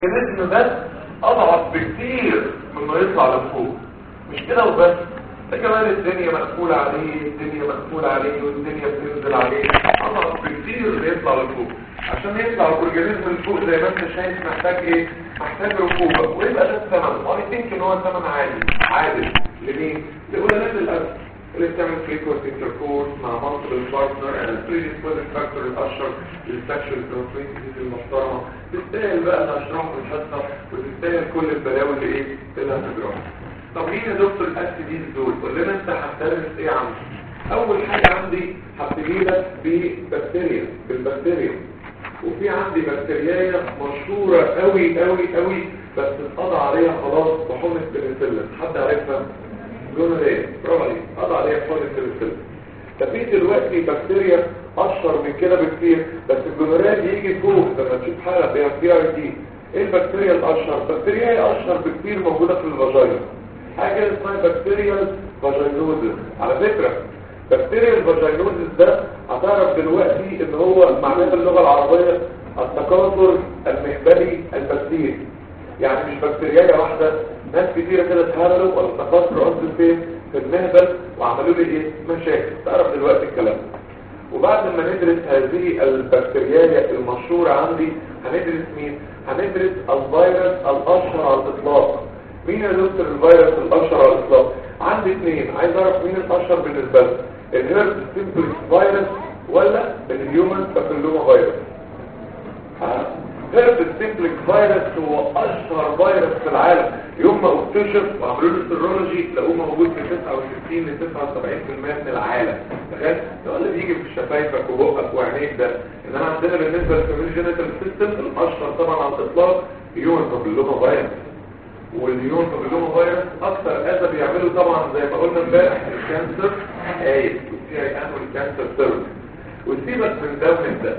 الجسم بس اضعف بكتير من ما يطلع لفوق مش كده وبس ده كمان الدنيا مقفولة عليه الدنيا مقفولة عليه والدنيا بتنزل عليه اضعف بكتير اللي يطلع لفوق عشان يطلع الاورجانيزم لفوق زي ما انت شايف محتاج ايه محتاج ركوبة ويبقى ده الثمن واي ثينك ان هو ثمن عادي عادل لمين لأولاد الأرض اللي بتعمل frequent intercourse مع multiple partner and predisposing factor الأشهر للسكشوال transmitted المحترمة تستاهل بقى انا اشرحه في الحصة وتستاهل كل البلاوي اللي ايه اللي هتجرحها طب مين يا دكتور الاسيديز دول قول لنا انت هتدرس ايه عندي اول حاجة عندي هبتدي لك ببكتيريا بالبكتيريا وفي عندي بكتيريا مشهورة قوي قوي قوي بس اتقضى عليها خلاص بحمى بنسلين حد عارفها جونوريا برافو عليك قضى عليها بحمى بنسلين ده في دلوقتي بكتيريا اشهر من كده بكتير بس الجونوريا بيجي فوق لما تشوف حالة فيها بي ار دي ايه البكتيريا الاشهر بكتيريا هي اشهر بكتير موجودة في الفاجينا حاجة اسمها بكتيريا فاجينوزس على فكرة بكتيريا الفاجينوزس ده هتعرف دلوقتي ان هو معناه في اللغة العربية التكاثر المهبلي البكتيري يعني مش بكتيريا واحدة ناس كتيرة كده اتهرلوا ولا تكاثروا اصل فين في المهبل وعملوا لي ايه مشاكل تعرف دلوقتي الكلام وبعد ما ندرس هذه البكتيريا المشهورة عندي هندرس مين هندرس الفيروس الاشهر على الاطلاق مين يا دكتور الفيروس الاشهر على الاطلاق عندي اثنين عايز اعرف مين الاشهر بالنسبه لي الهيرد سيمبلكس فيروس ولا الهيومن بابيلوما فيروس هيرد سيمبلكس فيروس هو اشهر فيروس في العالم يوم ما اكتشف وعملوا له سيرولوجي لقوه موجود في 69 ل 79% من العالم تخيل ده اللي بيجي في شفايفك وبقك وعينيك ده انما عندنا بالنسبه للكوميونيجينيتال سيستم الاشهر طبعا على الاطلاق هيومن بابيلوما فيروس والنيون بابيلوما فيروس اكثر اذى بيعملوا طبعا زي ما قلنا امبارح الكانسر ايد والسي اي ان والكانسر سيرفس وسيبك من ده ومن ده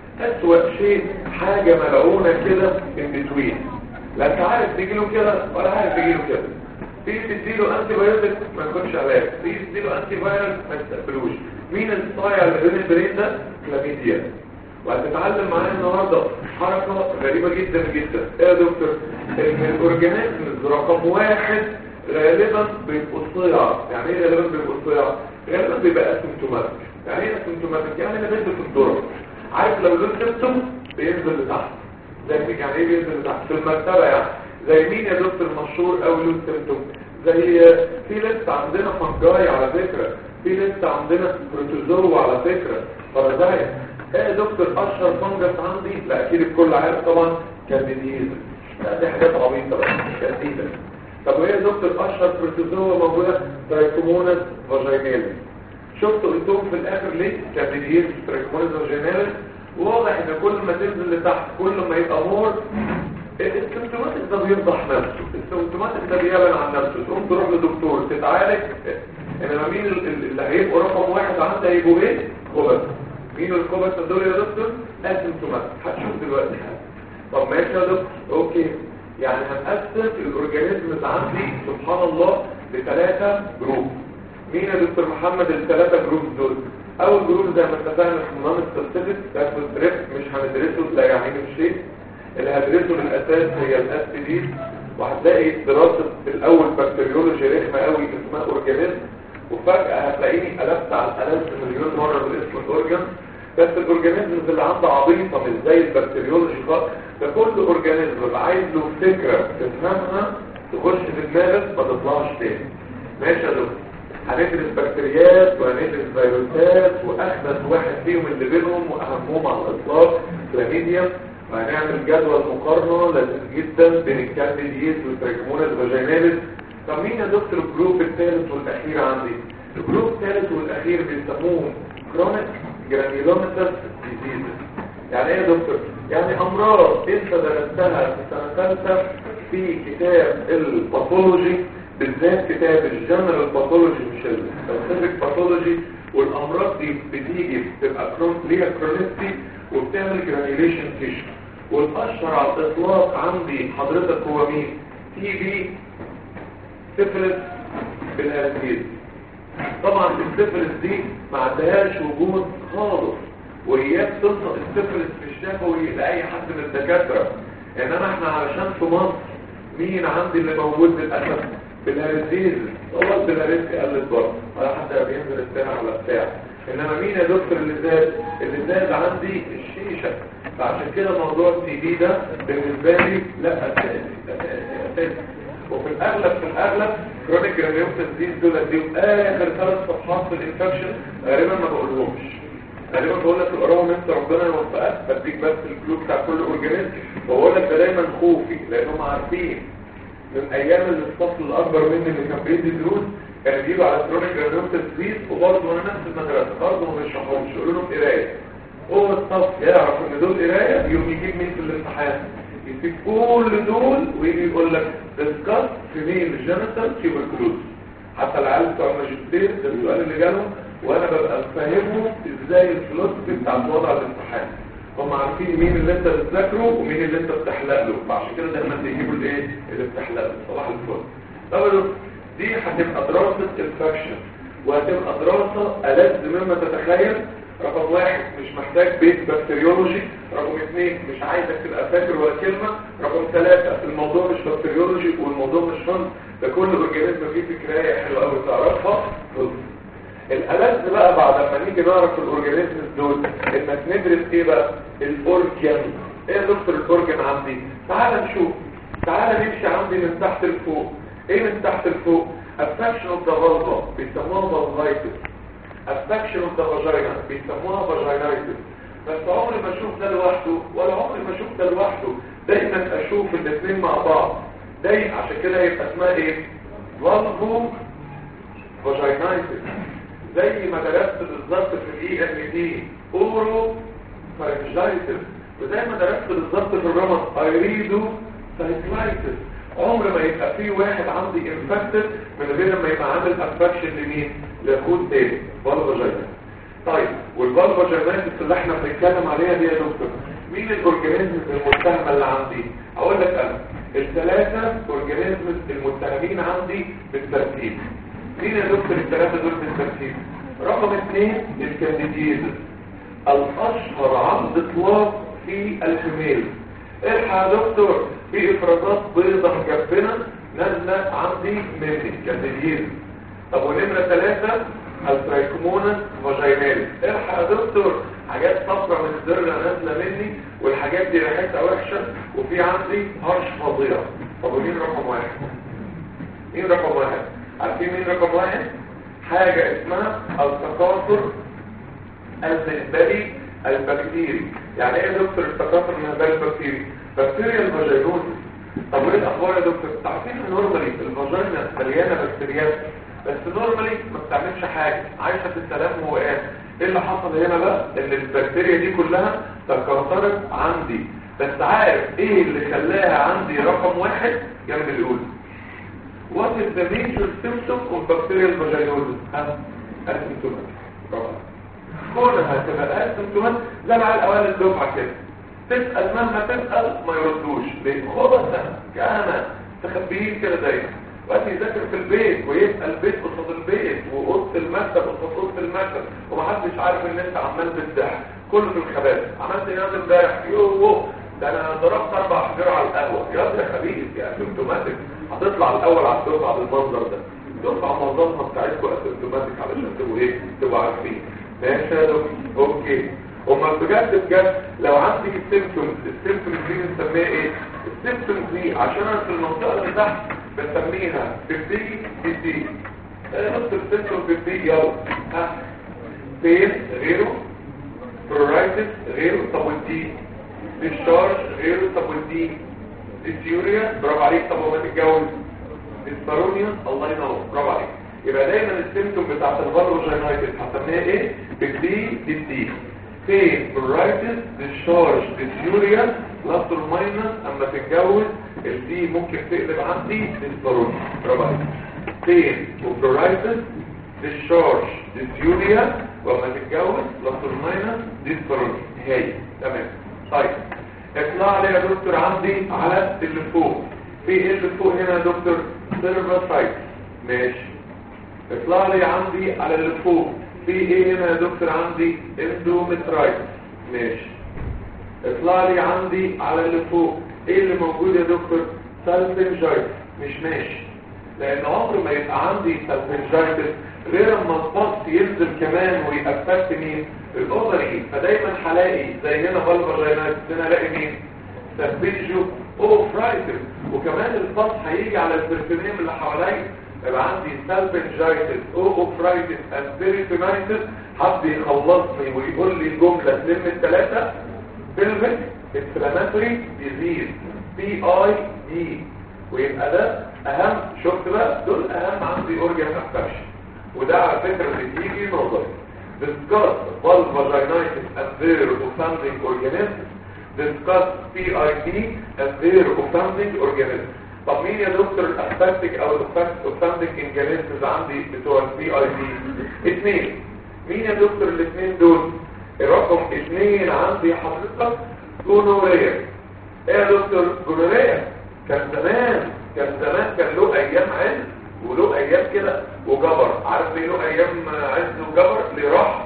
اسوأ شيء حاجة ملعونة كده ان بتوين لا انت عارف تيجي له كده ولا عارف تيجي له كده تيجي تديله انتي بايوتيك ما يكونش علاج تيجي تديله انتي فايروس ما تستقبلوش مين الصايع اللي بين البرين ده كلاميديا وهتتعلم معايا النهارده حركة غريبة جدا جدا ايه يا دكتور ان الاورجانيزم رقم واحد غالبا بيبقوا صيع يعني ايه غالبا بيبقوا صيع غالبا بيبقى اسيمتوماتيك يعني ايه اسيمتوماتيك يعني انا بنزل في الدرة عارف لو له سيمتوم بينزل لتحت زي يعني ايه بينزل لتحت في المرتبة يعني زي مين يا دكتور مشهور قوي له سيمتوم زي في لسه عندنا فنجاي على فكرة في لسه عندنا بروتوزوا على فكرة فرزايا ايه يا دكتور اشهر فنجس عندي لا اكيد الكل عارف طبعا كانديديز لا دي حاجات عبيطه بقى كانديدا طب وايه يا دكتور اشهر بروتوزوا موجوده ترايكومونس فاجيناليس شفتوا قلتهم في الاخر ليه كانديديز ترايكومونس فاجيناليس واضح ان كل ما تنزل لتحت كل ما يبقى مور السيمتوماتيك ده بيفضح نفسه السيمتوماتيك ده بيعلن عن نفسه تقوم تروح لدكتور تتعالج انما مين اللي هيبقوا رقم واحد عندي هيبقوا ايه وبس مين الكوبس دول يا دكتور اسيمتوماتيك هتشوف دلوقتي طب ماشي يا دكتور اوكي يعني هنقسم الاورجانيزمز عندي سبحان الله لثلاثه جروب مين يا دكتور محمد الثلاثه جروب دول اول جروب زي ما اتفقنا في نظام السبسيفيك اسمه ستريب مش هندرسه لا يعني شيء اللي هدرسه للاساس هي الاسيديز وهتلاقي دراسه الاول بكتيريولوجي رخمه قوي اسمها اورجانيزم وفجأة هتلاقيني قلبت على الألف مليون مرة بالاسم الأورجان بس الأورجانيزمز اللي عنده عبيطة مش زي البكتيريولوجي خالص ده كل أورجانيزم اللي عايز له فكرة تفهمها تخش في دماغك ما تطلعش تاني ماشي يا دكتور هندرس بكتيريات وهندرس فيروسات وأخبث واحد فيهم اللي بينهم وأهمهم على الإطلاق كلاميديا وهنعمل جدول مقارنة لذيذ جدا بين الكانديديز والتراكمونات فاجيناليس طب مين يا دكتور الجروب الثالث والاخير عندي الجروب الثالث والاخير بيسموهم كرونيك جرانيولوماتس ديزيز يعني ايه يا دكتور يعني امراض انت درستها في سنه ثالثه في كتاب الباثولوجي بالذات كتاب الجنرال باثولوجي مش السبيسيفيك باثولوجي والامراض دي بتيجي بتبقى كرون ليها كرونيستي وبتعمل جرانيوليشن تيشو والاشهر على الاطلاق عندي حضرتك هو مين تي بي سفلس بالهرسيز طبعا السفلس دي ما عندهاش وجود خالص وإياك تنطق السفلس في الشفوي لأي حد من الدكاترة انما احنا علشان في مصر مين عندي اللي موجود للاسف بالهرزيز هو البلاريس قلت برضه ولا حتى بينزل الساعه ولا بتاع انما مين يا دكتور اللي زاد اللي زاد عندي الشيشه فعشان كده موضوع التي بي ده بالنسبه لي لا اساسي اساسي وفي الاغلب في الاغلب كرونيك جرانيوم ديز دول اديهم اخر ثلاث صفحات في الانفكشن غالبا ما بقولهمش غالبا بقول لك اقراهم انت ربنا يوفقك بديك بس الكلو بتاع كل اورجانيزم بقول لك ده دايما خوفي لانهم عارفين من ايام اللي الصف الاكبر مني اللي كان بيدي دروس كان يجيبوا على كرونيك جرانيوم ديز وبرضه انا نفس المدرسه برضه ما بيشرحوش يقولوا لهم قرايه هو الصف يعرف ان دول قرايه يقوم يجيب مين في الامتحان يسيب كل دول ويجي يقول لك ديسكاس في مين الجينيتال تيوبركلوز حتى العيال بتوع الماجستير ده السؤال اللي جالهم وانا ببقى فاهمهم ازاي الفلوسفي بتاع وضع الامتحان هم عارفين مين اللي انت بتذاكره ومين اللي انت بتحلق له فعشان كده دايما بيجيبوا الايه اللي بتحلق له صباح الفل طب دي هتبقى دراسه انفكشن وهتبقى دراسه ألذ مما تتخيل رقم واحد مش محتاج بيت بكتيريولوجي رقم اثنين مش عايزك تبقى فاكر ولا كلمة رقم ثلاثة الموضوع مش بكتيريولوجي والموضوع مش فن ده كل اورجانيزم فيه فكراية حلوة قوي تعرفها الألذ بقى بعد ما نيجي نعرف الاورجانيزم دول انك ندرس ايه بقى الاورجان ايه يا دكتور الاورجان عندي تعال نشوف تعال نمشي عندي من تحت لفوق ايه من تحت لفوق affection of the vulva بيسموها vulvitis affection of the vagina بيسموها vaginitis بس عمري ما اشوف ده لوحده ولا عمري ما اشوف ده لوحده دايما اشوف الاثنين مع بعض دايما عشان كده يبقى اسمها ايه vulvo vaginitis زي ما درست بالظبط في الاي ام دي اورو فارنجايتس وزي ما درست بالظبط في الرمض ايريدو سايكلايتس عمر ما يبقى في واحد عندي انفكتد من غير ما يبقى عامل انفكشن لمين لاخوه تاني فالفاجينا طيب والفالفاجينايتس اللي احنا بنتكلم عليها دي يا دكتور مين الاورجانيزمز المتهمه اللي عندي اقول لك انا الثلاثه اورجانيزمز المتهمين عندي بالترتيب مين يا دكتور الثلاثه دول بالترتيب رقم اثنين الكانديديزم الاشهر على الاطلاق في الفيميل الحق يا دكتور في افرازات بيضة مجبنة نازلة عندي مني كانديديزم طب ونمرة ثلاثة الترايكومونس فاجيناليس الحق يا دكتور حاجات صفرة من الدرة نازلة مني والحاجات دي ريحتها وحشة وفي عندي هرش فظيع طب ومين رقم واحد مين رقم واحد عارفين مين رقم واحد حاجة اسمها التكاثر الزئبلي البكتيري يعني ايه يا دكتور التكاثر الزئبلي البكتيري بكتيريا الفاجينوزيس طب وايه الاخبار يا دكتور تعرفين نورمالي الفاجينا مليانه بكتيريات بس نورمالي ما بتعملش حاجه عايشه في السلام وقام ايه اللي حصل هنا بقى ان البكتيريا دي كلها تكاثرت عندي بس عارف ايه اللي خلاها عندي رقم واحد جنب الاول What is the major symptom of bacterial vaginosis? ها؟ asymptomatic. برافو. كونها تبقى asymptomatic زي مع الاوائل الدفعه كده. تسأل مهما تسأل ما يردوش ليه؟ خبثا كأنا تخبيين كده دايما وقت يذاكر في البيت ويسأل بيت قصاد البيت وقصة المكتب قصاد قصة المكتب ومحدش عارف ان انت عمال بتضحك كله في الخباث عملت ايه يا امبارح يوه ده انا ضربت اربع حجار على القهوه يا ابني خبيث يا اسيمتوماتيك هتطلع الاول على الدفعه بالمنظر ده الدفعه معظمها بتاعتكم اسيمتوماتيك علشان تبقوا ايه تبقوا عارفين ماشي يا دكتور اوكي هما بجد بجد لو عندي السيمتومز السيمتومز دي بنسميها ايه السيمتومز دي عشان انا في المنطقه اللي تحت بسميها بالدي بالدي نص السيمتوم بالدي يلا ها بين غيره برورايتس غيره طب والدي ديشارج غيره طب والدي ديسيوريا برافو عليك طب وما تتجوز ديسبارونيا الله ينور برافو عليك يبقى دايما السيمتوم بتاعت الفالوجينايتس هسميها ايه بالدي بالدي فين برايتس ديشارج ديسيوريا بلس اور ماينس اما تتجوز الدي ممكن تقلب عندي ديسبارونيا برافو عليك فين وبرايتس ديشارج ديسيوريا واما تتجوز بلس اور ماينس ديسبارونيا هاي تمام طيب اطلع لي يا دكتور عندي على اللي فوق في ايه اللي فوق هنا يا دكتور سيرفاسايت ماشي اطلع لي عندي على اللي فوق في ايه هنا يا دكتور عندي اندومترايت ماشي اطلع لي عندي على اللي فوق ايه اللي موجود يا دكتور سالفنجايتس مش ماشي لان عمر ما يبقى عندي سالفنجايتس غير اما الضغط ينزل كمان ويأفكت مين الاوفري فدايما هلاقي زي هنا فالفاجينايتس هنا الاقي مين سالفنجو اوفرايتس وكمان الضغط هيجي على البرتونيم اللي حواليا يبقى عندي سالفنجايتس اوفرايتس اسبيريتونايتس حد يخلصني ويقول لي جمله تلم الثلاثه بلفيك انفلاماتوري ديزيز بي اي دي ويبقى ده اهم شفت بقى دول اهم عندي اورجان افكشن وده على فكره اللي بيجي نظري discuss vulvaginitis and their offending organisms discuss PID and their offending organisms طب مين يا دكتور الافكتك او الاوفندنج انجانيزمز عندي بتوع البي اي دي اثنين مين يا دكتور الاثنين دول رقم اثنين عندي حضرتك جونوريا ايه يا دكتور جونوريا كان زمان كان زمان كان له ايام عز وله ايام كده وجبر عارف ليه له ايام عز وجبر ليه راح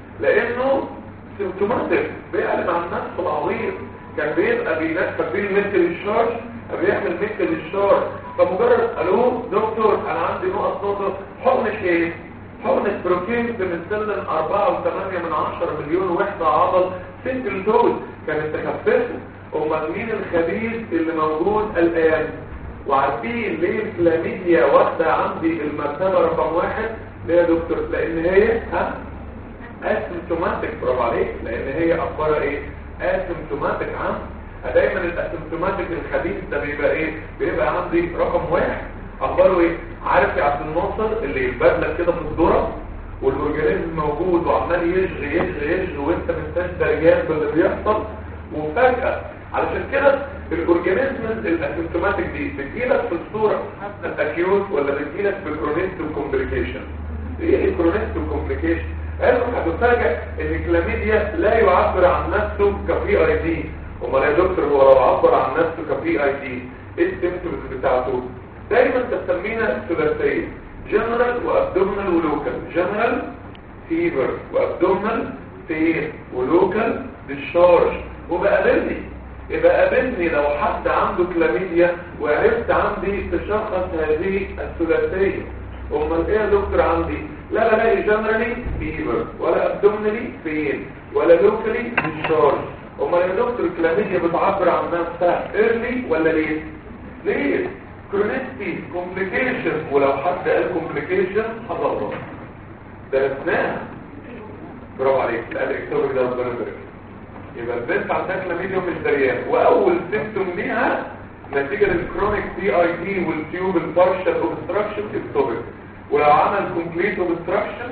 لانه سيمتوماتيك بيعلن عن نفسه العظيم كان بيبقى بينفذ فيه مثل الشارج بيعمل مثل الشارج فمجرد قالوه دكتور انا عندي نقط نقطه حقنه ايه حقنه بروتين بنسلم 4.8 من 10 مليون وحده عضل سنجل دوز كانت تخففه امال مين الخبيث اللي موجود الان وعارفين ليه الكلاميديا واخده عندي المرتبه رقم واحد ليه يا دكتور لان هي ها اسيمتوماتيك برافو عليك لان هي اخبارها ايه اسيمتوماتيك عم دايما الاسيمتوماتيك الخبيث ده بيبقى ايه بيبقى عندي رقم واحد اخباره ايه عارف يا عبد الناصر اللي يتبادلك كده في الذره والاورجانيزم موجود وعمال يشغي يشغي يشغي وانت مستني دريان باللي بيحصل وفجاه علشان كده الاورجانيزم الاسيمتوماتيك دي بتجيلك في الصوره الاكيوت ولا بتجيلك بكرونيست وكومبليكيشن ايه الكرونيست وكومبليكيشن قالوا هتفاجئ ان الكلاميديا لا يعبر عن نفسه كبي اي دي امال يا دكتور هو لو عبر عن نفسه كبي اي دي ايه السيمتومز بتاعته دايما تسمينا ثلاثيه جنرال وابدومينال ولوكال جنرال فيبر وابدومينال بين ولوكال ديشارج وبقابلني يبقى قابلني لو حد عنده كلاميديا وعرفت عندي تشخص هذه الثلاثيه امال ايه يا دكتور عندي لا لا لا جنرالي فيبر ولا ابدومينالي بين ولا لوكالي ديشارج امال يا دكتور الكلاميديا بتعبر عن نفسها ايرلي ولا ليه ليه كرونيستي كومبليكيشن ولو حد قال كومبليكيشن هضرب درسناها برافو عليك لا الاكتوبر ده ربنا يبارك يبقى البنت عندها كلاميديا مش دريان واول سيمتوم ليها نتيجه للكرونيك دي اي دي والتيوب البارشال اوبستراكشن اكتوبر ولو عمل كومبليت اوبستراكشن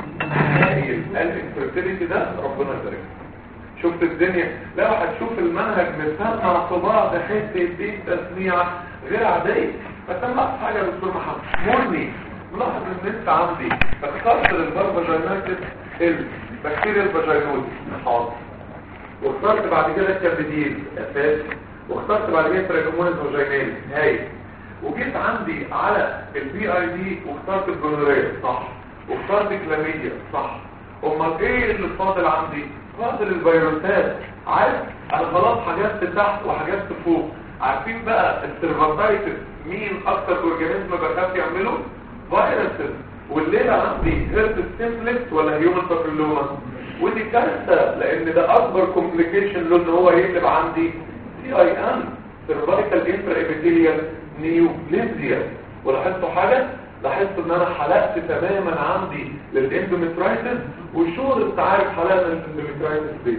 هايل الانفيرتيليتي ده ربنا يبارك شفت الدنيا لو هتشوف المنهج مسمع في بعض حته دي تسميعه غير عاديه بس انا لاحظ حاجه يا دكتور محمد مرني ملاحظ ان انت عندي اخترت للفارفاجينايتس البكتيريا الفاجينوز حاضر واخترت بعد كده الكبديل اساسي واخترت بعد كده تراجمون الفاجينال هاي وجيت عندي على البي اي دي واخترت الجونوريا صح واخترت كلاميديا صح امال ايه اللي فاضل عندي فاضل الفيروسات عارف انا خلاص حاجات تحت وحاجات فوق عارفين بقى السيرفاتايتس مين اكتر اورجانيزم بخاف يعمله فيروسز والليله عندي هيرت سيمبلكس ولا هيومن بابيلوما ودي كارثه لان ده اكبر كومبليكيشن له ان هو يقلب عندي سي اي ام سيرفايكال انترا ابيثيليال نيوبليزيا ولاحظتوا حاجه لاحظت ان انا حلقت تماما عندي للاندوميترايتس والشغل انت عارف حلقنا الاندوميترايتس ليه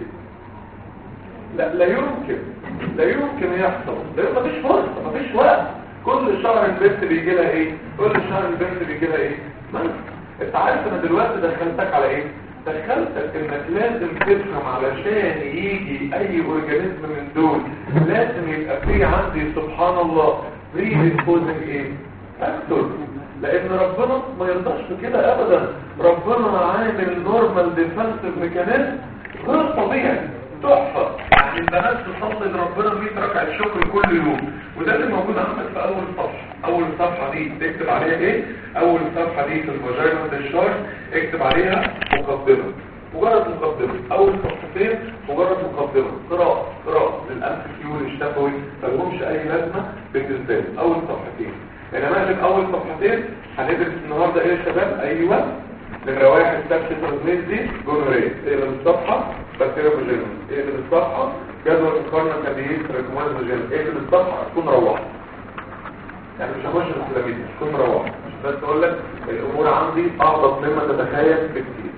لا لا يمكن لا يمكن يحصل لان مفيش فرصه مفيش وقت كل شهر البنت بيجي لها ايه كل شهر البنت بيجي لها ايه ما انت عارف انا دلوقتي دخلتك على ايه دخلتك انك لازم تفهم علشان يجي اي اورجانيزم من دول لازم يبقى فيه عندي سبحان الله بريديسبوزنج ايه فاكتور لان ربنا ما يرضاش بكده ابدا ربنا عامل نورمال ديفنسيف ميكانيزم غير طبيعي تحفه يعني البنات تصلي لربنا 100 ركعه شكر كل يوم وده اللي موجود عندك في اول صفحه اول صفحه دي تكتب عليها ايه اول صفحه دي في الفاجينا ديشارج اكتب عليها مقدمه مجرد مقدمة اول صفحتين مجرد مقدمة قراءة قراءة للأمس كيور الشفوي ملهمش اي لازمة بالنسبة لي اول صفحتين انما في اول صفحتين هندرس النهاردة ايه يا شباب ايوه نمرة واحد تكشف ترانزميت دي جونورية اقلب الصفحة بكتيريا فاجينال اقلب الصفحة جدول مقارنة كبير ريكوماند فاجينال اقلب الصفحة تكون روحت يعني مش هخش في الكلامين تكون روحت بس اقول لك الامور عندي اعبط مما تتخيل بكتير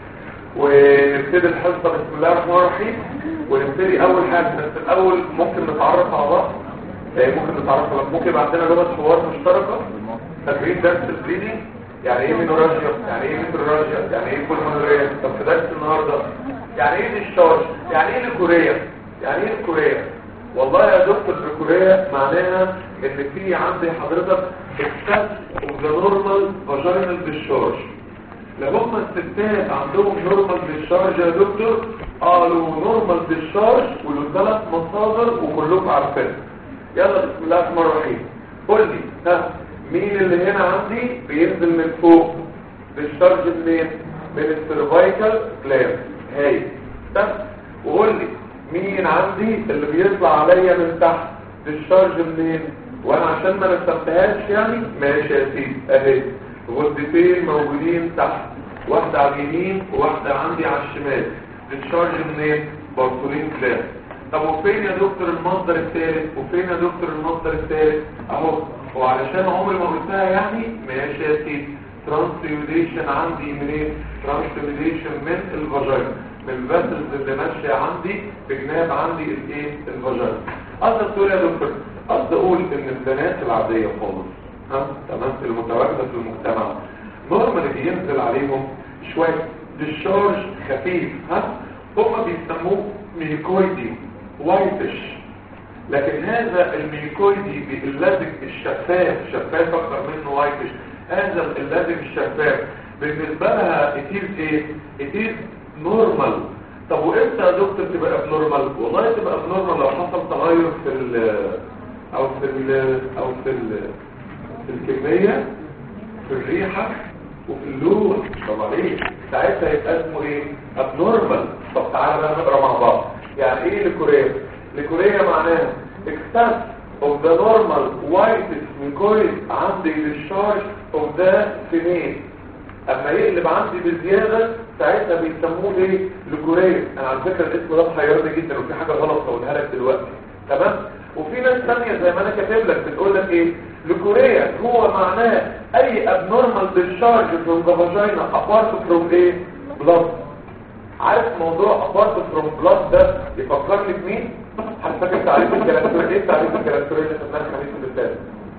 ونبتدي الحصه بسم الله الرحمن الرحيم ونبتدي اول حاجه بس الاول ممكن نتعرف على بعض يعني ممكن نتعرف على ممكن يبقى عندنا لغه حوار مشتركه تدريب درس البريدنج يعني ايه مينوراجيا يعني ايه ميتروراجيا يعني ايه بولمونوريا طب في درس النهارده يعني ايه ديشارج يعني ايه الكوريا يعني ايه الكوريا والله يا دكتور الكوريا معناها ان في عندي حضرتك اكسس اوف ذا نورمال فاجينال ديشارج لو هم الستات عندهم نورمال ديشارج يا دكتور قالوا نورمال ديشارج ولو ثلاث مصادر وكلكم عارفينها يلا بسم الله الرحمن الرحيم قول لي ها مين اللي هنا عندي بينزل من فوق ديشارج منين من السيرفايكال جلاند هاي ده وقول لي مين عندي اللي بيطلع عليا من تحت ديشارج منين وانا عشان ما نستمتهاش يعني ماشي يا سيدي اهي غدتين موجودين تحت واحدة على اليمين وواحدة عندي على الشمال ديشارج منين بارتولين كلاس طب وفين يا دكتور المصدر الثالث وفين يا دكتور المصدر الثالث اهو وعلشان عمري ما قلتها يعني ماشي يا سيدي ترانسيوديشن عندي منين ترانسيوديشن من الفاجينا من الفاسلز اللي ماشيه عندي بجناب عندي الايه الفاجينا قصد تقول يا دكتور قصد اقول ان البنات العاديه خالص ها تمام المتواجده في المجتمع نورمال بينزل عليهم شويه ديشارج خفيف ها هم بيسموه ميكويدي وايتش لكن هذا الميكويدي اللزج الشفاف شفاف اكتر منه وايتش هذا اللزج الشفاف بالنسبه لها اتيز ايه اتيز نورمال طب وامتى يا دكتور تبقى ابنورمال والله تبقى ابنورمال لو حصل تغير في ال او في ال او في ال في الكميه في الريحه وفي اللون طب عليه ساعتها يبقى اسمه ايه ابنورمال طب تعالى بقى نقرا مع بعض يعني ايه لكوريا لكوريا معناها excess of the normal white mucoid عندي discharge of the female اما يقلب عندي بزيادة ساعتها بيسموه ايه لكوريا انا على فكرة الاسم ده محيرني جدا وفي حاجة غلط هقولها لك دلوقتي تمام وفي ناس ثانيه زي ما انا كاتب لك بتقول لك ايه لكوريا هو معناه اي abnormal discharge from the vagina apart from ايه blood عارف موضوع apart from blood ده يفكرني بمين هتفكر تعريف الكلاسترول ايه تعريف الكلاسترول اللي خدناه الخميس اللي فات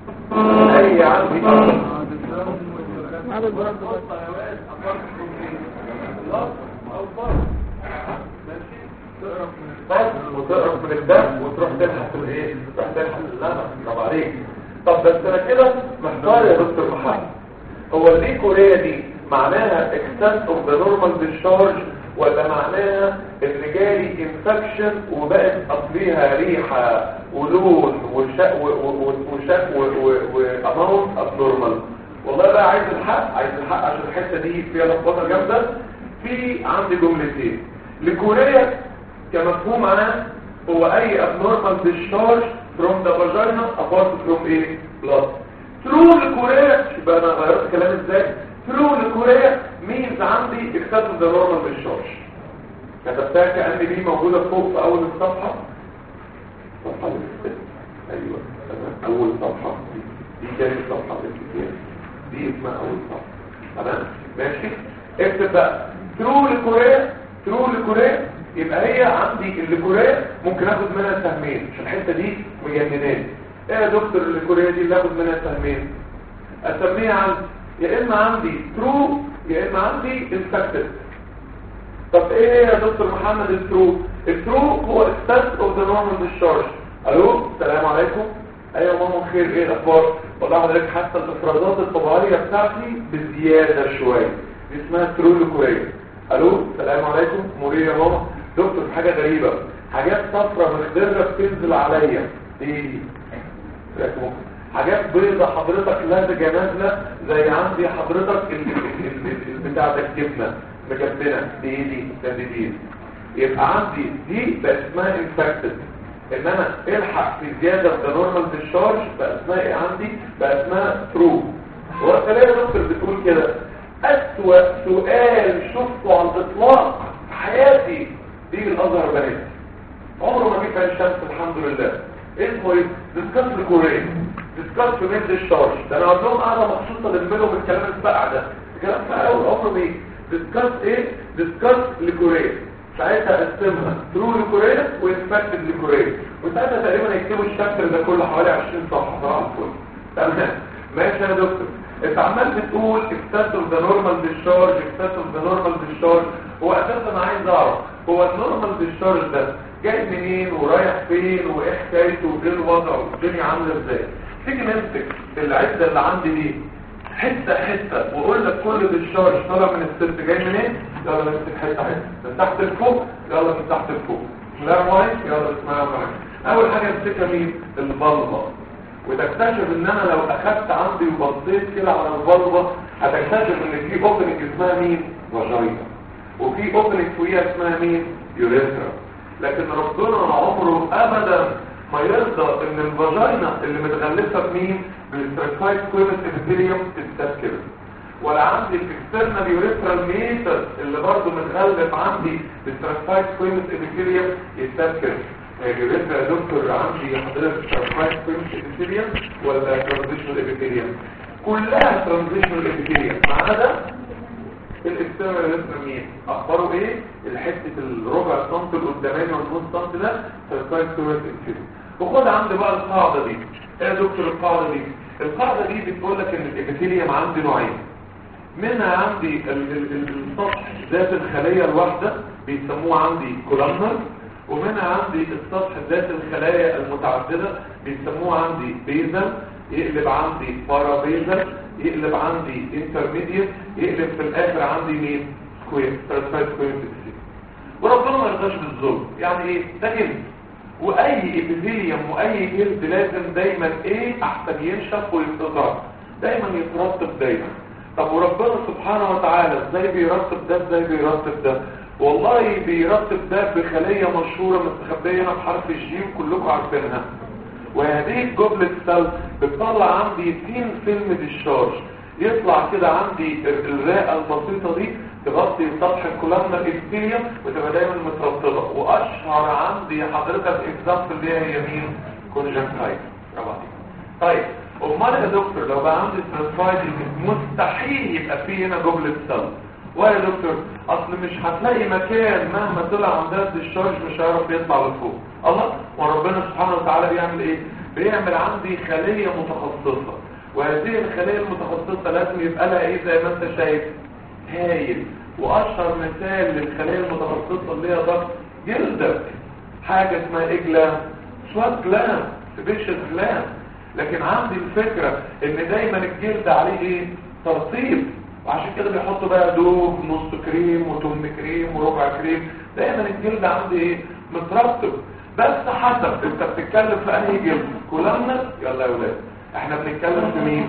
اي عندي عدد برد بس وتقرب من الدم وتروح تلحق الايه تروح تلحق اللبن طب عليك طب بس انا كده محتار يا دكتور محمد هو ليه كوريا دي معناها extent of the normal discharge ولا معناها ان جالي انفكشن وبقت اصليها ريحه ولون وشك وشك واماونت ابنورمال والله بقى عايز الحق عايز الحق عشان الحته دي فيها لخبطه جامده في عندي جملتين لكوريا كمفهوم عنها هو اي abnormal discharge from the vagina apart from ايه blood through لكوريا يبقى انا غيرت كلام ازاي through لكوريا means عندي excess the normal discharge كتبتها كأن دي موجودة فوق في اول الصفحة صفحة الاستاذ ايوه تمام اول صفحة دي كانت صفحة الاستاذ دي اسمها اول صفحة تمام ماشي اكتب بقى through لكوريا through لكوريا يبقى هي عندي الليكوريا ممكن اخد منها سهمين عشان الحته دي مجنناني ايه يا دكتور الليكوريا دي اللي اخد منها سهمين اسميها عندي يا اما عندي ترو يا اما عندي انفكتد طب ايه هي يا دكتور محمد الترو الترو هو اكسس اوف ذا نورمال ديشارج الو السلام عليكم ايوه ماما خير ايه الاخبار والله حضرتك حتى الافرازات الطبيعيه بتاعتي بزياده شويه دي اسمها ترو ليكوريا الو السلام عليكم موريه يا ماما دكتور حاجة غريبة حاجات صفرة مخضرة بتنزل عليا دي حاجات بيضة حضرتك لازجة نازلة زي عندي حضرتك ال- ال- ال- ال- بتاع ده الجبنة مجبنه دي دي كانديديز يبقى عندي دي بقى اسمها انفكتد ان انا الحق في زياده في نورمال ديشارج بقى اسمها ايه عندي بقى اسمها ترو هو تلاقي دكتور بتقول كده اسوأ سؤال شفته على الاطلاق في حياتي دي الازهر بنات عمره ما جه في الشمس الحمد لله اسمه ايه ديسكاس الكوريه ديسكاس في ميد الشارج ده انا اقول لهم قاعده مخصوصه للميلو بالكلام البقع ده الكلام بقى قوي عمره ما يجي ديسكاس ايه ديسكاس لكوريه ساعتها اقسمها ترو لكوريه وانفكتد لكوريه وساعتها تقريبا يكتبوا الشابتر ده كله حوالي 20 صفحه صراحه الفل تمام ماشي يا دكتور انت عمال بتقول اكتسب ذا نورمال ديشارج اكتسب ذا نورمال ديشارج هو اساسا عايز اعرف هو النورمال ديشارج ده جاي منين ورايح فين وايه حكايته وايه الوضع والدنيا عامله ازاي تيجي نمسك العده اللي عندي دي حته حته واقول لك كل ديشارج طالع من السيرت جاي منين يلا نمسك حته حته من تحت لفوق يلا من تحت لفوق لا ماي يلا اسمها ماي اول حاجه امسكها مين البلبه وتكتشف ان انا لو اخدت عندي وبصيت كده على البلبه هتكتشف ان في اوبننج اسمها مين فاجينا وفي اوبننج فوقيها اسمها مين يوريثرا لكن ربنا عمره ابدا ما يرضى ان الفاجينا اللي متغلفه بمين بالستراتيفايد كويمت ابيثيليوم تتسكر ولا عندي الاكسترنال يوريثرال ميتس اللي برضه متغلف عندي بالستراتيفايد كويمت ابيثيليوم يتسكر اليوريثرا يا دكتور عندي حضرتك ستراتيفايد كويمت ابيثيليوم ولا ترانزيشنال ابيثيليوم كلها ترانزيشنال ابيثيليوم ما عدا الاكسترنال يوريثرا مين اخباره ايه الحته الربع سم القداماني والنص سم ده ستراتيفايد كويمت ابيثيليوم وخد عندي بقى القاعده دي ايه يا دكتور القاعده دي القاعده دي بتقول لك ان الابيثيليوم عندي نوعين منها عندي ال- ال- ال- السطح ذات الخليه الواحده بيسموه عندي كولامنر ومنها عندي السطح ذات الخلايا المتعدده بيسموه عندي بيزل يقلب عندي بارا بيزل يقلب عندي انترميديت يقلب في الاخر عندي مين سكوير ستراتيفايد سكوير وربنا ما يرضاش بالظلم يعني ايه ده جلد واي ابيثيليوم واي جلد لازم دايما ايه احسن ينشف ويتقطع دايما يترطب دايما طب وربنا سبحانه وتعالى ازاي بيرتب ده ازاي بيرتب ده والله بيرتب ده بخلية مشهورة مستخبية هنا بحرف الجيم كلكم عارفينها وهذه الجبلة سيل بتطلع عندي تين فيلم ديشارج يطلع كده عندي ال- الرئة البسيطة دي تغطي سطح الكولامنا الابتيريوم وتبقى دايما مترطبة واشهر عندي حضرتك اكزامبل دي هي مين كونجنكتايف برافو عليك. طيب امال يا دكتور لو بقى عندي ستراتيفايد مستحيل يبقى فيه هنا جبلة سيل ويا دكتور اصل مش هتلاقي مكان مهما طلع عندها الشارج مش هيعرف يطلع لفوق الله وربنا سبحانه وتعالى بيعمل ايه بيعمل عندي خلية متخصصة وهذه الخلية المتخصصة لازم يبقى لها ايه زي ما انت شايف هايل واشهر مثال للخلية المتخصصة اللي هي ضغط جلدك حاجة اسمها ايه جلام سوات جلام سبيشال جلام لكن عندي الفكرة ان دايما الجلد عليه ايه ترطيب وعشان كده بيحطوا بقى دوب نص كريم وتم كريم وربع كريم دايما الجلد عندي ايه مترطب بس حسب انت بتتكلم في انهي جلد كولامنا يلا يا ولاد احنا بنتكلم في مين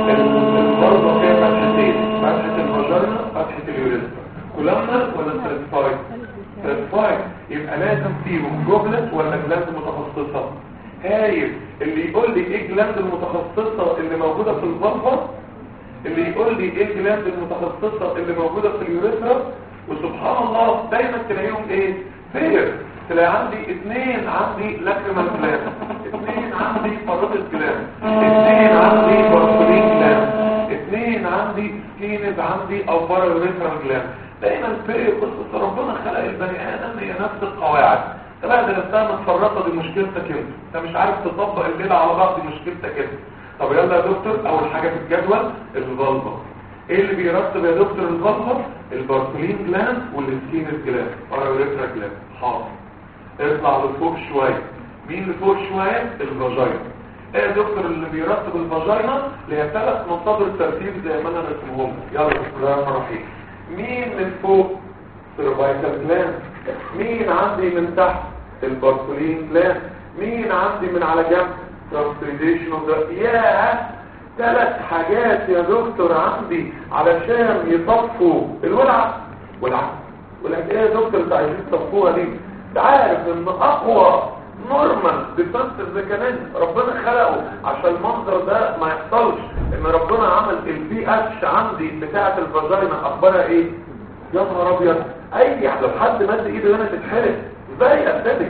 برضه فيها فتحتين فتحه الفاجينا فتحه اليوريثرا كولامنا ولا ستراتيفايد ستراتيفايد يبقى لازم فيهم جبلت ولا جلاند متخصصه هايل اللي يقول لي ايه جلاند المتخصصه اللي موجوده في البلبه اللي يقول لي ايه الجلاند المتخصصة اللي موجودة في اليوريثرا وسبحان الله دايما تلاقيهم ايه فير تلاقي عندي اثنين عندي لاكريمال جلاند اثنين عندي فاروتس جلاند اثنين عندي بارسولين جلاند اثنين عندي سكينز عندي او بارا يوريثرال جلاند دايما فير قصة ربنا خلق البني ادم هي نفس القواعد انت بقى درستها متفرقة دي مشكلتك انت انت مش عارف تطبق الليلة على بعض دي مشكلتك انت طب يلا يا دكتور اول حاجة في الجدول الفالفا ايه اللي بيرتب يا دكتور الفالفا البارسولين جلاند والسكينس جلاند باراوريثرا جلاند حاضر اطلع لفوق شوية مين لفوق شوية الفاجينا ايه يا دكتور اللي بيرتب الفاجينا اللي هي ثلاث مصادر ترتيب زي ما انا رسمهم يلا بسم الله الرحمن الرحيم مين من فوق سيرفايكال جلاند مين عندي من تحت البارسولين جلاند مين عندي من على جنب ترانسليشن اوف ذا ياه ثلاث حاجات يا دكتور عندي علشان يطفوا الولعه والعكس والعكس ايه يا دكتور انت عايزين تصفوها دي انت عارف ان اقوى نورمال ديفنسيف ميكانيزم ربنا خلقه عشان المنظر ده ما يحصلش ان ربنا عمل البي اتش عندي بتاعه الفاجينا اخبارها ايه يا نهار ابيض اي لو حد مد ايده هنا تتحرق زي اسيدك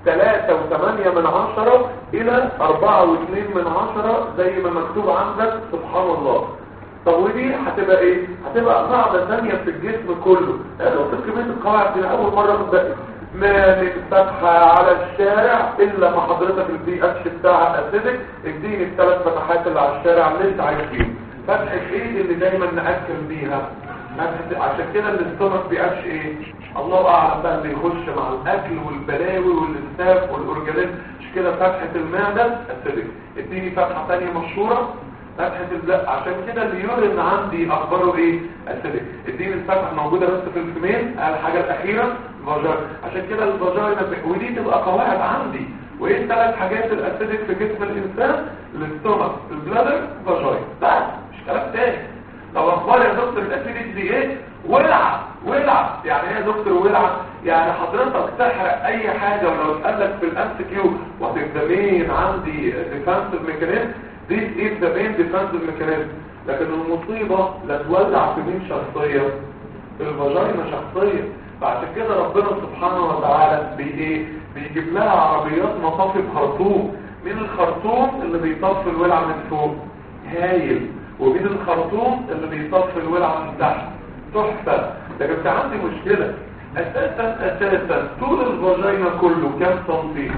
3 و8 من عشرة الى 4 و2 من عشرة زي ما مكتوب عندك سبحان الله طب ودي هتبقى ايه هتبقى قاعدة ثانية في الجسم كله لو تكمل القواعد دي اول مرة نبدأ ما من فتحة على الشارع الا ما حضرتك البي اتش بتاعها اسيدك اديني الثلاث فتحات اللي على الشارع اللي انت عايز فيهم فتحة ايه اللي دايما نأكل بيها عشان كده الاستومك بيقفش ايه الله اعلم بقى اللي يخش مع الاكل والبلاوي والاستاف والاورجانيزم مش كده فتحه المعده اسيدك اديني فتحه ثانيه مشهوره فتحه لا عشان كده اليورين عندي اخباره ايه اسيدك اديني الفتحه موجوده بس في الفمين الحاجه الاخيره الفاجينا عشان كده الفاجينا ودي تبقى قواعد عندي وايه الثلاث حاجات الاسيدك في جسم الانسان الاستومك البلادر فاجينا بس مش كلام تاني طب اخبار يا دكتور الاسيدك دي ايه ولع ولع يعني ايه يا دكتور ولع يعني حضرتك تحرق اي حاجة ولو اتقالك في الام سي كيو وهتبدأ عندي ديفنسيف ميكانيزم دي ايه ذا مين ديفنسيف ميكانيزم لكن المصيبة لا تولع في مين شخصية الفاجينا شخصية فعشان كده ربنا سبحانه وتعالى بي ايه بيجيب لها عربيات مطافي بخرطوم مين الخرطوم اللي بيطفي الولع من فوق هايل ومين الخرطوم اللي بيطفي الولع من تحت تحفة لكن في عندي مشكلة اساسا اساسا طول الفاجينا كله كام سنتي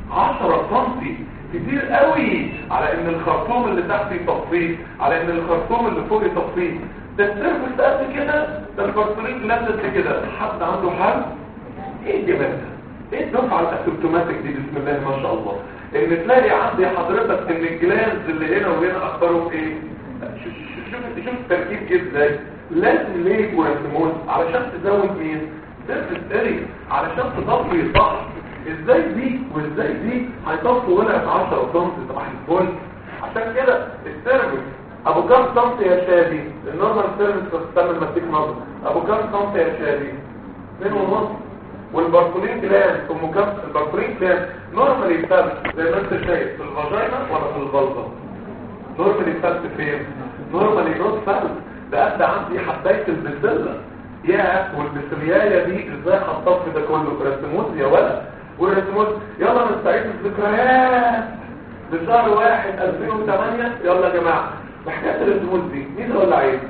10 سنتي كتير قوي على ان الخرطوم اللي تحت يطفيه على ان الخرطوم اللي فوق يطفيه ده السيرفس قد كده ده الفرسولين لازم كده حد عنده حل ايه الجمال ده ايه الدفعه الاسيمتوماتيك دي بسم الله ما شاء الله ان تلاقي عندي حضرتك ان الجلاند اللي هنا وهنا اخبارهم ايه شوف شوف التركيب جه ازاي لازم ليه كورتيمول علشان تزود مين سيرفس اريا علشان تطفي صح ازاي دي وازاي دي هيطفوا ولعت 10 سم صباح الفل عشان كده السيرفس ابو كام سم يا شادي النورمال سيرفس تستعمل مديك نظر ابو كام سم يا شادي 2 ونص والباركولين جلاند ام كام الباركولين جلاند نورمالي بتثبت زي ما انت شايف في الفاجينا ولا في البلطه نورمالي بتثبت فين نورمالي نوت ثبت ده قد عندي حبايه البسله يا والبسليايه دي ازاي هتطفي ده كله رسموز يا ولد والرسموز يلا نستعيد الذكريات بشهر واحد 2008 يلا يا جماعه محتاج الرسموز دي مين هو اللي عايز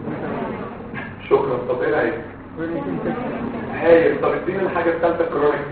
شكرا طب ايه العيب هايل طب اديني الحاجه الثالثه كرونيك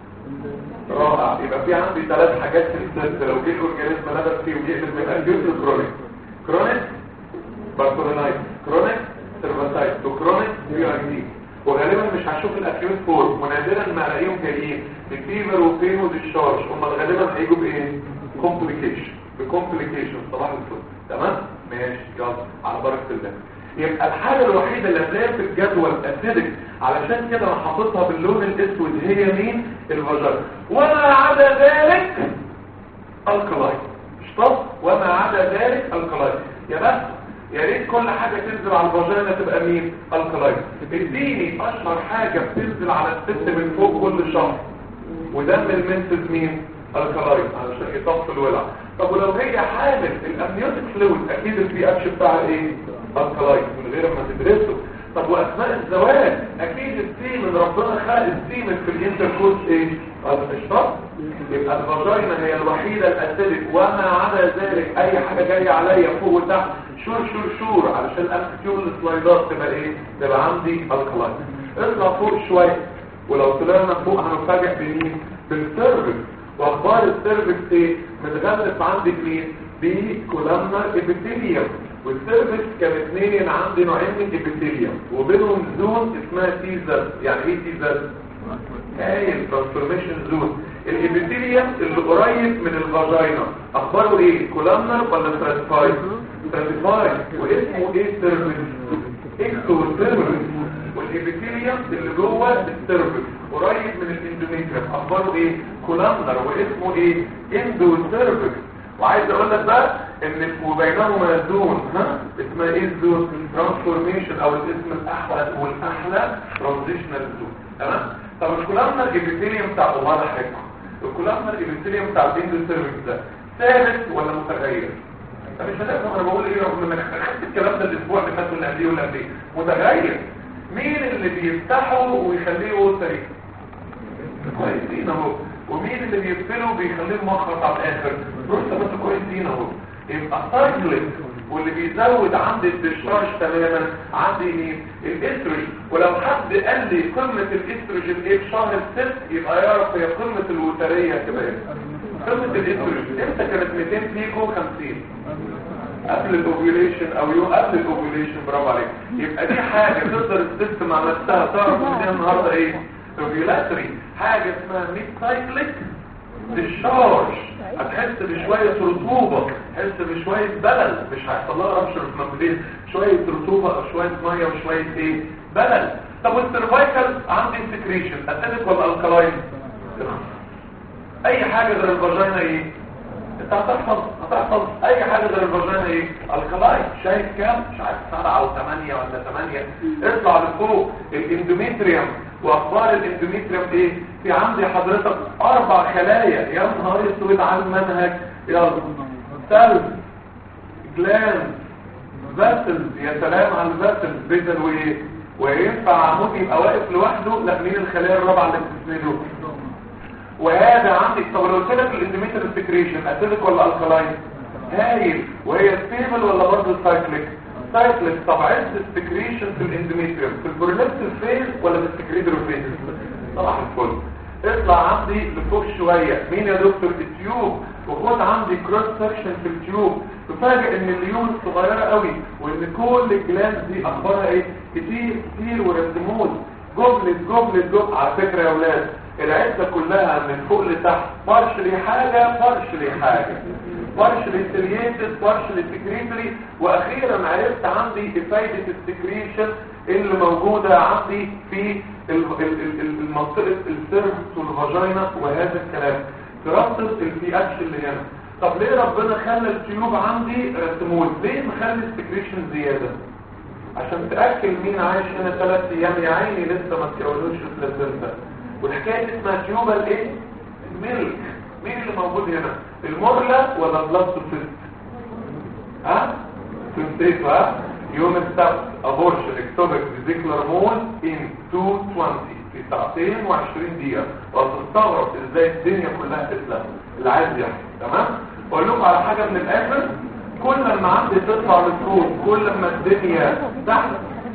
رائع يبقى في عندي ثلاث حاجات في السلسله لو جه الاورجانيزم نبت فيه ويقلب من الجزء كرونيك كرونيك باركولونايت كرونيك سيرفاسايت وكرونيك بي ار دي وغالبا مش هشوف الاكيوت فورم ونادرا ما الاقيهم جايين بفيفر وبين وديشارج هم غالبا هيجوا بايه كومبليكيشن بكومبليكيشن صباح الفل تمام ماشي يلا على بركه الله يبقى الحاجه الوحيده اللي هتلاقيها في الجدول اسيدك علشان كده انا حاططها باللون الاسود هي مين الفاجر وما عدا ذلك الكلاين مش طب وما عدا ذلك الكلاين يا بس يا ريت كل حاجة تنزل على الفاجينا تبقى مين الكلاين اديني اشهر حاجة بتنزل على الست من فوق كل شهر ودم المنتز مين الكلاين علشان يطفي الولع طب ولو هي حامل الامنيوتيك فلويد اكيد البي اتش بتاعها ايه الكلاين من غير ما تدرسه طب واثناء الزواج اكيد السيمن ربنا خلق السيمن في الانتركورس ايه الاشطاط يبقى الفاجينا هي الوحيده الاسيدك وما عدا ذلك اي حاجه جايه عليا فوق وتحت شور شور شور علشان الامسكيو السلايدات تبقى ايه تبقى عندي الكلاين اطلع فوق شويه ولو طلعنا فوق هنفاجئ بمين بالسيرفكس واخبار السيرفكس ايه متغلف عندي مين بكولامنر ابيثيليوم والسيرفكس كان اثنين عندي نوعين من ابيثيليوم وبينهم زون اسمها تيزر يعني ايه تيزر هاي ترانسفورميشن زون الابيثيليوم اللي قريب من الفاجينا اخباره ايه كولامنر ولا ستراتيفايد ستراتيفايد واسمه ايه سيرفكس اكتو سيرفكس والابيثيليوم اللي جوه السيرفكس قريب من الاندوميتريوم اخباره ايه كولامنر واسمه ايه اندو سيرفكس وعايز اقول لك بقى ان وبينهما زون ها اسمها ايه الزون ترانسفورميشن او الاسم الاحلى والاحلى ترانزيشنال زون تمام طب الكولامنر ايبيثيليوم بتاع الله حضرتك الكولامنر ايبيثيليوم بتاع الاندوسيرفكس ده ثابت ولا متغير طب مش هتفهم انا بقول ايه رغم انك خدت الكلام ده الاسبوع اللي فات ولا قبليه ولا قبليه متغير مين اللي بيفتحه ويخليه وتري كويسين اهو ومين اللي بيقفله وبيخليه مخرط على الاخر رحت بس كويسين اهو يبقى سايكليك واللي بيزود عندي الدشارج تماما عندي مين الاستروجين ولو حد قال لي قمه الاستروجين ايه في شهر الست يبقى يعرف هي قمه الوتريه تبقى ايه قمه الاستروجين امتى كانت 200 بيكو 50 قبل الاوفيوليشن او يوم قبل الاوفيوليشن برافو عليك يبقى دي حاجه تقدر الست مع نفسها تعرف ان دي النهارده ايه اوفيولاتري حاجه اسمها ميد سايكليك ديشارج هتحس بشويه رطوبه تحس بشويه بلل مش هيحصل لها ربش في شويه رطوبه او شويه ميه وشويه ايه بلل طب والسيرفايكال عندي سكريشن اسيدك ولا الكلاين اي حاجه غير الفاجينا ايه انت هتحفظ هتحفظ اي حاجه غير الفاجينا ايه الكلاين شايف كام مش عارف سبعة او ثمانية ولا ثمانية اطلع لفوق الاندوميتريوم واخبار الاندوميتريوم ايه في عندي حضرتك اربع خلايا يا نهار اسود على المنهج يلا سيلز جلاند فاسلز يا سلام على الفاسلز بيتل وايه وينفع عمود يبقى واقف لوحده لا مين الخلايا الرابعه اللي بتسنده وهذا عندك طب لو قلت لك الاندوميتر سكريشن اسيدك ولا الكلاين هايل وهي ستيبل ولا برضه سايكليك سايكليك طب عد السكريشن في الاندوميتريوم في البروليبتيف فيز ولا في السكريتور فيز صباح الفل اطلع عندي لفوق شويه مين يا دكتور التيوب وخد عندي كروس سكشن في التيوب تفاجئ ان الليون صغيره قوي وان كل الجلاند دي اخبارها ايه كتير كتير ورسموز جملة جملة جملة على فكرة يا ولاد العدة كلها من فوق لتحت بارشلي حاجة بارشلي حاجة بارشلي سيليتد بارشلي سكريتري واخيرا عرفت عندي فايدة السكريشن اللي موجودة عندي في المنطقة السيرفس والفاجينا وهذا الكلام ترصد البي اتش اللي هنا طب ليه ربنا خلى التيوب عندي رسمول ليه مخلي السكريشن زيادة عشان تأكل مين عايش هنا ثلاث ايام يا عيني لسه ما تكونوش البلازنتا والحكاية اسمها تيوبال ايه ميلك مين اللي موجود هنا المرلة ولا البلاستوسيست ها سنتيت ها يوم السبت ابورشن اكتوبك فيزيكلر مون ان 220 في ساعتين و20 دقيقة وهتستغرب ازاي الدنيا كلها تسلم اللي عايز يحصل تمام اقول لكم على حاجة من الاخر كل ما عندي تطلع لفوق كل ما الدنيا تحت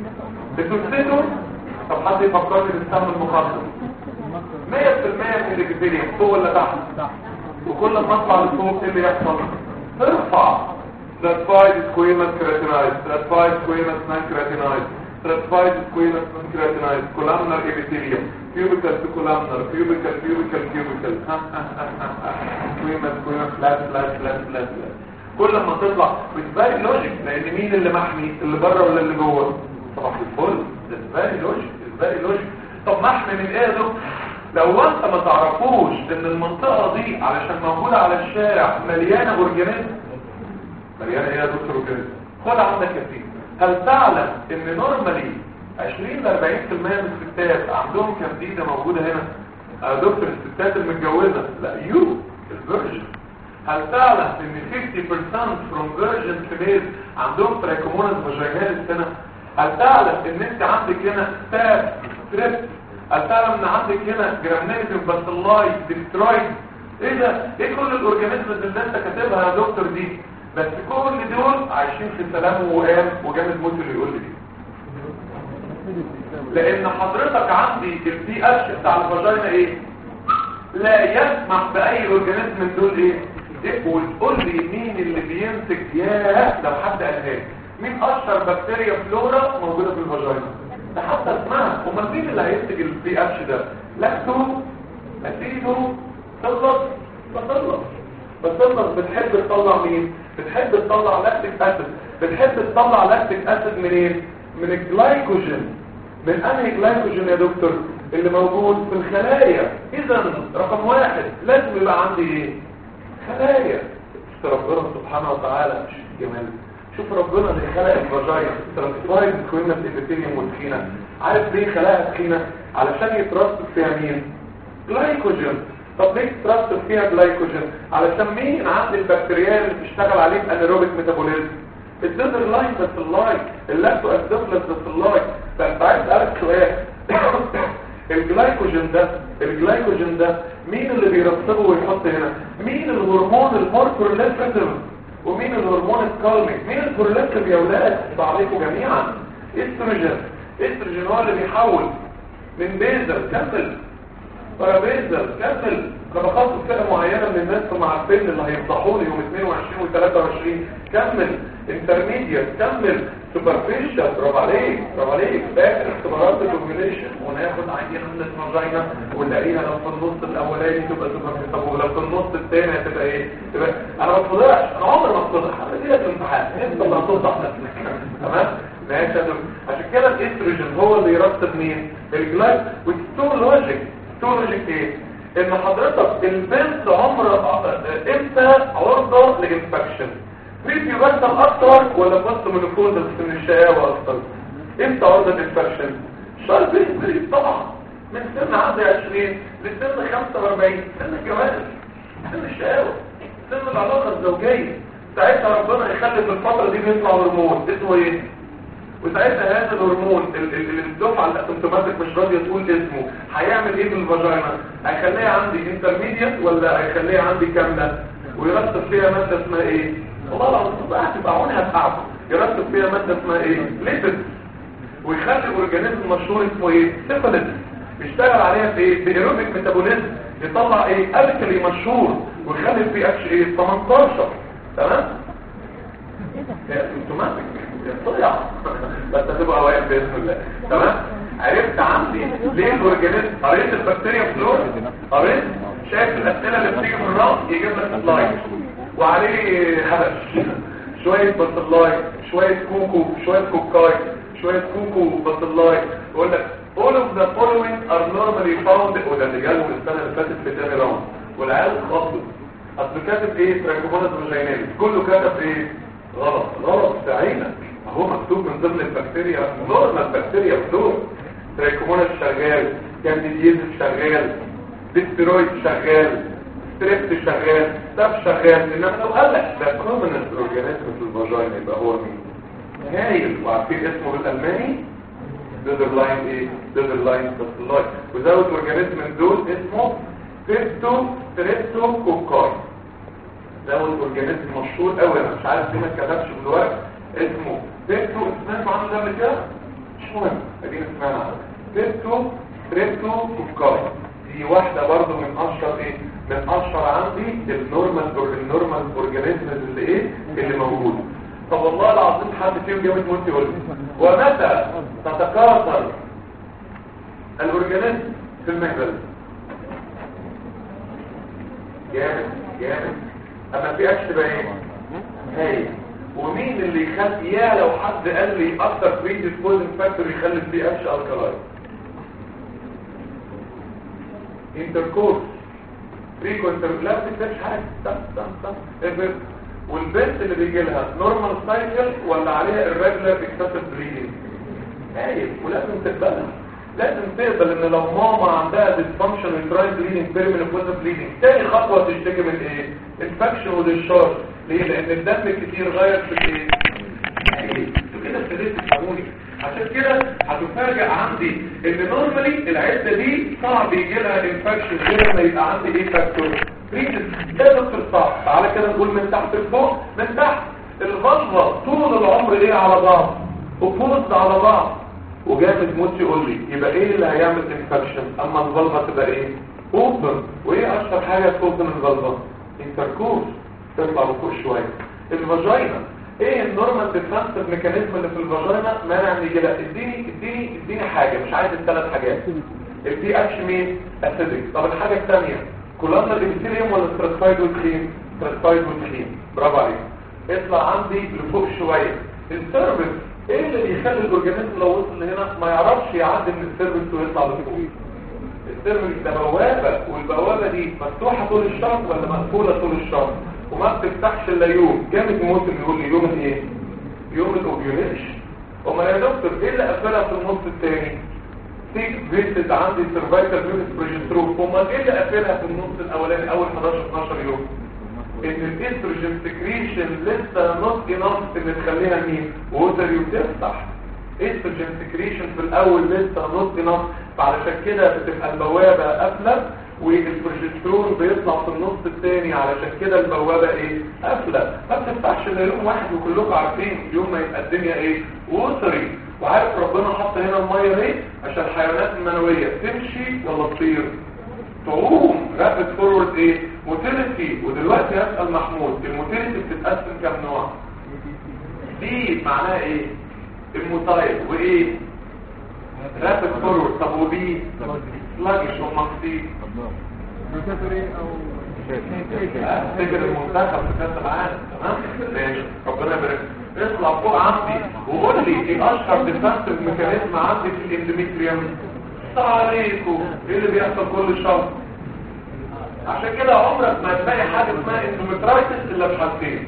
بتسده طب حد يفكرني بالسهم المخصص 100% من الجبلية فوق ولا تحت وكل ما اطلع لفوق ايه اللي يحصل ترفع stratified squamous keratinoid stratified squamous non-keratinoid stratified squamous non-keratinoid columnar epithelium cubical to columnar cubical cubical cubical squamous squamous flat flat flat flat flat كل ما تطلع بالفاري لوجيك لان مين اللي محمي اللي بره ولا اللي جوه صباح الفل ده الفاري لوجيك الفاري لوجيك طب محمي من ايه يا دكتور لو انت ما تعرفوش ان المنطقه دي علشان موجوده على الشارع مليانه اورجانيزم مليانه ايه يا دكتور اورجانيزم خد عندك يا سيدي هل تعلم ان نورمالي 20 ل 40% من الستات عندهم كانديدا موجوده هنا يا دكتور الستات المتجوزه لا يو الفيرجن هل تعلم ان 50% from virgin females عندهم تراكمونس فاجيناليس هنا هل تعلم ان انت عندك هنا ستاب ستريب هل تعلم ان عندك هنا جرامنيتيف باسيلاي ديسترويد ايه ده ايه كل الاورجانيزمز اللي انت كاتبها يا دكتور دي بس كل دول عايشين في سلام وقام وجامد موت اللي يقول لي دي لان حضرتك عندي البي اتش بتاع الفاجينا ايه لا يسمح باي اورجانيزم من دول ايه وتقول لي مين اللي بينتج ياه لو حد قالها لي مين اشهر بكتيريا فلورا موجوده في الفاجينا ده حتى اسمها امال مين اللي هينتج البي اتش ده لاكتو اسيدو تخلص بتخلص بتخلص بتحب تطلع مين بتحب تطلع لاكتيك اسيد بتحب تطلع لاكتيك اسيد منين من الجلايكوجين من انهي جلايكوجين يا دكتور اللي موجود في الخلايا اذا رقم واحد لازم يبقى عندي ايه خلايا شفت ربنا سبحانه وتعالى شوف الجمال شوف ربنا اللي خلق الفاجاينا ستراتيفايد كوينة الابيثيليوم والتخينة عارف ليه خلقها تخينة علشان يترسب فيها مين جلايكوجين طب ليه ترسب فيها جلايكوجين علشان مين عند البكتيريا اللي بتشتغل عليه انيروبيك ميتابوليزم الديزر لاين بس اللاين اللاكتو اسيدوفلس بس اللاين فانت عايز اسالك سؤال الجلايكوجين ده الجلايكوجين ده مين اللي بيرسبه ويحط هنا مين الهرمون الموركوليتيف ومين الهرمون الكالميك مين الكوليتيف يا ولاد عليكم جميعا استروجين استروجين هو اللي بيحول من بيزل كمل بارابيزل كمل انا بخصص فئه معينه من الناس مع السن اللي هيفضحوا لي يوم 22 و 23 كمل انترميديت كمل سوبرفيشال برافو عليك برافو عليك فاكر اختبارات الاوفيليشن وناخد عينه من الفاجينا ونلاقيها لو في النص الاولاني تبقى سوبرفيشال طب ولو في النص الثاني هتبقى ايه تبقى انا ما بتفضحش انا عمري ما بتفضح انا دي الامتحان انت اللي هتفضح نفسك تمام ماشي يا دكتور عشان كده الاستروجين هو اللي يرتب مين الجلايك والتو لوجيك تو لوجيك ايه ان حضرتك البنت عمر امتى عرضة لانفكشن بريفيو بس اكتر ولا بس منفوز بس من الشقاوة اكتر امتى عرضة لانفكشن شهر بريفيو طبعا من سن عندي 20 لسن 45 سن الجواز سن الشقاوة سن العلاقة الزوجية ساعتها ربنا يخلي في الفترة دي بيطلع هرمون اسمه ايه وساعتها هذا الهرمون اللي الدفعه الاسيمتوماتيك مش راضيه تقول اسمه هيعمل ايه بالفاجينا هيخليها عندي انترميديت ولا هيخليها عندي كامله ويرتب فيها ماده اسمها ايه والله العظيم بقى هتبقى عونها بتاعته يرتب فيها ماده اسمها ايه ليبيد ويخلي الاورجانيزم مشهور اسمه ايه سيفاليس يشتغل عليها في ايه بايروبيك ميتابوليزم يطلع ايه الكلي مشهور ويخلي البي اتش ايه 18 تمام اسيمتوماتيك يطلع بس هتبقى واقف باذن الله تمام عرفت عندي ليه الاورجانيزم قريت البكتيريا فلور قريت شايف الاسئله اللي بتيجي من الراس يجيب لك سلايد وعليه هبش شويه بطلاي شويه كوكو شويه كوكاي شويه كوكو بطلاي يقول لك all of the following are normally found وده اللي جالهم السنه اللي فاتت في تاني راوند والعيال خطوا اصل كاتب ايه تراكوبونات فاجيناليس كله كتب ايه غلط غلط في عينك اهو مكتوب من ضمن البكتيريا نورمال بكتيريا فلور ترايكومونس شغال كانديديزم شغال ديسترويد شغال ستريبت شغال ستاف شغال انما لو قال لك ده كومنس اورجانيزم في الفاجينا يبقى هو مين هايل وعارفين اسمه بالالماني ديزر لاين ايه ديزر لاين بس وزود اورجانيزم من دول اسمه ستريبتو ستريبتو كوكاي زود اورجانيزم مشهور قوي انا مش عارف ليه ما اتكتبش في الورق اسمه بيتو سمعتوا عنه ده قبل كده مش مهم ادينا سمعنا عنه بيتو تريبتو كوكاي دي واحده برضو من اشهر ايه من اشهر عندي النورمال النورمال اورجانيزم اللي ايه اللي موجود طب والله العظيم حد فيهم جابت موت يقول لي ومتى تتكاثر الاورجانيزم في المهبل جامد جامد اما في اكس تبقى ايه هاي ومين اللي يخلي يا لو حد قال لي اكتر بريديس كوزن فاكتور يخلي البي اتش الكلاين انتركورس بريكو انتر لا ما بتكتبش حاجه تم تم تم افرض والبنت اللي بيجي لها نورمال سايكل ولا عليها الريجولار اكسسيف بريدنج هايل ولازم تقبلها لازم تقبل ان لو ماما عندها ديسفانكشن وتراي بليدنج بيرمننت بليدنج تاني خطوه تشتكي من ايه انفكشن وديشارج ليه لان الدم كتير غير في الايه انتوا كده ابتديت تفهموني عشان كده هتفاجئ عندي ان نورمالي العده دي صعب يجي لها انفكشن غير ما يبقى عندي ايه فاكتور ريتس ده دكتور صعب تعالى كده نقول من تحت لفوق من تحت الغلظه طول العمر ايه على بعض وفوز على بعض وجامد موت يقول لي يبقى ايه اللي هيعمل انفكشن اما الغلظه تبقى ايه اوبن وايه اشهر حاجه توصل الغلظه انتركورس تطلع لفوق شويه الفاجينا ايه النورمال ديفنسيف ميكانيزم اللي في الفاجينا مانع ان يجي لا اديني اديني اديني حاجه مش عايز الثلاث حاجات البي اتش مين اسيدك طب الحاجه الثانيه كولامنا الابيثيليوم ولا ستراتيفايد والكريم ستراتيفايد والكريم برافو عليك اطلع عندي لفوق شويه السيرفيس ايه اللي بيخلي الاورجانيزم لو وصل لهنا ما يعرفش يعدي من السيرفيس ويطلع لفوق السيرفيس ده بوابه والبوابه دي مفتوحه طول الشهر ولا مقفوله طول الشهر وما بتفتحش الا يوم جامد موسم يقول لي يوم الايه يوم الاوبيوليشن امال يا دكتور ايه اللي قفلها في النص الثاني سيك فيتد عندي سيرفايكال فيتد بروجسترون امال ايه اللي قفلها في النص الاولاني اول 11 12 يوم ان الاستروجين سكريشن لسه نوت انف ان تخليها مين ووتر وتفتح استروجين سكريشن في الاول لسه نوت انف فعلشان كده بتبقى البوابه قافله والبروجسترون بيطلع في النص الثاني علشان كده البوابه ايه قافله ما بتفتحش الا يوم واحد وكلكم عارفين يوم ما يبقى الدنيا ايه ووتري وعارف ربنا حط هنا الميه ليه عشان الحيوانات المنويه تمشي ولا تطير تعوم رابط فورورد ايه موتيليتي ودلوقتي هسأل محمود الموتيليتي بتتقسم كام نوع دي معناها ايه الموتايل وايه رابط فورورد طب وبي سلاجش ومقصيد افتكر المنتخب في كاس العالم تمام ماشي ربنا يبارك اطلع فوق عندي وقول لي ايه اشهر ديفنسيف ميكانيزم عندي في الاندوميتريوم عليكم ايه اللي بيحصل كل شهر عشان كده عمرك ما تلاقي حاجه اسمها اندوميترايتس الا بحالتين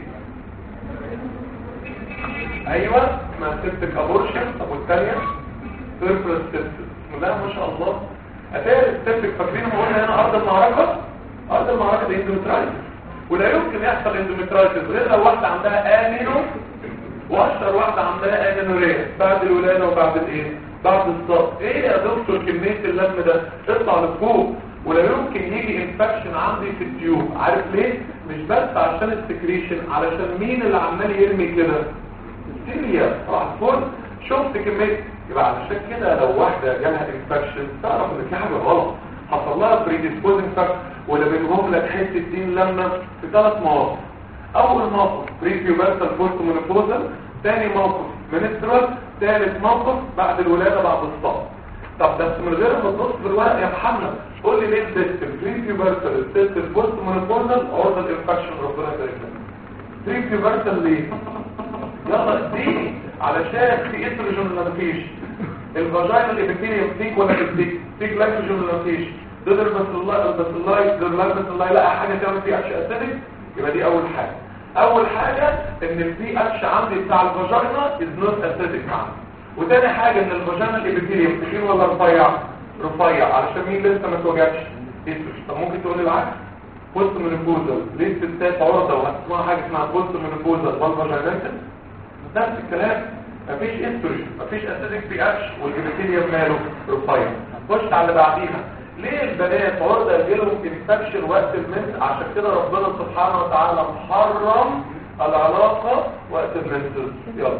ايوه اسمها سيبتك ابورشن طب والثانيه سيرفرس سيبتك بسم الله ما شاء الله اتاري السيبتك فاكرين ما قلنا هنا ارض المعركه ارض المعركه دي اندوميترايتس ولا يمكن يحصل اندوميترايتس غير لو واحده عندها امينو واشهر واحده عندها امينوريا بعد الولاده وبعد الايه بعد الصف ايه يا دكتور كميه اللم ده اطلع لفوق ولا يمكن يجي انفكشن عندي في التيوب عارف ليه مش بس عشان السكريشن علشان مين اللي عمال يرمي كده السيليا صباح الفل شفت كميه يبقى علشان كده لو واحده جالها انفكشن تعرف ان في حاجه غلط حصل لها بريديسبوزنج فاكتور ولا بينهم لك حته دين لما في ثلاث مواقف اول موقف بريفيوبرتال بوست مونوبوزال ثاني موقف منسترال ثالث موقف بعد الولاده بعد الصف طب بس من غير ما تبص في الورق يا محمد قول لي ليه السيستم بريفيوبرتال السيستم بوست مونوبوزال عرضه الانفكشن ربنا يبارك لك بريفيوبرتال ليه يلا اديني علشان في استروجين ولا مفيش الفاجينا الابيثيليوم فيك ولا فيك فيك لاكتوجين ولا مفيش تقدر بس الله بس الله يقدر بس الله يلاقي حاجه تعمل فيها اتش اسيدك يبقى دي اول حاجه اول حاجه ان البي اتش عندي بتاع الفاجينا از نوت اسيدك عندي وتاني حاجه ان الفاجينا الابيثيليوم تخين ولا رفيع رفيع علشان مين لسه ما اتوجدش استروجين طب ممكن تقول لي العكس بوست مينوبوزال ليه الستات عرضه وهتسمع حاجه اسمها بوست مينوبوزال والفاجينال نفس الكلام مفيش استروجين مفيش اسيدك بي اتش والابيثيليوم ماله رفيع خش على اللي بعديها ليه البنات عرضة يجيلهم انفكشن وقت المنس عشان كده ربنا سبحانه وتعالى محرم العلاقة وقت المنس يلا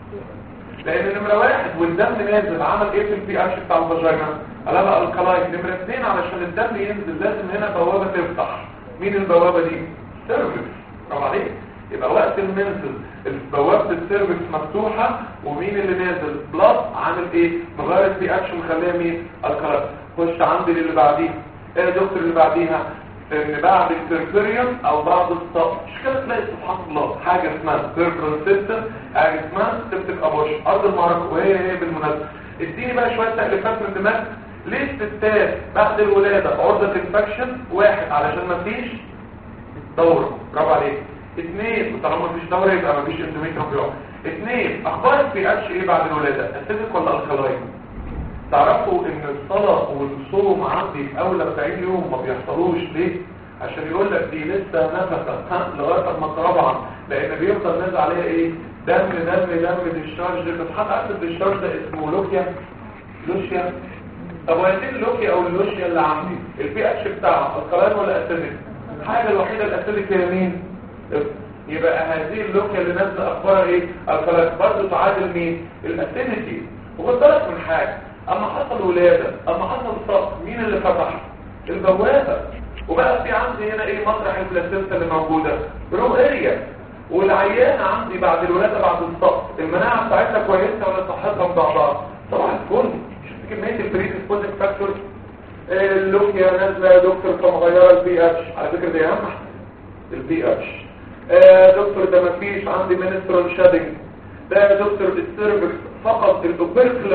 لان نمرة واحد والدم نازل عمل ايه في البي اتش بتاع الفاجينا قلبها الكلاين نمرة اثنين علشان الدم ينزل لازم هنا بوابة تفتح مين البوابة دي؟ سيرفكس طبعا عليك يبقى وقت المنزل بوابة السيرفكس مفتوحة ومين اللي نازل بلس عامل ايه مغير البي اتش مخليها مين الكلاين خش عندي اللي بعديها ايه يا دكتور اللي بعديها ان بعد السيرفيريوم او بعد الصف مش كده تلاقي سبحان الله حاجه اسمها سيرفرال سيستم حاجه اسمها سيبتك ابوش ارض المعركه وهي هي بالمناسبه اديني بقى شويه تاليفات من دماغ ليه الستات بعد الولاده عرضه انفكشن واحد علشان ما فيش دوره برافو عليك اثنين وطالما ما فيش دوره يبقى ما فيش اندوميتريوم بيقع اثنين اخبار البي اتش ايه بعد الولاده اسيدك ولا الكلاين تعرفوا ان الصلاة والصوم عندي في اول 40 يوم ما بيحصلوش ليه عشان يقول لك دي لسه نفسها لغايه ما طبعا لان بيفضل نازل عليها ايه دم دم دم ديشارج بتحط عارف الديشارج ده اسمه لوكيا لوشيا طب وهي اللوكيا او اللوشيا اللي عندي البي اتش بتاعها الكلام ولا اسيدك الحاجه الوحيده الاسيدك هي مين يبقى هذه اللوكيا اللي نازله اخبارها ايه الكلام برضه تعادل مين الاسيديتي وخد بالك من حاجه اما حصل ولادة اما حصل صف مين اللي فتح البوابة وبقى في عندي هنا ايه مطرح البلاسينتا اللي موجودة رو اريا والعيانة عندي بعد الولادة بعد الصف المناعة بتاعتها كويسة ولا صحتها مضعضعة طبعا الكل شفت كمية البريد سبوزك فاكتور اللوكيا نازلة يا دكتور فمغيرة البي اتش على فكرة دي اهم البي اتش دكتور ده مفيش عندي منسترال شادنج ده يا دكتور السيرفكس فقط الاوبركلم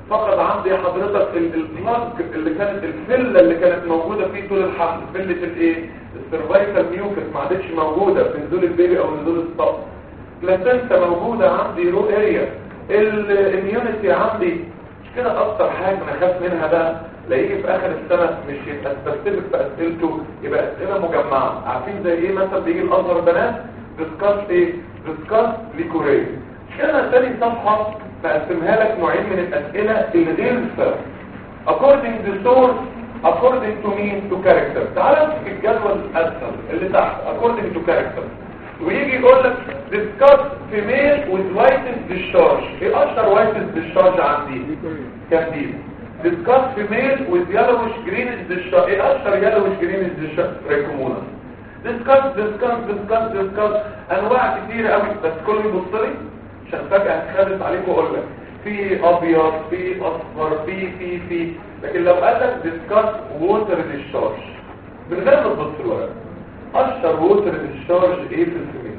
فقد عندي حضرتك البلاج اللي كانت الفله اللي كانت موجوده فيه طول الحمل فله الايه السيرفايكال ميوكس ما عادتش موجوده في نزول البيبي او نزول الصف بلاسنتا موجوده عندي رو اريا الاميونيتي عندي مش كده اكتر حاجه انا خاف منها بقى لا يجي في اخر السنه مش يبقى سبيسيفيك في اسئلته يبقى اسئله مجمعه عارفين زي ايه مثلا بيجي الازهر بنات ديسكاس ايه ديسكاس ليكوريه كده تاني صفحه بقسمها لك نوعين من الاسئله الغير السبب according to source according to mean to character تعال امسك الجدول الاسهل اللي تحت according to character ويجي يقول لك discuss female with whitest discharge ايه اشهر whitest discharge عندي كانديد discuss female with yellowish greenish discharge ايه اشهر yellowish greenish discharge ريكومونا discuss discuss discuss discuss انواع كتير قوي بس كله يبص لي عشان فجأة هتخلص عليك واقول لك في ابيض في اصفر في في في لكن لو قال لك discuss water discharge من غير ما تبص في الورق اشهر ووتر ديشارج ايه في الفيميل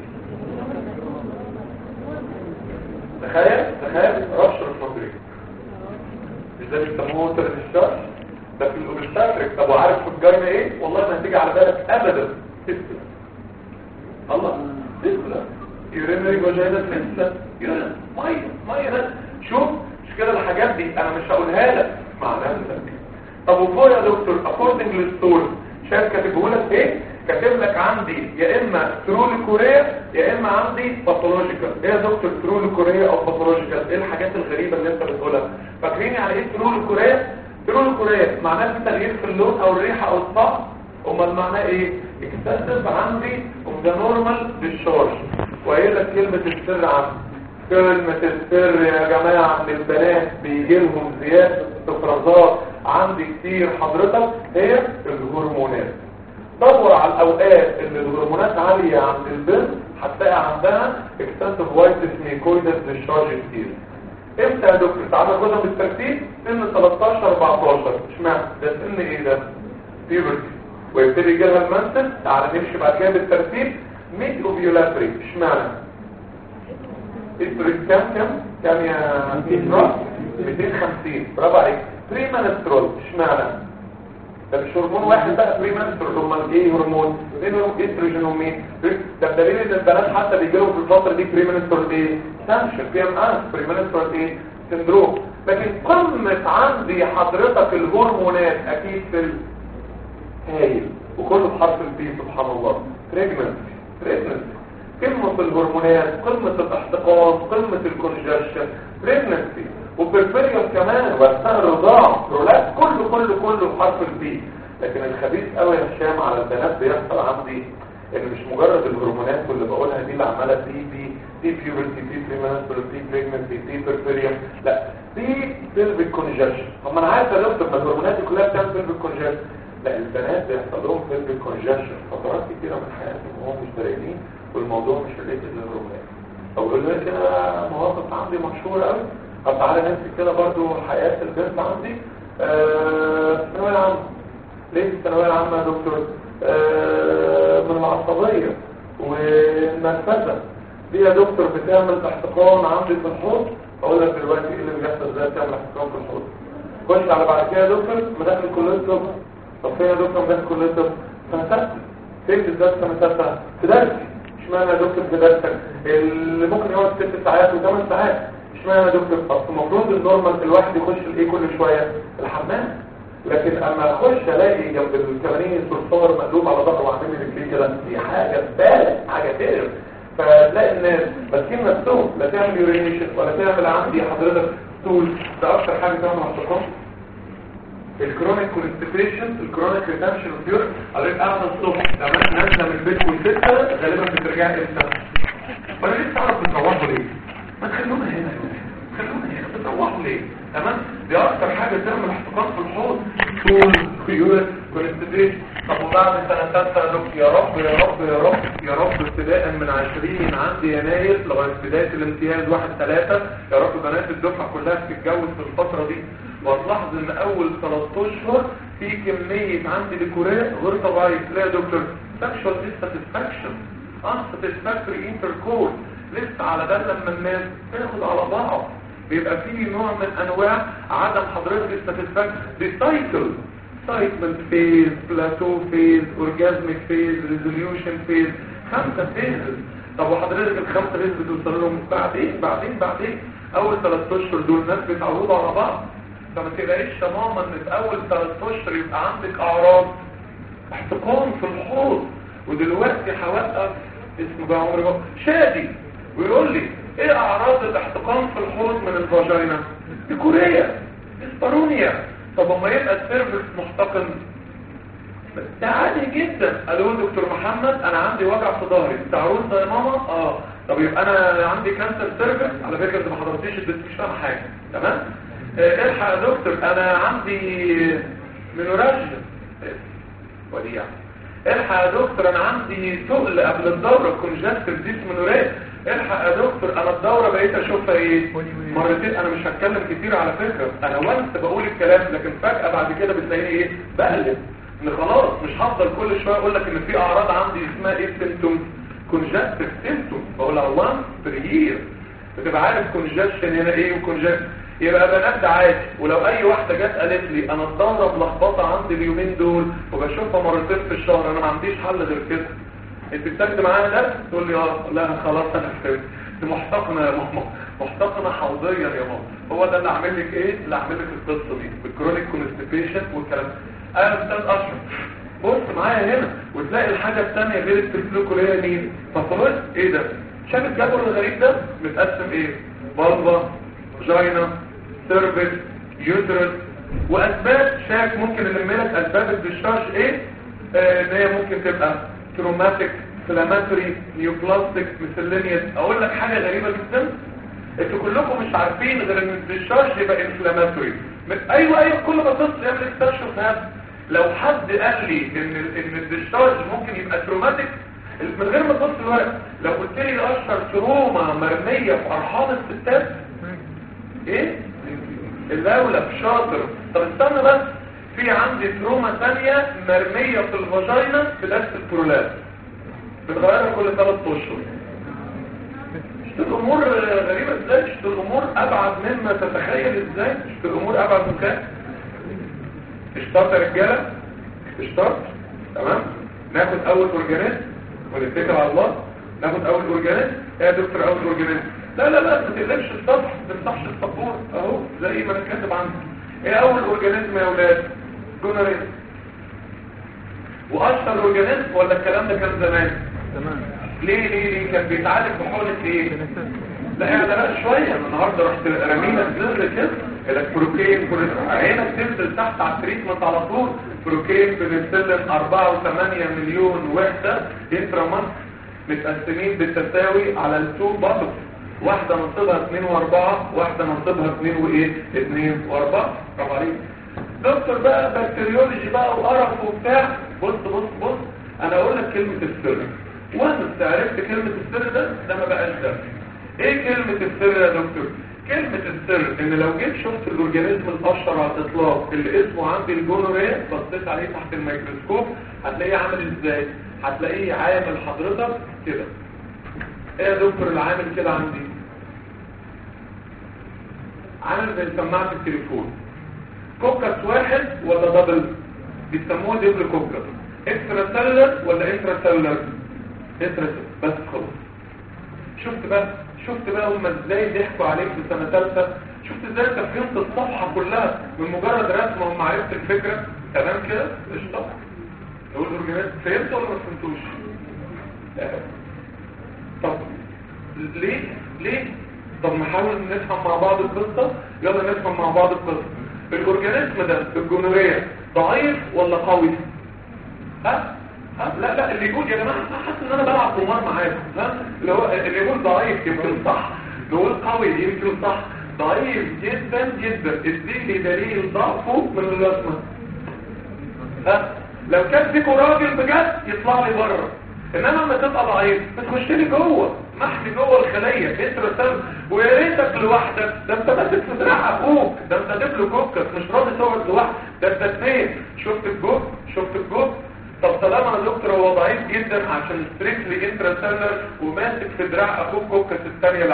تخيل تخيل رش الفابريك ازاي بيسموه ووتر ديشارج ده في الاوبستاتريك طب وعارف في الجاينا ايه والله ما هتيجي على بالك ابدا تسلا الله تسلا يورينري فاجينا تسلا يورين ميه ميه شوف مش كده الحاجات دي انا مش هقولها لك مع نفسك طب وفوق يا دكتور اكوردنج للستوري شايف كاتبه لك ايه كاتب لك عندي يا اما ترول كوريا يا اما عندي باثولوجيكال ايه يا دكتور ترول كوريا او باثولوجيكال ايه الحاجات الغريبه اللي انت بتقولها فاكرين يعني ايه ترول كوريا ترول كوريا معناه في تغيير في اللون او الريحه او الطعم امال معناه ايه اكتسب عندي اوف ذا نورمال ديشارج وقايل لك كلمه السر عندي كلمة السر يا جماعة من البنات بيجي لهم زيادة افرازات عندي كتير حضرتك هي الهرمونات دور على الاوقات اللي الهرمونات عالية عند البنت هتلاقي عندها اكتسب وايت سميكويدس للشارج كتير امتى يا دكتور تعالى ناخدها بالترتيب سن 13 14 اشمعنى ده سن ايه ده بيبرتي ويبتدي يجي لها المنسل تعالى نمشي بعد كده بالترتيب ميد اوفيولاتري اشمعنى التريك كام كام كام يا كيترا 250 برافو عليك بري مانسترول اشمعنى ده مش هرمون واحد بقى بري مانسترول امال ايه هرمون اثنين هرمون استروجين ومين ده بدليل ان البنات حتى بيجي لهم في الفتره دي بري مانسترول ايه تنشن بي ام اس بري مانسترول ايه سندروم لكن قمه عندي حضرتك الهرمونات اكيد في الهايل وكله بحرف البي سبحان الله بريجننسي بريجننسي قمة الهرمونات قمة الاحتقان قمة الكونجرشن بريجننسي وبرفيريوم كمان واثناء الرضاعة برولات كله كله كله بحرف البي لكن الخبيث قوي يا هشام على البنات بيحصل عندي ان مش مجرد الهرمونات واللي بقولها دي اللي عماله دي دي دي بيوبرتي دي بريمانستر دي بريجننسي دي برفيريوم لا دي سيلفيك كونجرشن هم انا عارف يا دكتور ما الهرمونات دي كلها بتعمل سيلفيك كونجرشن لا البنات بيحصل لهم سيلفيك كونجرشن فترات كتيره من حياتهم وهم مش داريين والموضوع مش ريليتد للهرمونات او يقول لك انا مواقف عندي مشهوره قوي طب تعالى نمسك كده برضو حياه البنت عندي الثانويه آه العامه ليه الثانويه العامه يا دكتور آه من العصبيه والنرفزه دي يا دكتور بتعمل احتقان عندي في الحوض اقول لك دلوقتي ايه اللي بيحصل ازاي بتعمل احتقان في الحوض خش على بعد كده يا دكتور مداخل كليه الطب طب فين يا دكتور مداخل كليه الطب سنه ثالثه فين بالذات سنه ثالثه في درسي اشمعنى يا دكتور في درسك اللي ممكن يقعد ست ساعات وثمان ساعات اشمعنى يا دكتور اصل المفروض النورمال الواحد يخش الايه كل شويه الحمام لكن اما اخش الاقي جنب الكمانين صرصار مقلوب على ظهره وعامل لي رجليه كده دي حاجه بالغ حاجه تقرف فتلاقي الناس ماسكين نفسهم لا تعمل يورينيشن ولا تعمل عندي حضرتك ستول ده اكتر حاجه تعمل احتقان الكرونيك كونستيبيشن الكرونيك ريتنشن فيور حضرتك قاعده الصبح تمام نازله من البيت والستة غالبا بترجعي امتى وانا لسه اعرف بتروحوا ليه ما تخلونا هنا خلونا هنا بتروحوا ليه تمام دي اكتر حاجه تعمل احتقان في الحوض طول خيول كونستيبيشن طب وبعد سنه ثالثه يا دكتور يا رب يا رب يا رب يا رب ابتداء من 20 عندي يناير لغايه بدايه الامتياز 1 3 يا رب بنات الدفعه كلها تتجوز في الفتره دي وهتلاحظ ان اول 3 اشهر في كمية عندي ديكوريه غير طبيعية تلاقي يا دكتور sexual dissatisfaction unsatisfactory intercourse لسه على بال لما الناس تاخد على بعض بيبقى فيه نوع من انواع عدم حضرتك الساتسفاكشن دي سايكل سايكل فيز بلاتو فيز اورجازميك فيز ريزوليوشن فيز خمسه فيزز طب وحضرتك الخمسه فيز بتوصل لهم بعدين بعدين بعدين اول ثلاث اشهر دول ناس بيتعودوا على بعض فما تلاقيش تماما ان في اول ثلاث اشهر يبقى عندك اعراض احتقان في الحوض ودلوقتي هوقف اسمه بقى عمري بقى شادي ويقول لي ايه اعراض الاحتقان في الحوض من الفاجينا دي كوريا اسبرونيا طب اما يبقى السيرفكس محتقن ده عادي جدا قالوا دكتور محمد انا عندي وجع في ظهري تعرض ده يا ماما اه طب يبقى انا عندي كانسر سيرفكس على فكره انت ما حضرتيش البنت مش فاهم حاجه تمام آه، الحق يا دكتور انا عندي مينوراجيا وديع الحق يا دكتور انا عندي تقل قبل الدوره كونجكتيف ديسمنوريا الحق يا دكتور انا الدوره بقيت اشوفها ايه مرتين انا مش هتكلم كتير على فكره انا وانت بقول الكلام لكن فجاه بعد كده بتلاقيني ايه بقلب ان خلاص مش هفضل كل شويه اقول لك ان في اعراض عندي اسمها ايه سيمتوم كونجكتيف سيمتوم بقولها وانس بير يير بتبقى عارف كونجكشن هنا ايه وكونجكشن يبقى بنات ده عادي ولو اي واحده جت قالت لي انا الدوره ملخبطه عندي اليومين دول وبشوفها مرتين في الشهر انا ما عنديش حل غير كده انت بتاخد معايا ده تقول لي اه لا خلاص انا فهمت دي محتقنه يا ماما محتقنه حوضيا يا ماما هو ده اللي عامل لك ايه اللي عامل لك القصه دي بالكرونيك كونستيبيشن والكلام ده. انا استاذ اشرف بص معايا هنا وتلاقي الحاجه الثانيه غير التفلوكوليه مين فخلاص ايه ده شايف الجدول الغريب ده متقسم ايه بلبه فاجينا سيرفكس يوترس واسباب شايف ممكن نلم لك اسباب الديشارج ايه آه، ان هي ممكن تبقى تروماتيك فلاماتوري نيوبلاستيك مسلينيوس اقول لك حاجه غريبه جدا انتوا كلكم مش عارفين غير ان الديشارج يبقى انفلاماتوري ايوه ايوه كل ما تصل يعمل اكستنشن هذا لو حد قال لي ان ال- ان الديشارج ممكن يبقى تروماتيك من غير ما تبص الورق لو قلت لي اشهر تروما مرميه في ارحام الستات ايه الدولة شاطر طب استنى بس في عندي تروما ثانية مرمية في الفاجينا في نفس البرولاب بتغيرها كل ثلاث اشهر مش دي الامور غريبة ازاي مش دي الامور ابعد مما تتخيل ازاي مش دي الامور ابعد من كده اشترط يا رجالة اشترط تمام ناخد اول اورجانيزم ونتكل على الله ناخد اول اورجانيزم ايه يا دكتور اول اورجانيزم لا لا لا ما تقلبش السطح ما تمسحش السبورة اهو زي ما انا كاتب عندي ايه اول اورجانيزم يا اولاد جونوريا واشهر اورجانيزم ولا الكلام ده كان زمان تمام ليه ليه ليه كان بيتعالج بحقنه ايه لا اعلى بقى شويه أنا النهارده رحت رمينا الزر كده لك بروكين بروكين. عينك تنزل تحت على التريتمنت على طول بروكين بنسلم 4 و8 مليون وحده انترامانت متقسمين بالتساوي على التو بابل واحدة نصيبها 2 و4 واحدة نصيبها 2 وايه 2 و4 برافو عليك دكتور بقى بكتيريولوجي بقى وقرف وبتاع بص بص بص انا اقول لك كلمة السر وانت عرفت كلمة السر ده ده ما بقاش ده ايه كلمة السر يا دكتور كلمة السر ان لو جيت شفت الاورجانيزم الاشهر على الاطلاق اللي اسمه عندي الجونوريا بصيت عليه تحت الميكروسكوب هتلاقيه عامل ازاي هتلاقيه عامل حضرتك كده ايه يا دكتور العامل كده عندي عامل زي سماعة التليفون كوكس واحد ولا دبل بيسموه دبل كوكس اكسترا سيلولر ولا انترا سيلولر انترا بس خلاص شفت بقى شفت بقى هم ازاي ضحكوا عليك في سنه ثالثه شفت ازاي انت فهمت الصفحه كلها من مجرد رسمه هم عرفت الفكره تمام كده قشطه نقول الاورجانيزم فهمت ولا ما فهمتوش آه. طب ليه ليه طب نحاول نفهم مع بعض القصه يلا نفهم مع بعض القصه الاورجانيزم ده الجونوريه ضعيف ولا قوي ها ها لا لا اللي يقول يا جماعه انا حاسس ان انا بلعب قمار معاكم ها اللي هو اللي يقول ضعيف يمكن صح اللي يقول قوي يمكن صح ضعيف جدا جدا اديني دليل ضعفه من الرسمه ها لو كان فيكوا راجل بجد يطلع لي بره انما لما تبقى ضعيف بتخش لي جوه محمي جوه الخليه انت رسم ويا ريتك لوحدك ده انت ماسك في دراع اخوك ده انت دبل كوكس مش راضي تقعد لوحدك ده انت اثنين شفت الجوب شفت الجوب طب طالما يا دكتور هو ضعيف جدا عشان ستريكلي انترا سيلر وماسك في دراع اخوك كوكس الثانيه اللي عنده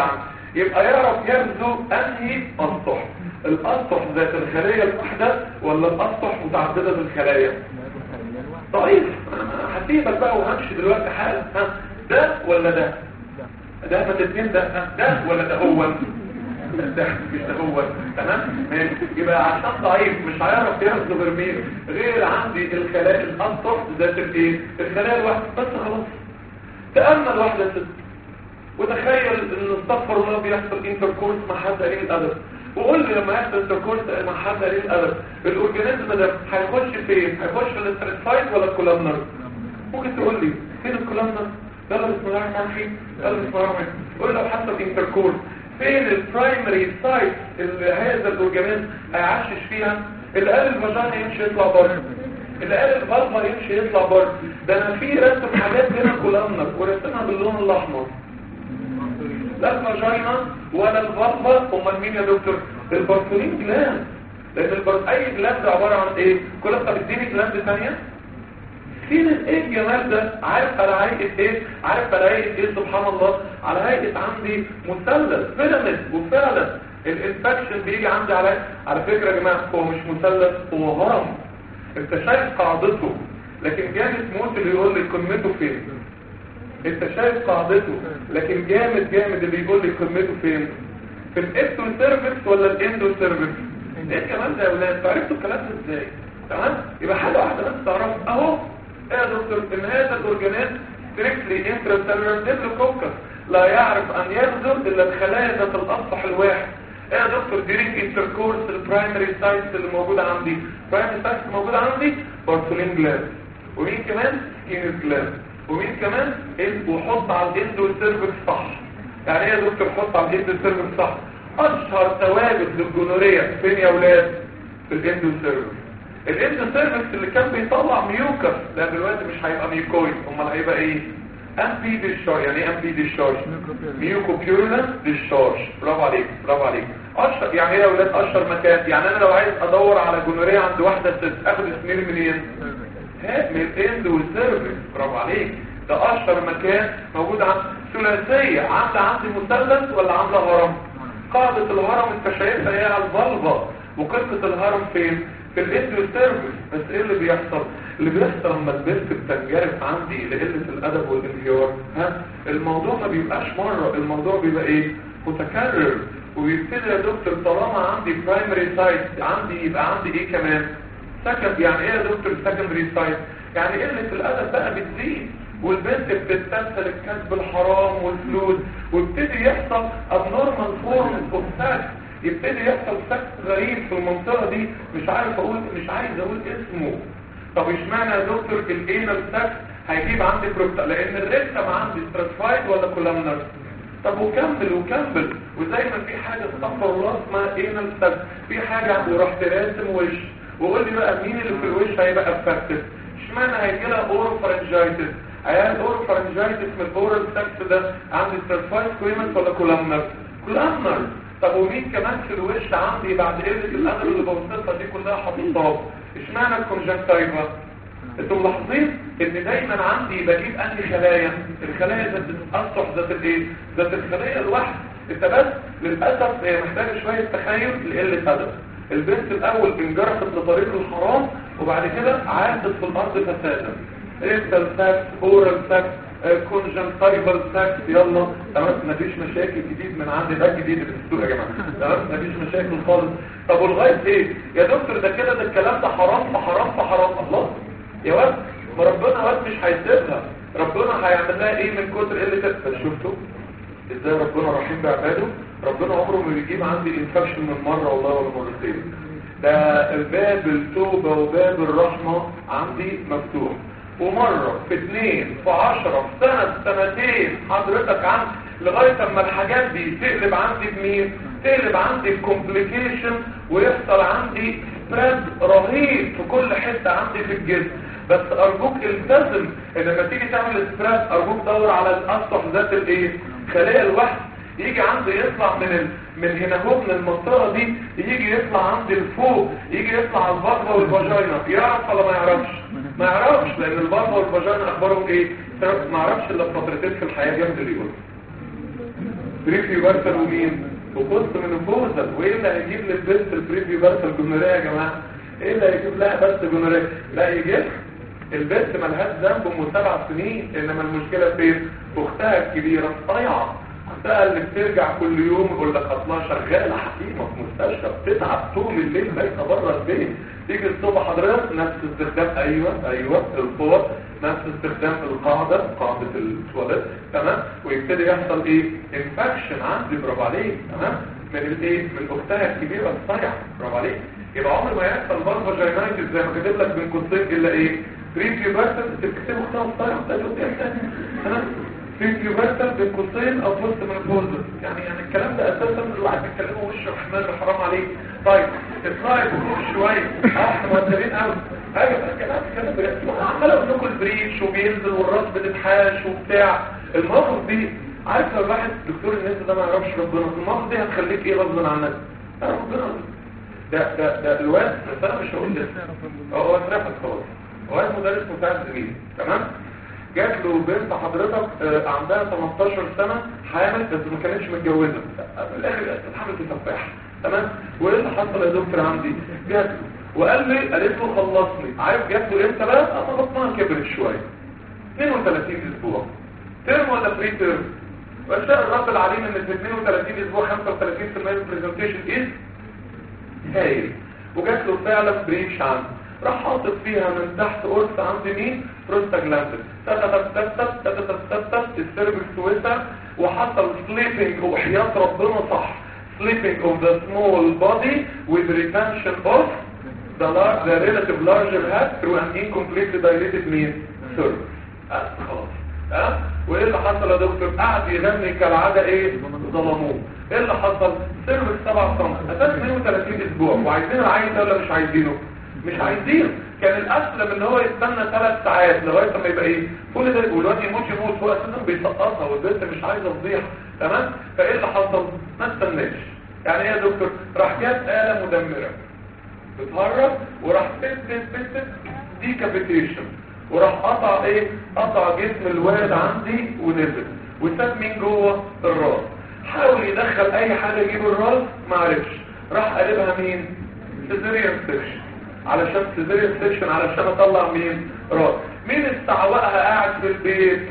يبقى يعرف يغزو انهي اسطح الاسطح ذات الخلية الواحدة ولا الاسطح متعددة الخلايا طيب هسيبك بقى وهمشي دلوقتي حالا ها ده ولا ده ده ما الاثنين ده ها؟ ده ولا ده هو ده مش ده هو تمام ماشي. يبقى عشان ضعيف مش هيعرف ياخد غير مين غير عندي الخلايا الاسطح ذات الايه الخلايا الواحدة بس خلاص تأمل واحدة ست وتخيل ان استغفر الله بيحصل انتركورس مع حد قليل الادب وقول لي لما يحصل انتركورس مع حد قليل الادب الاورجانيزم ده هيخش فين هيخش في الاستراتيفايد ولا الكولامنر ممكن تقول لي فين الكولامنر يلا بسم الله الرحمن الرحيم يلا بسم الله الرحمن الرحيم قول لي لو حصل انتركورس فين البرايمري سايت اللي هذا الاورجانيزم هيعشش فيها اللي قال الفاجينا يمشي يطلع بره اللي قال الفالفا يمشي يطلع بره ده انا في رسم حاجات هنا كولامنر ورسمها باللون الاحمر لا الفاجينا ولا الفالفا امال مين يا دكتور البارتولين جلاند لان البر... اي جلاند عباره عن ايه كل ما بتديني جلاند ثانيه فين ايه الجمال ده عارف على هيئه ايه عارف على هيئه ايه سبحان الله على هيئه عندي مثلث بيراميد وفعلا الانفكشن بيجي عندي على على فكره يا جماعه هو مش مثلث هو هرم انت شايف قاعدته لكن جامد موت اللي يقول لي قمته فين انت شايف قاعدته لكن جامد جامد اللي يقول لي قمته فين في الاكتو سيرفكس ولا الاندو سيرفكس ايه الكلام ده يا ولاد عرفتوا الكلام ده ازاي تمام يبقى حاجه واحده بس تعرف اهو ايه يا دكتور ان هذا الاورجانيزم ستريكتلي انترسيلولار ديبلوكوكس لا يعرف ان يغزر الا الخلايا ذات الاسطح الواحد ايه يا دكتور ديرينج انتركورس البرايمري سايتس اللي موجوده عندي برايمري سايتس موجوده عندي بارتولين جلاند ومين كمان سكينز جلاند ومين كمان إيه؟ وحط على الاندو سيرفكس صح يعني ايه يا دكتور حط على الاندو سيرفكس صح اشهر ثوابت للجونوريا فين يا ولاد في الاندو سيرفكس الاندو سيرفكس اللي كان بيطلع ميوكس لا دلوقتي مش هيبقى ميوكويد امال هيبقى ايه ام بي ديشارج يعني ايه ام بي ديشارج ميوكوبيورنس ديشارج برافو عليك برافو عليك اشهر يعني ايه يا ولاد اشهر مكان يعني انا لو عايز ادور على جونوريا عند واحده ست اخد سمير منين ها من الاند والسيرفكس برافو عليك ده اشهر مكان موجود عند ثلاثيه عامله عندي مثلث ولا عامله هرم قاعده الهرم انت شايفها هي على الفالفا وقصه الهرم فين في الاند والسيرفكس بس ايه اللي بيحصل اللي بيحصل لما البنت بتنجرف عندي لقله الادب والانهيار ها الموضوع ما بيبقاش مره الموضوع بيبقى ايه متكرر ويبتدي يا دكتور طالما عندي برايمري سايت عندي يبقى عندي ايه كمان سكند يعني ايه يا دكتور سكندري سايت يعني قله الادب بقى بتزيد والبنت بتستسهل الكسب الحرام والفلوس ويبتدي يحصل abnormal form of sex يبتدي يحصل سكس غريب في المنطقه دي مش عارف اقول مش عايز اقول اسمه طب اشمعنى يا دكتور الانال سكس هيجيب عندي بروكتا لان الريكتم عندي ستراتيفايد ولا كولامنر طب وكمل وكمل وزي ما في حاجه استغفر الله اسمها انال سكس في حاجه ورحت راسم وش وقول لي بقى مين اللي في الوش هيبقى افكتيف اشمعنى هيجي لها اورفرنجايتس عيال اورفرنجايتس من الاورال سكس ده عندي ستراتيفايد كويمنت ولا كولامنر كولامنر طب ومين كمان في الوش عندي بعد قله الادب اللي بوصفها دي كلها حطيطات اشمعنى الكونجنكتيفا انتوا ملاحظين ان دايما عندي بجيب انهي خلايا الخلايا ذات الاسطح ذات الايه ذات الخلايا الواحده انت بس للاسف هي محتاجه شويه تخيل لقله ادب البنت الاول انجرفت لطريق الحرام وبعد كده عادت في الارض فسادا ريكتال ساكس اورال ساكس كونجنكتيفال ساكس يلا تمام مفيش مشاكل جديد من عندي ده جديد اللي في السوق يا جماعه تمام مفيش مشاكل خالص طب ولغايه ايه يا دكتور ده كده ده الكلام ده حرام فحرام فحرام الله يا واد ما ربنا واد مش هيسيبها ربنا هيعمل لها ايه من كتر قله بس شفتوا ازاي ربنا رحيم بعباده ربنا عمره ما بيجيب عندي انفكشن من مره والله ولا مرتين ده باب التوبه وباب الرحمه عندي مفتوح ومرة في اثنين في عشرة في سنة في سنتين حضرتك عندي لغاية اما الحاجات دي تقلب عندي بمين تقلب عندي بكومبليكيشن ويحصل عندي سبريد رهيب في كل حتة عندي في الجسم بس ارجوك التزم ان لما تيجي تعمل سبريد ارجوك دور على الاسطح ذات الايه خلايا الواحد يجي عندي يطلع من ال... من هنا هو من المنطقه دي يجي يطلع عندي لفوق يجي يطلع على البطنه والفاجينا يعرف ولا ما يعرفش ما يعرفش لان البطنه والفاجينا اخبارهم ايه ما يعرفش الا فترتين في الحياه جنب اللي يقول بريفيو بارتل ومين وبوست منوبوزال وايه اللي هيجيب للبنت البريفيو بارتل جونوريه يا جماعه ايه اللي هيجيب لها بس جونوريه لا يجيب البنت ملهاش ذنب ام سبع سنين انما المشكله فين اختها الكبيره صايعه اختها اللي بترجع كل يوم يقول لك اصلها شغاله حكيمه في مستشفى بتتعب طول الليل بايته بره البيت تيجي الصبح حضرتك نفس استخدام ايوه ايوه الفور نفس استخدام القاعده قاعده التواليت تمام ويبتدي يحصل ايه انفكشن عندي برافو عليك تمام من الايه من اختها الكبيره الصايعه برافو عليك يبقى عمر ما يحصل برضه جاينايتس زي ما كاتب لك بين قوسين الا ايه بريفيو بارتن تكتب اختها الصايعه بتاعت تمام بريفيو بارتن بين قوسين او بوست من يعني يعني الكلام ده اساسا الواحد بيتكلمه وش رحمن حرام عليك طيب اطلعي فوق شويه احنا مؤدبين قوي ايوه الكلام الكلام بجد عمال اقول لكم البريش وبينزل والراس بتتحاش وبتاع المواقف دي عارف لو الواحد دكتور الناس ده ما يعرفش ربنا المواقف دي هتخليك ايه غصب عنك ربنا ده ده ده الواد بس انا مش هقول لسه هو اتنفس خلاص هو مدرس مساعد زميلي تمام جات له بنت حضرتك عندها 18 سنة حامل بس ما كانتش متجوزة في الاخر اتحمل في تفاح تمام وايه اللي حصل يا دكتور عندي جات له وقال لي قالت له خلصني عارف جات له امتى بقى انا بطنها كبرت شويه 32 اسبوع ترم ولا بري ترم وشاء الرب العليم ان في 32 اسبوع 35% من البرزنتيشن ايه هايل وجات له فعلا بريش عندي راح حاطط فيها من تحت قرص عند مين بروستاجلاندين السيرفكس وسع وحصل سليبنج وحياة ربنا صح sleeping of the small body with retention of the, large, the relative larger head through an incompletely dilated mean cervix أه خلاص أه وايه اللي حصل يا دكتور قعد يغني كالعادة ايه ظلموه ايه اللي حصل سيرفكس 7 سم اساس 32 اسبوع وعايزين العين ده ولا مش عايزينه مش عايزينه كان الاسلم ان هو يستنى ثلاث ساعات لغايه ما يبقى ايه كل ده والواد يموت يموت هو اساسا بيسقطها والبنت مش عايزه تضيع تمام فايه اللي حصل ما استناش يعني ايه يا دكتور راح جاب آلة مدمرة بتهرب وراح بت بت بت ديكابيتيشن وراح قطع ايه قطع جسم الولد عندي ونزل وساب مين جوه الراس حاول يدخل اي حاجة يجيب الراس ما عرفش راح قلبها مين سيزيريان سيكشن علشان سيزيريان سيكشن علشان اطلع مين راس مين استعوقها قاعد في البيت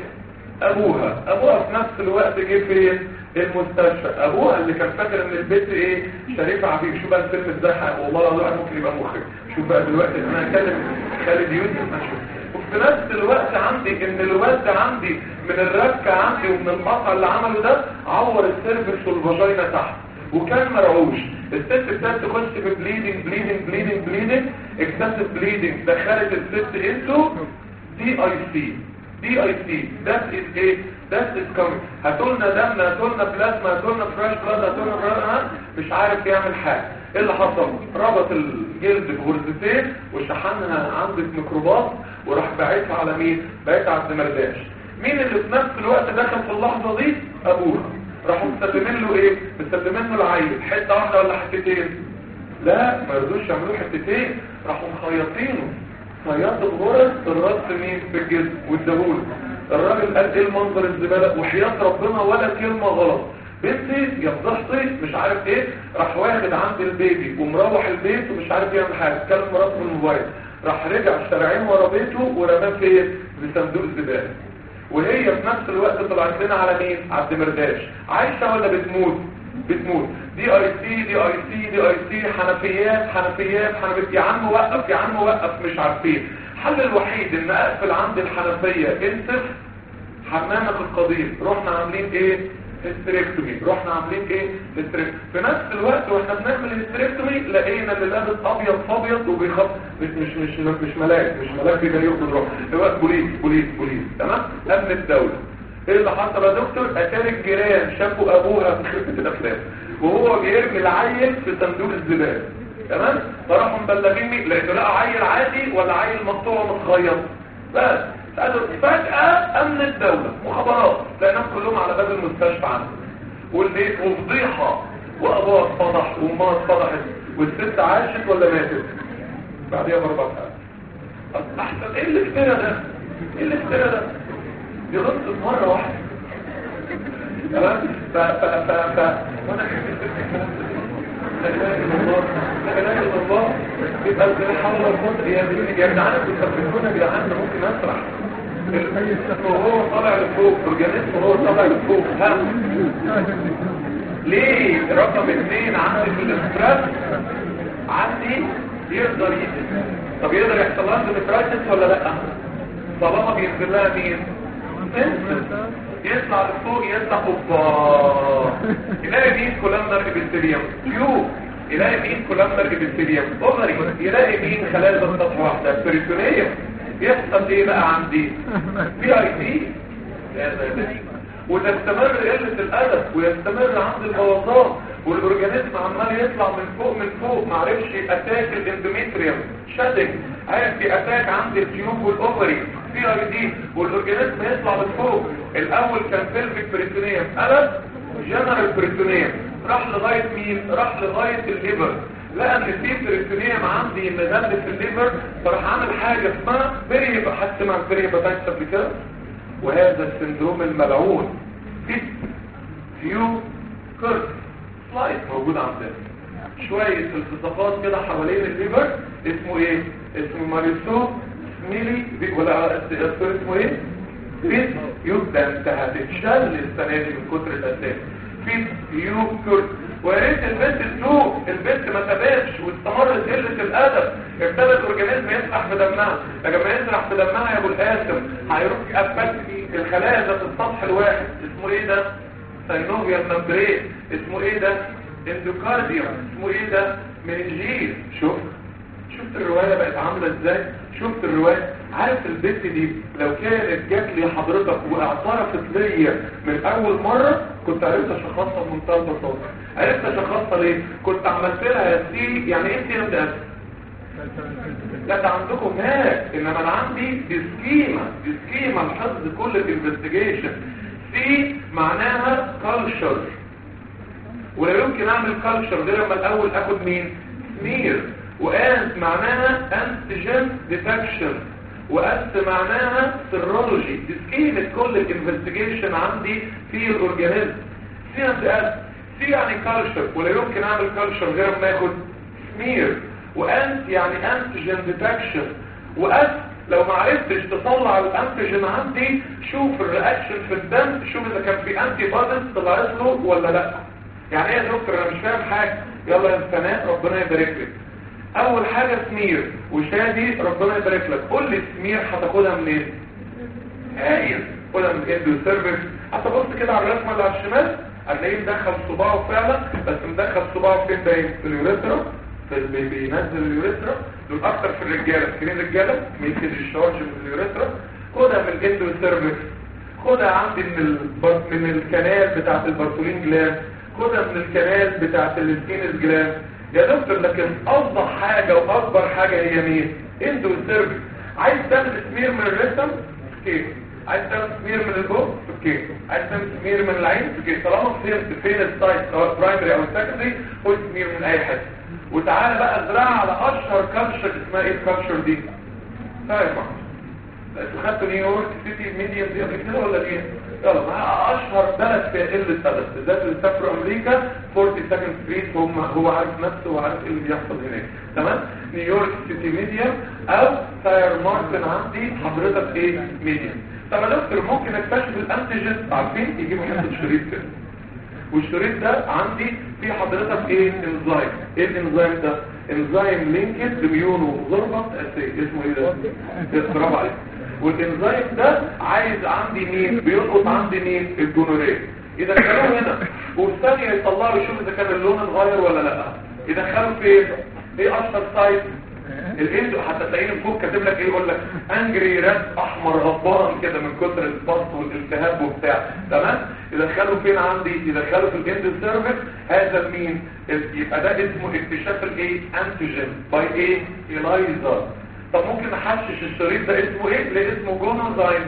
ابوها ابوها في نفس الوقت جه فين المستشفى ابوها اللي كان فاكر ان البيت ايه شريف عبيد شو بقى الفيلم ازاي والله الواحد ممكن يبقى مخرج شوف بقى دلوقتي انا هكلم خالد يوسف اشوف وفي نفس الوقت عندي ان الواد عندي من الركه عندي ومن القطع اللي عمله ده عور السيرفكس والفاجينا تحت وكان مرعوش الست ابتدت تخش في بليدنج بليدنج بليدنج بليدنج اكسسيف بليدنج دخلت الست انتو دي اي سي دي اي سي ذات از ايه ذات از كومينج هاتولنا دم هاتولنا بلازما هاتولنا فريش بلاد هاتولنا مش عارف يعمل حاجه ايه اللي حصل ربط الجلد بغرزتين وشحنها عند الميكروبات وراح باعتها على مين باعتها على الدمرداش مين اللي في نفس الوقت دخل في اللحظه دي ابوها راحوا مستخدمين له ايه مستخدمين له العيل حته واحده ولا حتتين لا ما يرضوش يعملوه حتتين راحوا مخيطينه خياط الغرز الراس مين في الجسم والدهون الراجل قال ايه المنظر الزباله وحياه ربنا ولا كلمه غلط بنتي يا فضحتي مش عارف ايه راح واخد عند البيبي ومروح البيت ومش عارف يعمل حاجه كلم مراته في الموبايل راح رجع شارعين ورا بيته ورماه فين في صندوق الزباله وهي في نفس الوقت طلعت لنا على مين على الدمرداش عايشه ولا بتموت بتموت دي اي سي دي اي سي دي اي سي حنفيات حنفيات حنفيات يا عم وقف يا عم وقف مش عارفين الحل الوحيد ان اقفل عند الحنفيه انسف حمامه القضيب رحنا عاملين ايه هستريكتومي رحنا عاملين ايه هستريكتومي في نفس الوقت واحنا بنعمل هستريكتومي لقينا اللي لابس ابيض فابيض وبيخط مش مش مش مش ملاك مش ملاك بيقدر ياخد روح هو بوليس بوليس بوليس تمام امن الدوله ايه اللي حصل يا دكتور اتاري الجيران شافوا ابوها في خفه الافلام وهو بيرمي العيل في صندوق الزباله تمام فراحوا مبلغين مين لانه لقى عيل عادي ولا عيل مقطوع متخيط بس قالوا فجأة أمن الدولة مخابرات لأنهم كلهم على باب المستشفى عنه والبيت وفضيحة وأبوها اتفضح وأمها اتفضحت والست عاشت ولا ماتت بعديها بأربع ساعات أحسن إيه اللي افترى ده؟ إيه اللي افترى ده؟ دي غلطت مرة واحدة تمام ف ف ف ف وانا حبيت الكلام ده لا اله الا الله لا اله الا الله يبقى لا حول ولا قوه الا بالله يا جدعان انتوا بتفكرونا يا جدعان ممكن اسرح وهو طالع لفوق اورجانيزم وهو طالع لفوق ها ليه رقم اثنين عندي في الاسترس عندي يقدر يجي طب يقدر يحصل لها ديمترايتس ولا لا طالما بينزل لها مين يطلع لفوق يطلع اوبا يلاقي مين كولامنر ابيثيليوم كيو يلاقي مين كولامنر ابيثيليوم اوفري يلاقي مين خلايا بالسطح واحده بريتونيوم يحصل ايه بقى عندي بي اي دي وتستمر قلة الأدب ويستمر عند البوظان والأورجانيزم عمال يطلع من فوق من فوق معرفش أتاك الاندوميتريوم شادك عارف في أتاك عند التيوب والأوفري في اي دي والأورجانيزم يطلع من فوق الأول كان فيلفيك بريتونيوم قلب جنرال بريتونيوم راح لغاية مين؟ راح لغاية الليبر لقى ان في بريتونيوم عندي مغلف في الليبر فراح عامل حاجة اسمها بري حتى مع البري بتاعت قبل كده وهذا السندروم الملعون فيت فيو كيرف سلايد موجود عندنا شوية التصاقات كده حوالين الليبر اسمه ايه اسمه ماريسو سميلي ولا اسمه ايه فيت يبقى انت هتتشل السنة دي من كتر الاساس فيت فيو كيرف ويا ريت البنت تسوق البنت ما تباتش واستمرت قله الادب ابتدى الاورجانيزم يسرح في دمها لما يسرح في دمها يا ابو القاسم هيروح يقفل الخلايا ذات السطح الواحد اسمه ايه ده سينوفيال ممبرين اسمه ايه ده اندوكارديوم اسمه ايه ده مننجيل شوف شفت الروايه بقت عامله ازاي شفت الروايه عارف البنت دي لو كانت جات لي حضرتك واعترفت ليا من اول مره كنت عرفت اشخصها بمنتهى البساطه عرفت اشخصها ليه كنت عملت لها يا سي يعني انت يا ده لا ده عندكم هناك انما انا عندي دي سكيما دي سكيما لحفظ كل الانفستيجيشن سي معناها كالتشر ولا يمكن اعمل كالتشر غير لما الاول اخد مين سمير وانت معناها انتيجين ديتكشن وأنت معناها سيرولوجي دي سكيمة كل الانفستيجيشن عندي في الاورجانيزم سي انت أس سي يعني كالشر ولا يمكن اعمل كالشر غير ما اخد سمير وانت يعني انتيجين ديتكشن وأس لو ما عرفتش تطلع الانتيجين عندي شوف الرياكشن في الدم شوف اذا كان في انتي بوديز طلعت له ولا لا يعني ايه يا دكتور انا مش فاهم حاجه يلا يا سناء ربنا يبارك لك اول حاجة سمير وشادي ربنا يبارك لك قول لي سمير هتاخدها منين هايل خدها من اندو سيرفيس حتى بص كده على الرسمه اللي على الشمال هتلاقيه مدخل صباعه فعلا بس مدخل صباعه فين باين في اليوريثرا في بينزل اليوريثرا دول اكتر في الرجاله فاكرين الرجاله ممكن الشارج من اليوريثرا خدها من الاندو سيرفيس خدها عندي من البر... من الكنال بتاعت البرتولين جلاند خدها من الكنال بتاعت السكينز جلاند يا دكتور لكن افضل حاجة واكبر حاجة هي مين اندو سيرفيس عايز تعمل سمير من الرسم كيف عايز تعمل سمير من البوك كيف عايز تعمل سمير من العين كيف طالما فهمت فين السايت سواء برايمري او سكندري خد سمير من اي حته وتعالى بقى ازرع على اشهر كالتشر اسمها ايه الكالتشر دي فاهم انتوا خدتوا نيويورك سيتي ميديم دي قبل كده ولا ايه يلا معاها اشهر بلد في قله ادب بالذات اللي سافروا امريكا 40 سكند ستريت هم هو عارف نفسه وعارف ايه اللي بيحصل هناك تمام نيويورك سيتي ميديم او ساير مارتن عندي حضرتك ايه ميديم طب يا دكتور ممكن اكتشف الانتيجين عارفين يجيبوا حته شريط كده والشريط ده عندي في حضرتك ايه انزايم ايه الانزايم ده انزايم لينكد لميونو ضربة اساسي اسمه ايه ده برافو عليك والانزايم ده عايز عندي مين بيلقط عندي مين الجونوريه يدخلوه هنا والثانية يطلعوا يشوف اذا كان اللون اتغير ولا لا يدخلوا فين ايه اشهر سايت الاندو حتى تلاقيه فوق كاتب لك ايه يقول لك انجري رد احمر غضبان كده من كتر البسط والالتهاب وبتاع تمام يدخلوا فين عندي يدخلوا في الاندو سيرفيس هذا مين يبقى ده اسمه اكتشاف الايه انتيجين باي ايه الايزا طب ممكن احشش الشريط ده اسمه ايه اللي اسمه جونوزايم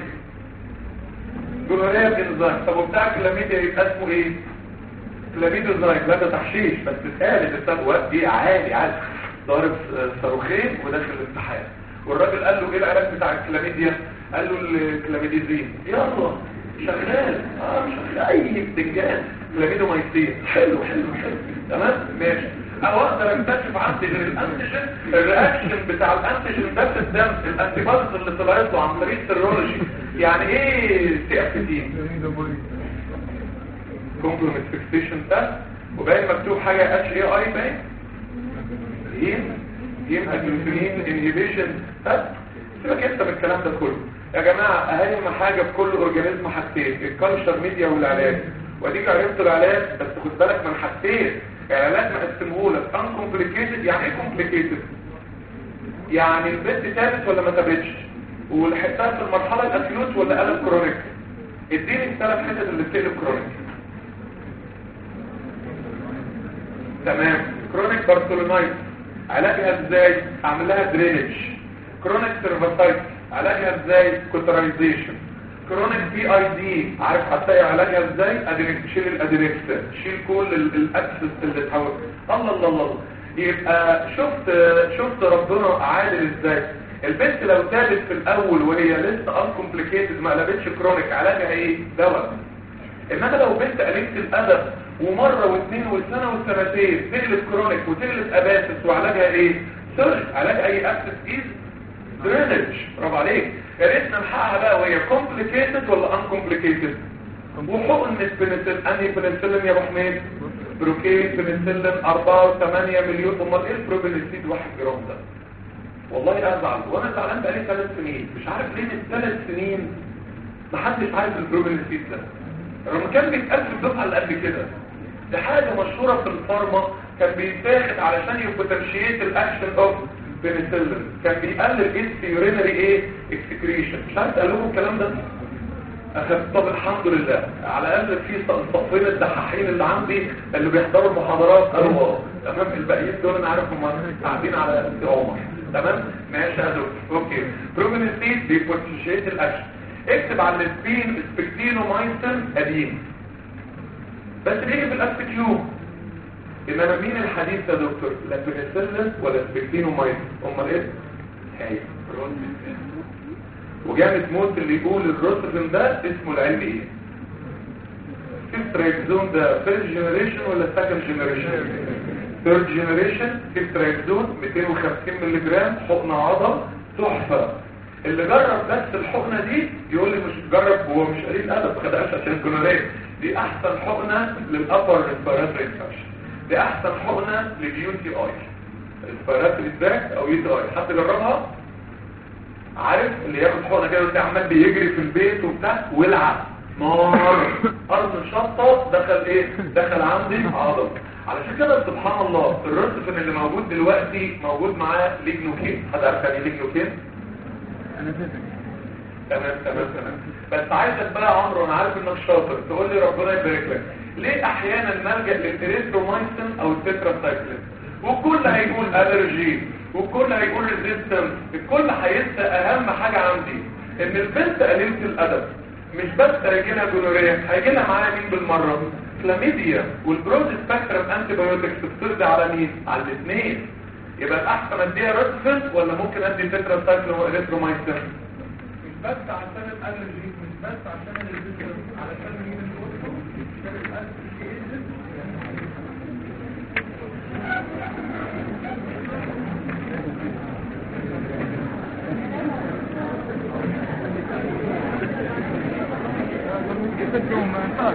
جونوريا انزايم طب وبتاع كلاميديا يبقى اسمه ايه كلاميدوزايم لا ده تحشيش بس اتقالت التبوات دي عالي عالي ضارب صاروخين وداخل الامتحان والراجل قال له ايه العلاج بتاع الكلاميديا قال له الكلاميديزين يلا شغال اه شغال اي بتنجان فلامينومايسين حلو حلو حلو تمام ماشي او اقدر اكتشف عندي غير الانتيجين الرياكشن بتاع الانتيجين ده في الدم الانتي اللي طلعت له عن طريق السيرولوجي يعني ايه سي اف تي كومبلمنت فيكسيشن ده وباين مكتوب حاجه اتش اي اي باين هيم هيم اجلوتينين انهيبيشن سيبك انت من الكلام ده كله يا جماعه اهم حاجه في كل اورجانيزم حاجتين الكالتشر ميديا والعلاج واديك عرفت العلاج بس خد بالك من حاجتين العلاج مقسمهولك ان كومبليكيتد يعني ايه كومبليكيتد يعني البنت تابت ولا ما تابتش ولحقتها في المرحله الاكيوت ولا قلب كرونيك اديني الثلاث حتت اللي بتقلب كرونيك تمام كرونيك بارسلونايت علاجها ازاي اعمل لها درينج كرونيك سيرفاسايت علاجها ازاي كوترايزيشن كرونيك بي اي دي عارف هتلاقي علاجها ازاي ادريك تشيل الادريكس شيل كل الاكسس اللي تحول الله الله الله يبقى شفت شفت ربنا عادل ازاي البنت لو تابت في الاول وهي لسه انكمبليكيتد ما قلبتش كرونيك علاجها ايه دواء انما لو بنت قلبت الادب ومره واثنين وسنه وسنتين تقلب كرونيك وتقلب اباسس وعلاجها ايه سيرش علاج اي اكسس ايز درينج برافو عليك يا ريت نلحقها بقى وهي كومبليكيتد ولا ان كومبليكيتد وحقن البنسلين انهي بنسلين يا ابو حميد بروكين بنسلين 4 و8 مليون امال ايه البروبينسيد 1 جرام ده والله ازعل وانا زعلان بقالي ثلاث سنين مش عارف ليه من ثلاث سنين محدش عارف البروبينسيد ده رغم كان بيتقال في الدفعه اللي قبل كده دي حاجه مشهوره في الفارما كان بيتاخد علشان يبقى تمشيات الاكشن اوف بنسلين كان بيقلل اس يورينري ايه اكسكريشن مش عارف قال لهم الكلام ده أخذ طب الحمد لله على الاقل في صفين الدحاحين اللي عندي اللي بيحضروا المحاضرات قالوا اه تمام الباقيين دول انا عارف هم قاعدين على سي عمر تمام ماشي يا دكتور اوكي بروبينستيد بيبوتنشيت الاكشن اكتب على السبين سبكتينومايسين قديم بس بيجي في الاس كيو انما مين الحديث يا دكتور لا بنسلين ولا سبكتينومايسين امال ايه هاي وجامد موت اللي يقول الروتفين ده اسمه العلمي ايه سيفترايكزون ده فيرست جنريشن ولا سكند جنريشن ثيرد جنريشن سيفترايكزون 250 مللي جرام حقنه عضل تحفه اللي جرب بس الحقنه دي يقول لي مش جرب هو مش قليل ادب ما خدهاش عشان الجنريه دي احسن حقنه للابر ريسبيراتوري انفكشن دي احسن حقنه لليو تي اي ريسبيراتوري تراك او يو تي اي حد جربها عارف اللي ياخد حقنه كده وانت عمال بيجري في البيت وبتاع ولع نار ارض شطه دخل ايه دخل عندي عضل علشان كده سبحان الله الرصفن اللي موجود دلوقتي موجود معاه ليجنوكين حد عارف يعني ليجنوكين تمام تمام تمام بس عايزك بقى يا عمرو انا عارف انك شاطر تقول لي ربنا يبارك لك ليه احيانا نلجا للتريثرومايسين او التتراسايكلين والكل هيقول الرجي والكل هيقول ريزيستنس الكل هينسى اهم حاجه عندي ان البنت قليله الادب مش بس هيجي لها جونوريا هيجي لها معاها مين بالمره كلاميديا والبرود سبيكترم انتي بايوتكس بترضي على مين على الاثنين يبقى الاحسن اديها روتفن ولا ممكن ادي تتراسايكلين واريثرومايسين مش بس عشان الالرجي مش بس عشان الريزيستنس علشان مين الأوتو عشان الالرجي بدهم انفاق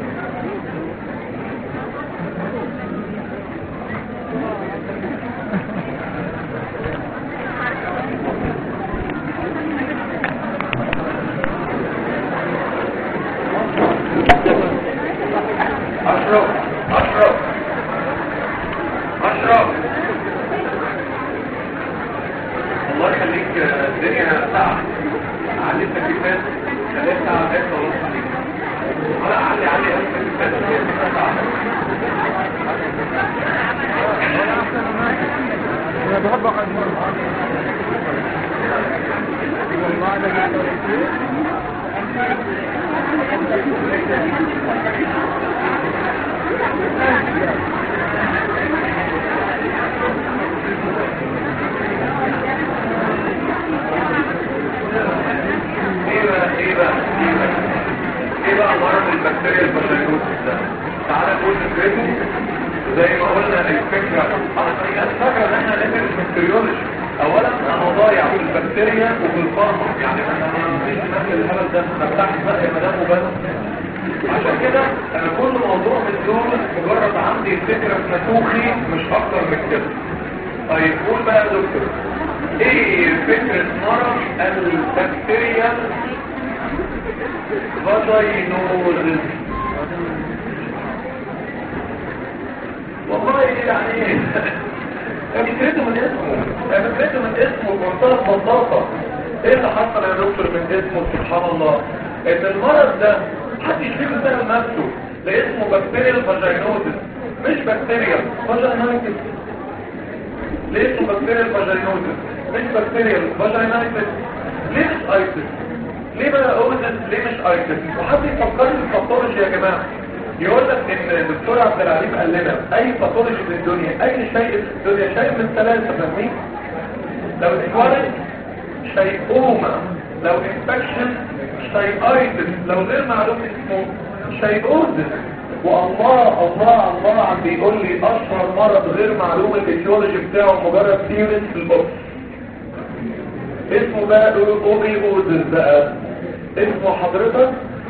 زي ما قلنا الفكرة الفكرة ان احنا ندرس البكتيريولوجي اولا انا ضايع في البكتيريا وفي الفارما يعني انا ما فيش مثل الهبل ده ما فتحت بقى يا مدام وبس عشان كده انا كل موضوع من دول مجرد عندي فكرة في نتوخي مش اكتر من كده طيب قول بقى يا دكتور ايه فكرة مرض البكتيريا فاجينوزيس والله يعني فكرته من اسمه فكرته من اسمه بمنتهى البساطة ايه اللي حصل يا دكتور من اسمه سبحان الله ان المرض ده حد يشتكي سهل نفسه ده اسمه بكتيريا الفاجينوزيس مش بكتيريا فاجينايتس ليه اسمه بكتيريا الفاجينوزيس مش بكتيريا فاجينايتس ليه مش ايتس ليه بقى اوزس ليه مش ايتس وحد يفكر في الباثولوجي يا جماعه يقول لك ان الدكتور عبد العليم قال لنا اي باثولوجي في الدنيا اي شيء في الدنيا شيء من ثلاثه فاهمين لو اتولد شيئوما لو انفكشن شيئايتس لو غير معلوم اسمه شيئوزس والله الله الله عم بيقول لي اشهر مرض غير معلوم الايتيولوجي بتاعه مجرد سيرس في البطن اسمه بقى اوبيوزس بقى اسمه حضرتك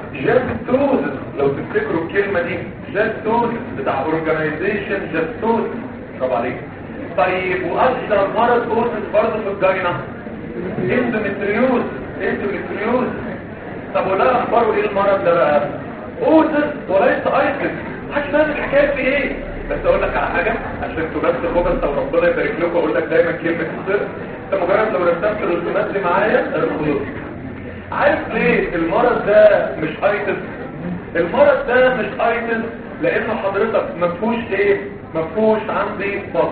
جاستوزس لو تفتكروا الكلمة دي جاستوزس بتاع اورجانيزيشن جاستوزس طب عليك طيب واشهر مرض اوزس برضه في الجاينة اندومتريوز اندومتريوز طب وده اخباره ايه المرض ده بقى اوزس وليس ايكس محدش فاهم الحكايه في ايه بس اقول لك على حاجه عشان انتوا بس خبز او ربنا يبارك لكم اقول لك دايما كلمه السر انت مجرد لو رسمت الرسومات دي معايا الخلوص عارف ليه المرض ده مش ايتس المرض ده مش ايتس لان حضرتك ما فيهوش ايه ما فيهوش عندي باص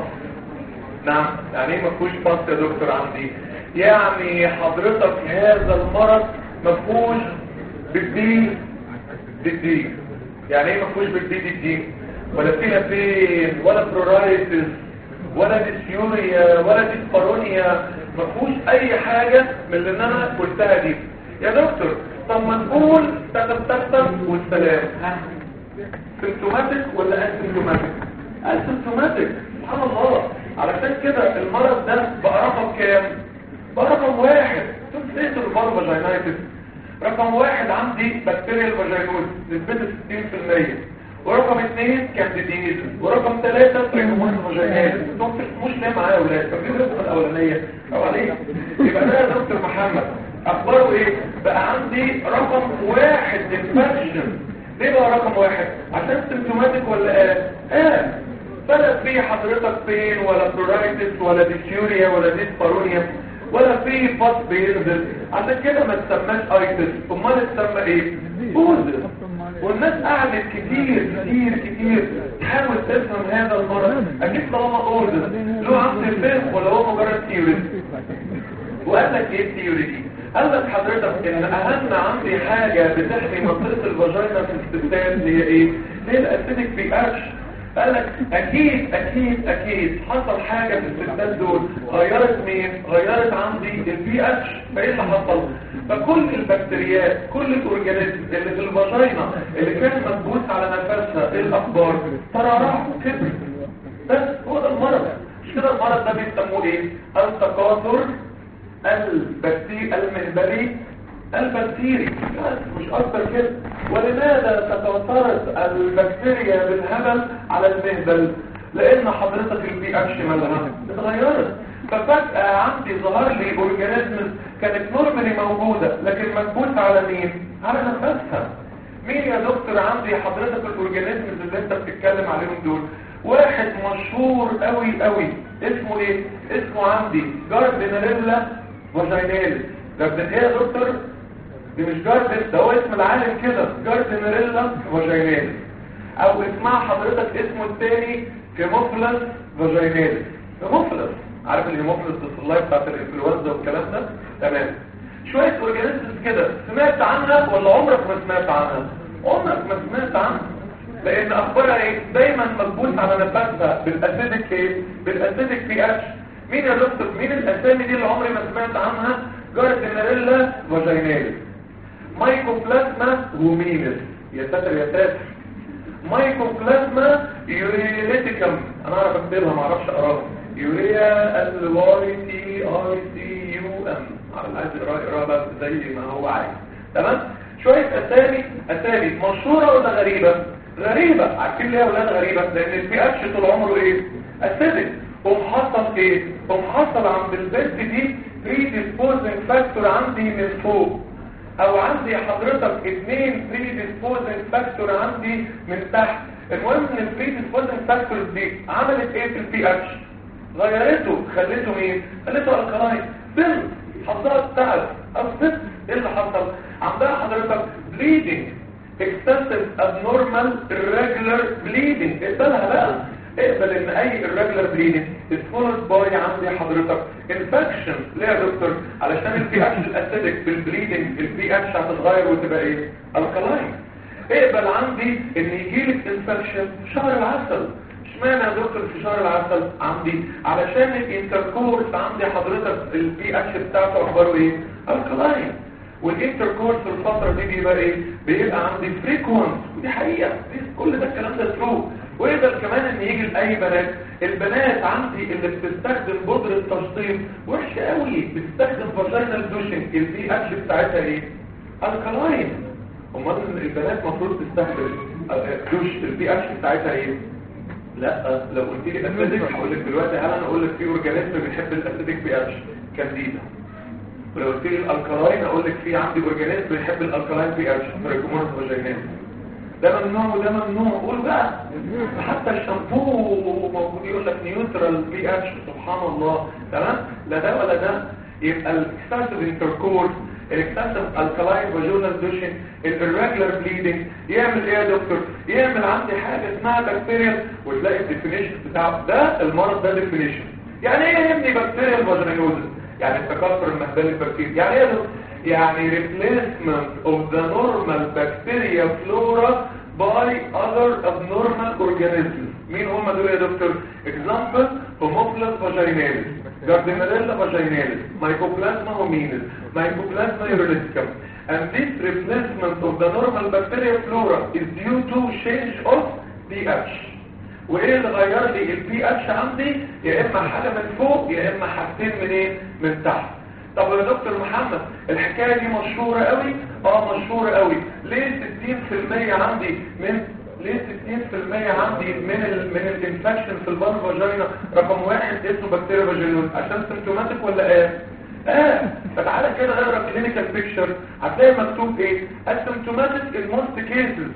نعم يعني ايه ما فيهوش باص يا دكتور عندي يعني حضرتك هذا المرض ما فيهوش بالدين بالدين يعني ايه ما فيهوش بالدين الدين ولا فيها فين ولا برورايتس ولا ديسيوريا ولا ديسبارونيا ما فيهوش اي حاجه من اللي انا قلتها دي يا دكتور طب ما نقول تتتتت والسلام ها سيمتوماتيك ولا اسيمتوماتيك اسيمتوماتيك سبحان الله علشان كده المرض ده بقى رقم كام بقى رقم واحد تنسيت الفالفاجينايتس رقم واحد عندي بكتيريا الفاجينوز نسبته 60% ورقم اثنين كانديديز ورقم ثلاثة تريكومون فاجينال انتم مش ليه معايا يا اولاد فاكرين الرقم الاولانيه او عليك يبقى ده يا دكتور محمد اخباره ايه بقى عندي رقم واحد انفكشن ليه بقى رقم واحد عشان سيمتوماتيك ولا ايه اه بلد فيه حضرتك فين ولا برورايتس ولا ديسيوريا ولا ديسبارونيا ولا في فاس بينزل عشان كده ما تسماش ايتس امال تسمى ايه بوزس والناس قعدت كتير كتير كتير تحاول تفهم هذا المرض اكيد طالما بوزس له عند الفهم ولا هو مجرد تيوري وقال لك ايه التيوري دي قال لك حضرتك ان اهم عندي حاجة بتحمي منطقة الفاجينا في الستات هي ايه هي الاسيدك بي اتش قال لك اكيد اكيد اكيد حصل حاجة في الستات دول غيرت مين غيرت عندي البي اتش فايه اللي حصل فكل البكتيريات كل الاورجانيزم اللي في الفاجينا اللي كان مكبوس على نفسها ايه الاخبار ترى كبر بس هو ده المرض مش كده المرض ده بيسموه ايه التكاثر البكتيري المهبلي البكتيري بس مش اكتر كده ولماذا تتوترت البكتيريا بالهبل على المهبل لان حضرتك البي اتش مالها اتغيرت ففجأة عندي ظهر لي اورجانيزم كانت نورمالي موجودة لكن مكبوت على مين على نفسها مين يا دكتور عندي حضرتك الاورجانيزم اللي انت بتتكلم عليهم دول واحد مشهور قوي قوي اسمه ايه اسمه عندي جاردنريلا فاجيناليس جاردن ايه يا دكتور دي مش جاردن ده هو اسم العالم كده جاردنريلا فاجيناليس او اسمها حضرتك اسمه الثاني هيموفيلس فاجيناليس هيموفيلس عارف الهيموفيلس الصلايه بتاعت الانفلونزا والكلام ده تمام شويه اورجانيزمز كده سمعت عنها ولا عمرك ما سمعت عنها عمرك ما سمعت عنها لان اخبارها ايه دايما مكبوس على نفسها بالاسيدك ايه بالاسيدك بي اتش مين يا دكتور مين الاسامي دي اللي عمري ما سمعت عنها جاردنريلا فاجيناليس مايكوبلازما رومينس يا ساتر يا ساتر مايكوبلازما يوريليتيكم انا اعرف اكتبها ما اعرفش اقراها يوريا الواي تي اي سي يو ام على اللي عايز يقراها يقراها بقى زي ما هو عايز تمام شويه اسامي اسامي مشهوره ولا غريبه غريبه عارفين ليه يا اولاد غريبه لان البي اتش طول عمره ايه اسيدك قوم حصل ايه قوم حصل عند البنت دي بريديسبوزنج فاكتور عندي من فوق او عندي حضرتك اثنين بريديسبوزنج فاكتور عندي من تحت المهم ان البريديسبوزنج فاكتور دي عملت ايه في البي اتش غيرته خليته مين خليته الكلاين بنت حصلت تعب او ست ايه اللي حصل عندها حضرتك بليدنج excessive abnormal irregular bleeding اقبلها بقى اقبل ان اي irregular bleeding is followed by عندي حضرتك infection ليه يا دكتور علشان البي اتش الاسيدك بالبليدنج البي اتش هتتغير وتبقى ايه الكلاين اقبل عندي ان يجيلك انفكشن في شهر العسل اشمعنى يا دكتور في شهر العسل عندي علشان الانتركورس عندي حضرتك البي اتش بتاعته اخباره ايه الكلاين والانتركورس في الفترة دي بيبقى ايه بيبقى عندي فريكوانت ودي حقيقة دي كل ده الكلام ده ترو ويقدر كمان ان يجي لاي بنات البنات عندي اللي بتستخدم بودرة تشطيب وحشة قوي بتستخدم فاجينال دوشنج البي اتش بتاعتها ايه الكلاين امال البنات المفروض تستخدم دوش البي اتش بتاعتها ايه لا لو قلت لي اسيدك هقول لك دلوقتي هل انا اقول لك في اورجانيزم بيحب الاسيدك بي اتش كانديدا ولو قلت لي الالكلاين اقول لك في عندي اورجانيزم بيحب الالكلاين بي اتش تراكمونس فاجينال ده ممنوع وده ممنوع قول بقى حتى الشامبو موجود يقول لك نيوترال بي اتش سبحان الله تمام لا ده ولا ده يبقى الاكسسيف انتركورس الاكسسيف الكلاين فاجينال دوشن الريجولار بليدنج يعمل ايه يا دكتور يعمل عندي حاجه اسمها بكتيريا وتلاقي الديفينيشن بتاعه ده المرض ده ديفينيشن يعني ايه يا ابني بكتيريا فاجينالوزس يعني التكاثر المهبلي البكتيريا يعني ايه يعني replacement of the normal bacteria flora by other abnormal organisms مين هم دول يا دكتور example homophilus vaginalis gardnerella vaginalis mycoplasma hominis mycoplasma urinaticum and this replacement of the normal bacteria flora is due to change of pH وايه اللي غير لي البي اتش عندي يا اما حاجه من فوق يا اما حاجتين منين من تحت طب يا دكتور محمد الحكايه دي مشهوره قوي اه مشهوره قوي ليه 60% عندي من ليه 60% عندي من ال من الانفكشن في البان فاجينا رقم واحد اسمه بكتيريا فاجينوز عشان سيمتوماتيك ولا ايه اه فتعالى كده اقرا كلينيكال بيكتشر هتلاقي مكتوب ايه السيمتوماتيك in most cases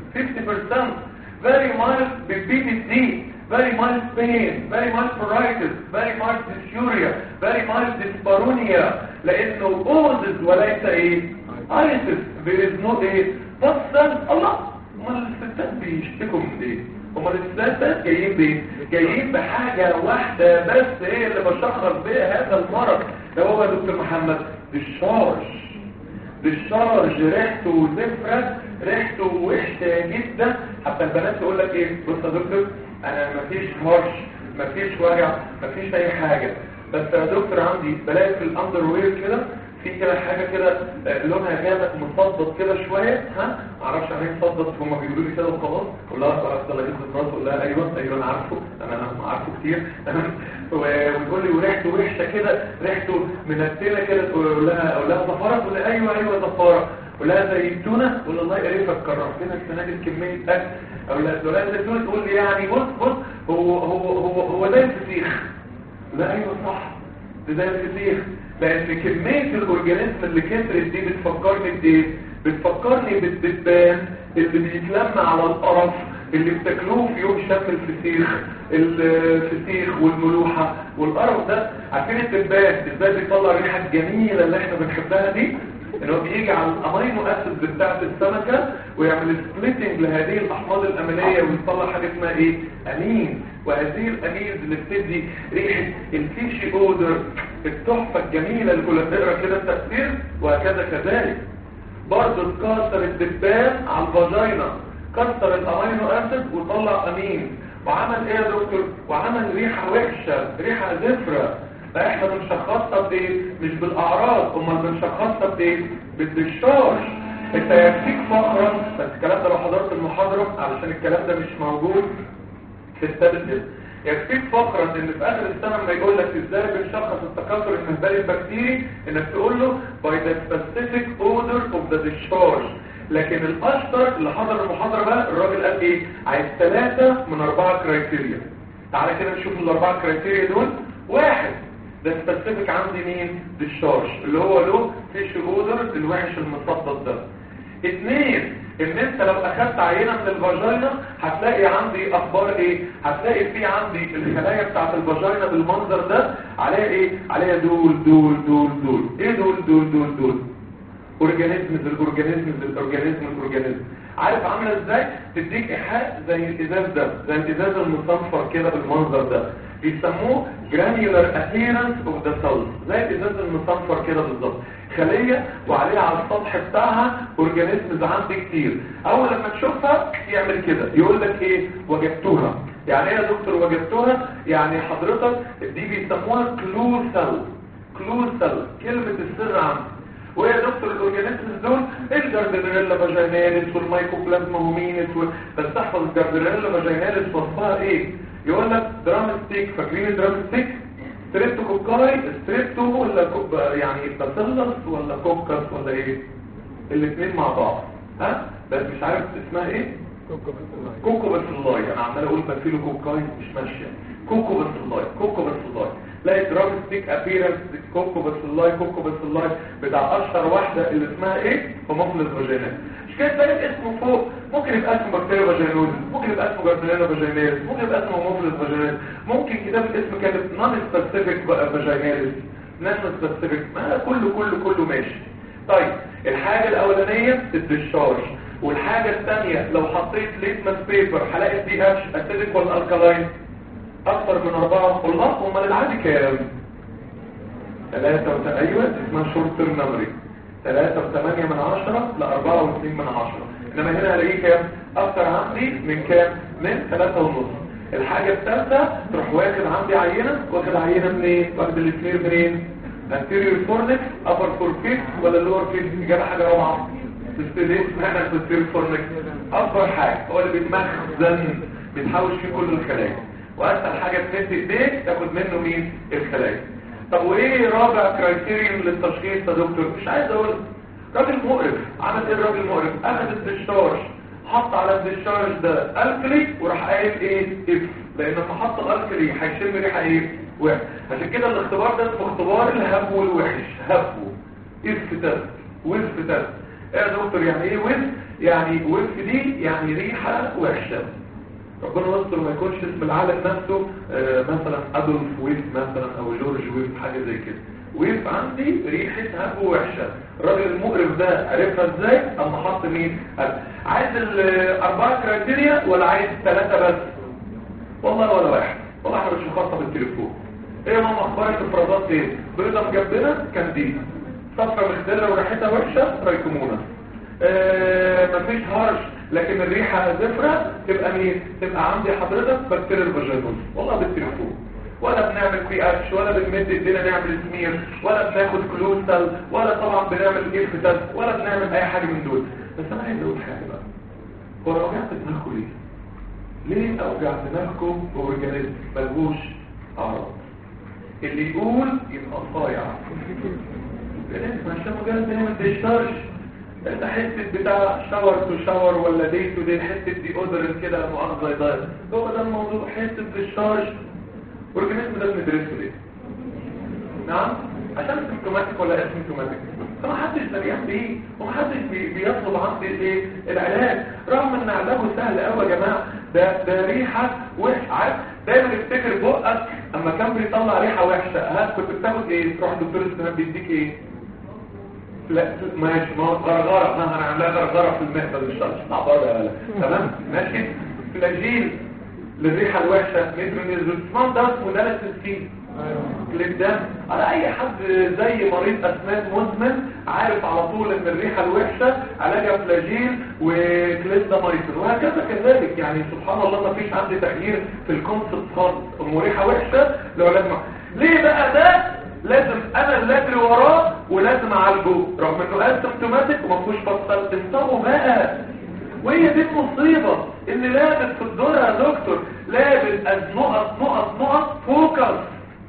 50% very mild BPD very mild pain very mild pruritus very mild dysuria very mild dyspareunia لانه اوزز وليس ايه ايسس there is no ايه بصل الله امال الستات بيشتكوا من ايه امال الستات جايين بايه جايين بحاجه واحده بس هي اللي بشخص بيها هذا المرض ده هو يا دكتور محمد الشارج بالشارج ريحته زفرة ريحته وحشة جدا حتى البنات تقول لك ايه بص يا دكتور انا مفيش هرش مفيش وجع مفيش اي حاجة بس يا دكتور عندي بلاقي في الاندر وير كده في كده حاجة كده لونها جامد مصدد كده شوية ها معرفش عن ايه مصدد هما بيقولوا لي كده وخلاص اقول لها خلاص يلا جبت الراس اقول لها ايوه ايوه انا عارفه انا انا عارفه كتير تمام ويقول لي وريحته وحشه كده ريحته منتنه كده تقول لها اقول لها زفاره تقول لي ايوه ايوه زفاره اقول لها زيتونه تقول الله يقرفك كرهتنا السنه دي كميه اكل اقول لها تقول لها زيتونه تقول لي يعني بص بص هو هو هو هو زي الفسيخ لا ايوه صح ده زي الفسيخ لان كميه الاورجانيزم اللي كترت دي بتفكرني بايه بتفكرني بالدبان اللي بيتلم على القرف اللي بتاكلوه في يوم شم الفسيخ الفسيخ والملوحة والقرف ده عارفين الدبان ازاي بيطلع الريحة الجميلة اللي احنا بنحبها دي ان هو بيجي على الامينو اسيد بتاعت السمكة ويعمل سبليتنج لهذه الاحماض الامينية ويطلع حاجة اسمها ايه امين وهذه الامينز اللي بتدي ريحة الفيشي اودر التحفة الجميلة اللي كنا بنقرا كده التأثير وهكذا كذلك برضه تكسر الدبان على الفاجينا كسر الامينو اسيد وطلع امين وعمل ايه يا دكتور وعمل ريحة وحشة ريحة زفرة فاحنا بنشخصها بايه مش بالاعراض امال بنشخصها بايه بالدشاش انت يكفيك فقرا بس الكلام ده لو حضرت المحاضره علشان الكلام ده مش موجود في كتاب الاسم يكفيك فقرة ان في اخر السنة لما يقول لك ازاي بنشخص التكاثر المهبلي البكتيري انك تقول له by the specific order of the discharge لكن الاشطر اللي حضر المحاضرة بقى الراجل قال ايه عايز ثلاثة من اربعة كرايتيريا تعالى كده نشوف الاربعة كرايتيريا دول واحد ده سبيسيفيك عندي مين ديشارج اللي هو له فيش اودر الوحش المصدد ده اثنين ان انت لو اخدت عينة من الفاجينا هتلاقي عندي اخبار ايه هتلاقي في عندي الخلايا بتاعت الفاجينا بالمنظر ده عليها ايه عليها دول دول دول دول ايه دول دول دول دول اورجانيزمز الاورجانيزمز الاورجانيزم الاورجانيزم عارف عامله ازاي تديك ايحاء زي الازاز ده زي الازاز المصنفر كده بالمنظر ده بيسموه granular appearance of the cells زي الازاز المصنفر كده بالظبط خليه وعليها على السطح بتاعها اورجانيزمز عندي كتير اول لما تشوفها يعمل كده يقول لك ايه وجدتوها يعني ايه يا دكتور وجدتوها يعني حضرتك دي بيسموها كلو سيل كلو سيل كلمه السر عندي وهي يا دكتور الاورجانيزمز دول الجاردنيلا فاجيناليس والمايكوبلازما هومينيس وال... بس تحفظ الجاردنيلا فاجيناليس وصفها ايه يقول لك درام ستيك فاكرين الدرام ستيك ستريبتوكوكاي ستريبتو ولا كوب يعني باسيلس ولا كوكس ولا ايه الاثنين مع بعض ها بس مش عارف اسمها ايه كوكو باسيلاي انا عمال اقول باسيلو كوكاي مش ماشيه كوكو باسيلاي كوكو باسيلاي لا درام ستيك ابيرنس كوكو باسيلاي كوكو باسيلاي بتاع اشهر واحده اللي اسمها ايه هوموفيلس فاجينال مش كده تلاقي اسمه فوق ممكن يبقى اسمه بكتيريا فاجينوز ممكن يبقى اسمه جاردنيلا فاجيناليس ممكن يبقى اسمه هوموفيلس فاجيناليس ممكن كتاب الاسم كانت نون سبيسيفيك فاجيناليس نون سبيسيفيك ما كله كله كله ماشي طيب الحاجه الاولانيه الديشارج والحاجه الثانيه لو حطيت ليتمس بيبر هلاقي الدي اتش اسيدك ولا الكالاين اكتر من اربعة والله امال العادي كام ثلاثة وت... ايوه اسمها شورت تيرم ميموري ثلاثة وثمانية من عشرة لأربعة واثنين من عشرة انما هنا هلاقيه كام اكتر عندي من كام من ثلاثة ونص الحاجة الثالثة تروح واخد عندي عينة واخد عينة منين واخد الاثنين منين anterior fornix upper fornix ولا lower fornix اجابة حاجة روعة تستديك معنى anterior fornix اكبر حاجة هو اللي بيتمخزن بيتحوش فيه كل الخلايا واسهل حاجة تمد ايديك تاخد منه مين الخلايا طب وايه رابع كرايتيريوم للتشخيص يا دكتور مش عايز اقول راجل مقرف عمل ايه الراجل مقرف اخذ الدشارج حط على الدشارج ده الكلي وراح قايل ايه اف لان لما حط الالكلي هيشم ريحه ايه وحش عشان كده الاختبار ده اسمه اختبار الهب والوحش هبو اف تست وف تست ايه يا دكتور يعني ايه وف يعني وف دي يعني ريحه وحشه ربنا يستر ما يكونش اسم العالم نفسه آه مثلا ادولف ويف مثلا او جورج ويف حاجه زي كده ويف عندي ريحه هب وحشه الراجل المقرف ده عرفها ازاي اما حط مين هب. عايز الاربعه كرايتيريا ولا عايز ثلاثه بس والله ولا واحد والله احنا مش مخاطب بالتليفون ايه يا ماما اخبارك الافرازات ايه بيضه مجبنه كانديدا صفرة مخدره وريحتها وحشه رايكومونا آه مفيش هرش لكن الريحة زفرة تبقى مين تبقى عندي حضرتك بكتيريا الفاجينوز والله بالتليفون ولا بنعمل بي اتش ولا بنمد ايدينا نعمل سمير ولا بناخد كلوستال ولا طبعا بنعمل ايف تست ولا بنعمل اي حاجة من دول بس انا عايز اقول حاجة بقى هو لو وجعت دماغكم ليه ليه اوجع دماغكم باورجانيزم ملهوش اعراض اللي يقول يبقى صايع الاسم عشان مجرد بنعمل ديشتارج انت حته بتاع شاور تو شاور ولا دي تو دي حته دي اودرنت كده مؤاخذه يضايق هو ده الموضوع حته ديشارج اورجانيزم ده بندرسه ليه نعم عشان سيمتوماتيك ولا اسيمتوماتيك فما حدش دريان بيه ومحدش بي بيطلب عندي ايه العلاج رغم ان علاجه سهل قوي يا جماعه ده ده ريحه وحشه عارف دايما افتكر بقك اما كان بيطلع ريحه وحشه ها كنت بتاخد ايه تروح دكتور السنان بيديك ايه لا ماشي ما هو غرغره ما هنعملها غرغره في المهبل مش هتطلع بره تمام ماشي فلاجيل للريحه الوحشه مترونيزولفان ده اسمه ده السكين كليب ده على اي حد زي مريض اسنان مزمن عارف على طول ان الريحه الوحشه علاجها فلاجيل وكليبدامايسين وهكذا كذلك يعني سبحان الله ما فيش عندي تغيير في الكونسبت خالص ام ريحه وحشه لو لازم ليه بقى ده لازم انا اللي اجري وراه ولازم اعالجه رغم انه اسيمتوماتيك وما فيهوش بطل انصابه بقى وهي دي المصيبه ان لابس في الدور يا دكتور لابس از نقط نقط نقط فوكس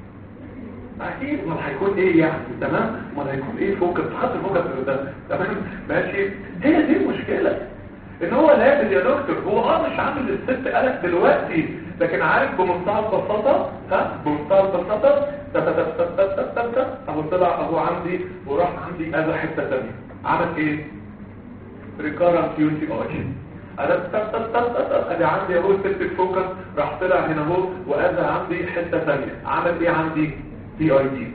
اكيد ما هيكون ايه يعني تمام ما هيكون ايه فوكس خط فوكس ده تمام ماشي هي دي المشكله ان هو لابس يا دكتور هو اه مش عامل الست قلق دلوقتي لكن عارف بمنتهى البساطه ها بمنتهى البساطه اهو طلع اهو عندي وراح عندي اذى حته ثانيه عمل ايه ريكارنت يوتي اي ادي عندي اهو ست فوكس راح طلع هنا اهو واذى عندي حته ثانيه عمل ايه عندي بي اي دي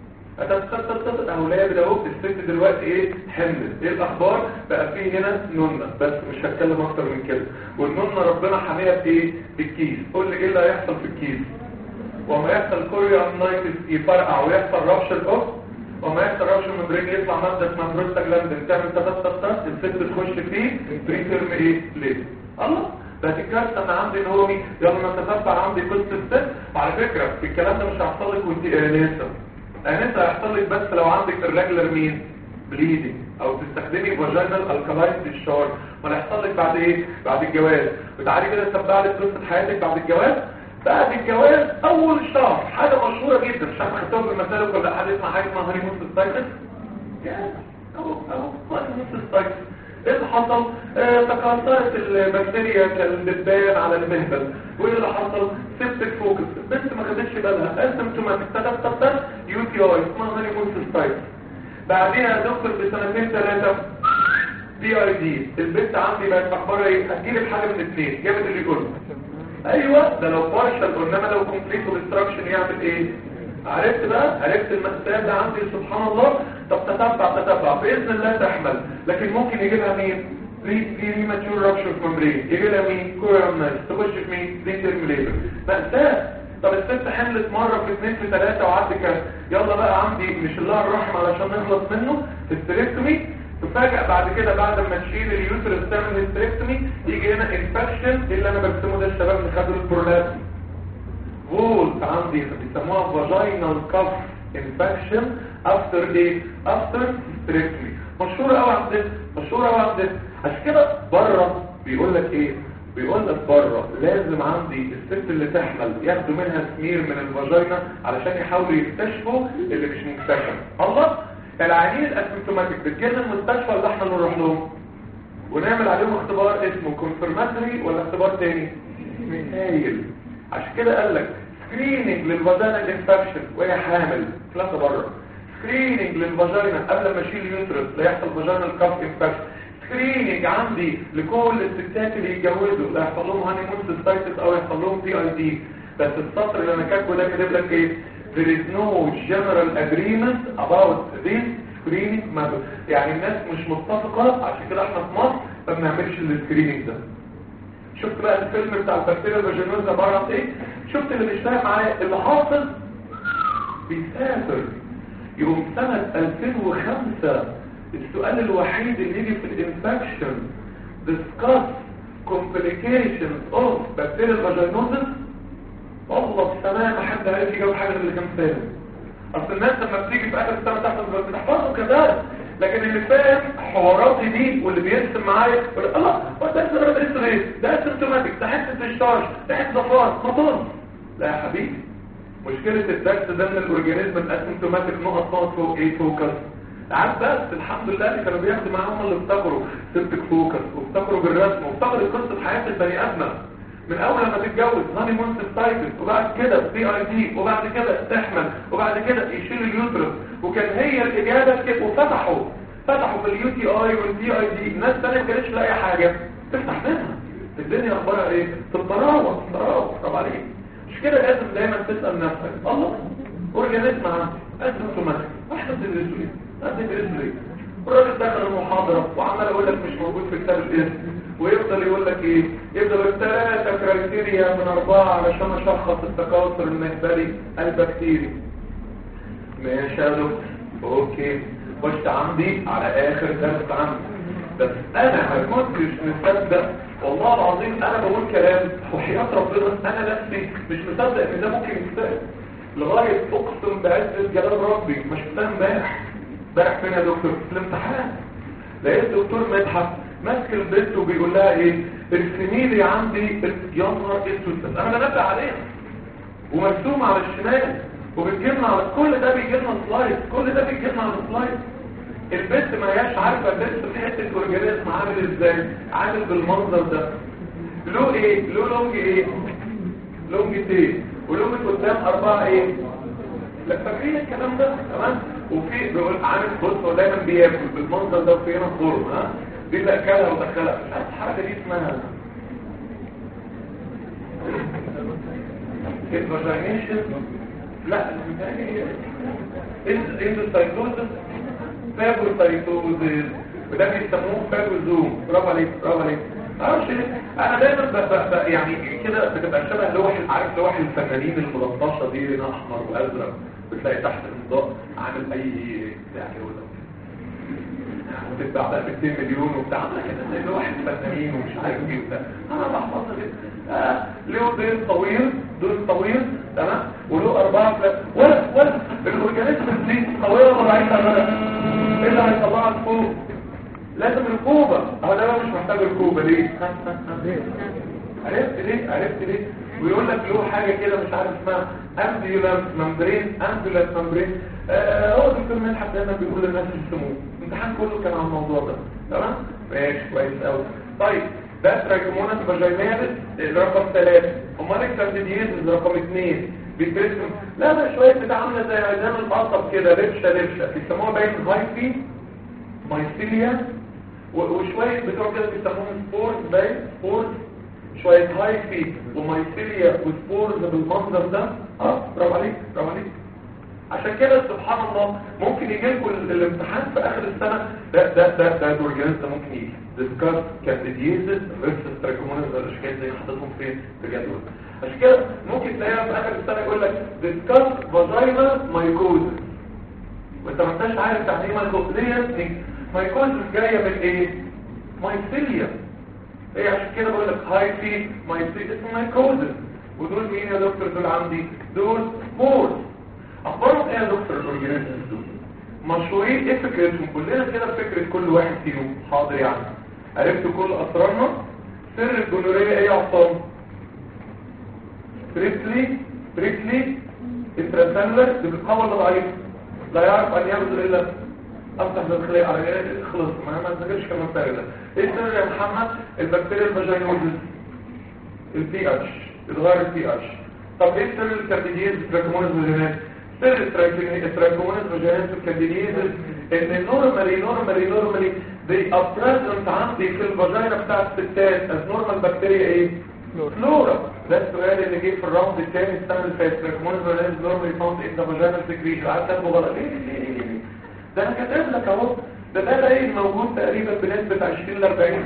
اتتتتت اولاد اهو الست دلوقتي ايه حملت ايه الاخبار بقى فيه هنا نونه بس مش هتكلم اكتر من كده والنونه ربنا حاميها بايه بالكيس قول لي ايه اللي هيحصل في الكيس وما يحصل كوريونايتس يفرقع ويحصل رابشر اوف وما يحصل رابشر ممبرين يطلع ماده اسمها بروستاجلاندين تعمل تتتتت الست تخش فيه بريتيرم ايه ليه الله بس الكارثه انا عندي ان هو مين يلا نتتبع عندي قصه الست وعلى فكره الكلام ده مش هيحصل لك وانت انسه انسه هيحصل لك بس لو عندك الريجولار مين بليدنج او تستخدمي فاجينال الكالاين ديشارج ولا هيحصل لك بعد ايه بعد الجواز وتعالي كده تتبع لك قصه حياتك بعد الجواز بعد الجواز اول شهر حاجه مشهوره جدا مش عارف خدتوها في المسالك ولا حد يسمع حاجه اسمها هاني موس ستايكس اهو اهو هاني موس ستايكس ايه اللي حصل آه تكاثرت البكتيريا كالدبان على المهبل وايه اللي حصل سيبتك فوكس البنت ما خدتش بالها اسيمتوماتيك تتفتر يو تي اي اسمها هاني موس ستايكس بعديها يا دكتور بسنتين ثلاثه بي اي دي البنت عندي بقت اخبارها ايه هتجيلي بحاجه من الاثنين جابت اللي يقول ايوه ده لو بارشل انما لو كومبليت اوبستراكشن يعمل ايه عرفت بقى عرفت المأساة ده عندي سبحان الله طب تتبع تتبع بإذن الله تحمل لكن ممكن يجي لها مين بري بري ماتيور رابشر ممبرين يجي لها مين كورامنال تخش في مين بري تيرميليتر مأساة طب الست حملت مرة في اثنين في ثلاثة وعد كام يلا بقى عندي مش الله الرحم علشان نخلص منه هستريكتومي تفاجئ بعد كده بعد ما تشيل اليوترس تعمل هستريكتومي يجي هنا انفكشن اللي انا برسمه ده الشباب اللي خدوا البرولاب فولت عندي بيسموها فاجينال كف انفكشن افتر ايه افتر هستريكتومي مشهوره قوي عندنا مشهوره قوي عندنا عشان كده بره بيقول لك ايه بيقول لك بره لازم عندي الست اللي تحمل ياخدوا منها سمير من الفاجينا علشان يحاولوا يكتشفوا اللي مش مكتشف الله العيانين الاسيمتوماتيك بتجينا المستشفى اللي احنا نروح لهم ونعمل عليهم اختبار اسمه كونفرماتوري ولا اختبار تاني هايل عشان كده قال لك سكريننج للفاجينال انفكشن وهي حامل ثلاثه بره سكريننج للفاجينا قبل ما اشيل اليوترس لا يحصل فاجينال كاف انفكشن سكريننج عندي لكل الستات اللي يتجوزوا لا يحصل لهم هاني مون سيستايتس او يحصل لهم بي اي دي بس السطر اللي انا كاتبه ده كاتب لك ايه there is no general agreement about this screening method يعني الناس مش متفقة عشان كده احنا في مصر ما بنعملش السكريننج ده شفت بقى الفيلم بتاع البكتيريا الفاجينوزا بره عن ايه شفت اللي مش فاهم معايا اللي حاصل بيسافر يوم سنة 2005 السؤال الوحيد اللي يجي في الانفكشن discuss complications of bacterial vaginosis والله في سنة ما حد عارف يجاوب حاجة اللي كان فاهم اصل الناس لما بتيجي في اخر السنة تحفظ بتحفظه كذلك لكن اللي فاهم حواراتي دي واللي بيرسم معايا يقول الله هو ده لسه انا بدرسه ايه ده اسيمتوماتيك ده حته الشارج ده حته ضفار مطر لا يا حبيبي مشكلة الدرس ده من الاورجانيزم الاسيمتوماتيك نقط نقط فوق ايه فوكس عاد بس الحمد لله اللي كانوا بياخدوا معاهم اللي افتكروا سيبتك فوكس وافتكروا بالرسم وافتكروا قصة حياة البني ادم من اول لما تتجوز هاني مون سيستايتس وبعد كده بي اي دي وبعد كده تحمل وبعد كده يشيل اليوترس وكان هي الاجابه كده وفتحوا فتحوا في اليو تي اي والبي اي دي الناس ثانيه ما كانتش لاقي حاجه تفتح منها الدنيا اخبارها ايه تتراوح تتراوح طب عليك مش كده لازم دايما تسال نفسك الله اورجانيزم عندي اسيمتوماتيك احنا بندرسه ايه بندرسه ايه الراجل دخل المحاضره وعمال يقول لك مش موجود في كتاب الاسم ويفضل يقول لك ايه يفضل الثلاثة كرايتيريا من اربعة علشان اشخص التكاثر المهبلي البكتيري ماشي يا دكتور اوكي خشت عندي على اخر درس عندي بس انا ما كنتش مصدق والله العظيم انا بقول كلام وحياة ربنا انا نفسي مش مصدق ان ده ممكن يستقل لغايه اقسم بعزه جلال ربي ما شفتها امبارح امبارح فين يا دكتور في الامتحان لقيت دكتور مدحت ماسك البنت وبيقول لها ايه ارسمي لي عندي يا نهار اسود انا بنبه عليها ومرسوم على الشمال وبتجيبنا على كل ده بيجي لنا سلايد كل ده بيجي لنا على سلايد البنت ما هياش عارفه البنت في حته اورجانيزم عامل ازاي عامل بالمنظر ده له ايه له لونج ايه لونج تي ولونج قدام اربعه ايه لا فاكرين الكلام ده تمام وفي بيقول عامل بص هو دايما بياكل بالمنظر ده وفي هنا فورم ها دي اللي اكلها ودخلها مش عارف الحركه دي اسمها الفاجينيشن لا هي اندوسايتوزس فاجوسايتوزس وده بيسموه فاجوزوم برافو عليك برافو عليك معرفش ليه انا دايما ب... ب... ب... يعني كده بتبقى شبه لوح عارف لوح الفنانين الملطشه دي هنا احمر وازرق بتلاقي تحت النضاء عامل اي بتاع كده وتتباع بقى ب 2 مليون وبتاع كده زي لوح الفنانين ومش عارف ايه وبتاع انا بحفظها كده آه له ديل طويل دول طويل تمام وله اربعه فلات ولا ولا الاورجانيزم دي قويه ولا ضعيفه ولا ايه اللي هيطلعها لفوق لازم ركوبة اهو ده بقى مش محتاج ركوبة ليه عرفت ليه عرفت ليه ويقول لك له حاجة كده مش عارف اسمها امبيولانس ممبرين امبيولانس ممبرين آه هو دكتور مدحت دايما بيقول للناس يسموه الامتحان كله كان عن الموضوع ده تمام ماشي كويس قوي طيب ده تراكمونس فاجيناليس رقم ثلاثة امال الكارديديز رقم اثنين بيترسم لا لا شوية بتاع عاملة زي عيدان القصب كده لبشة لبشة بيسموها باين هايفي مايسيليا وشوية بتوع كده بيسموهم سبورز باين سبورز شوية هايفي ومايسيليا وسبورز بالمنظر ده اه برافو عليك برافو عليك عشان كده سبحان الله ممكن يجي لكم الامتحان في اخر السنة ده ده ده ده الاورجانيزم ده ممكن يجي ديسكاس كانديديزس فيرسس تراكمونس الاشكال زي حضرتهم فين في جدول عشان كده ممكن تلاقيها في اخر السنة يقول لك ديسكاس فاجينا مايكوزس وانت ما انتش عارف يعني ايه مايكوزس دي مايكوزس جايه من ايه مايسيليا ايه عشان كده بقول لك هاي في مايسيليا اسمه مايكوزس ودول مين يا دكتور دول عندي دول سبورز اخبارهم ايه يا دكتور الاورجانيزمز دول مشهورين ايه فكرتهم كلنا كده فكره كل واحد فيهم حاضر يعني عرفت كل اسرارنا سر الجنوريه ايه يا عصام بريتلي بريتلي انتراسيلر دي بتقوى ولا ضعيف لا يعرف ان يبذل الا افتح الخلية على خلص ما ما تذكرش كلمه ثانيه ايه السر يا محمد البكتيريا الفاجينوزس البي اتش اتغير البي اتش طب ايه سر الكارديديز تراكمونز فاجينات سر التراكمونز فاجينات الكارديديز ان نورمالي نورمالي نورمالي دي ابريزنت عندي في الفاجينا بتاعت الستات از نورمال بكتيريا ايه فلورا ده السؤال اللي جه في الراوند الثاني السنه اللي فاتت تراكمونز فاجينات نورمالي فاوند ان فاجينا سكريشن عارف كاتبه غلط ليه ليه ليه ليه ده انا كاتب لك اهو ده ده باين موجود تقريبا بنسبة 20 ل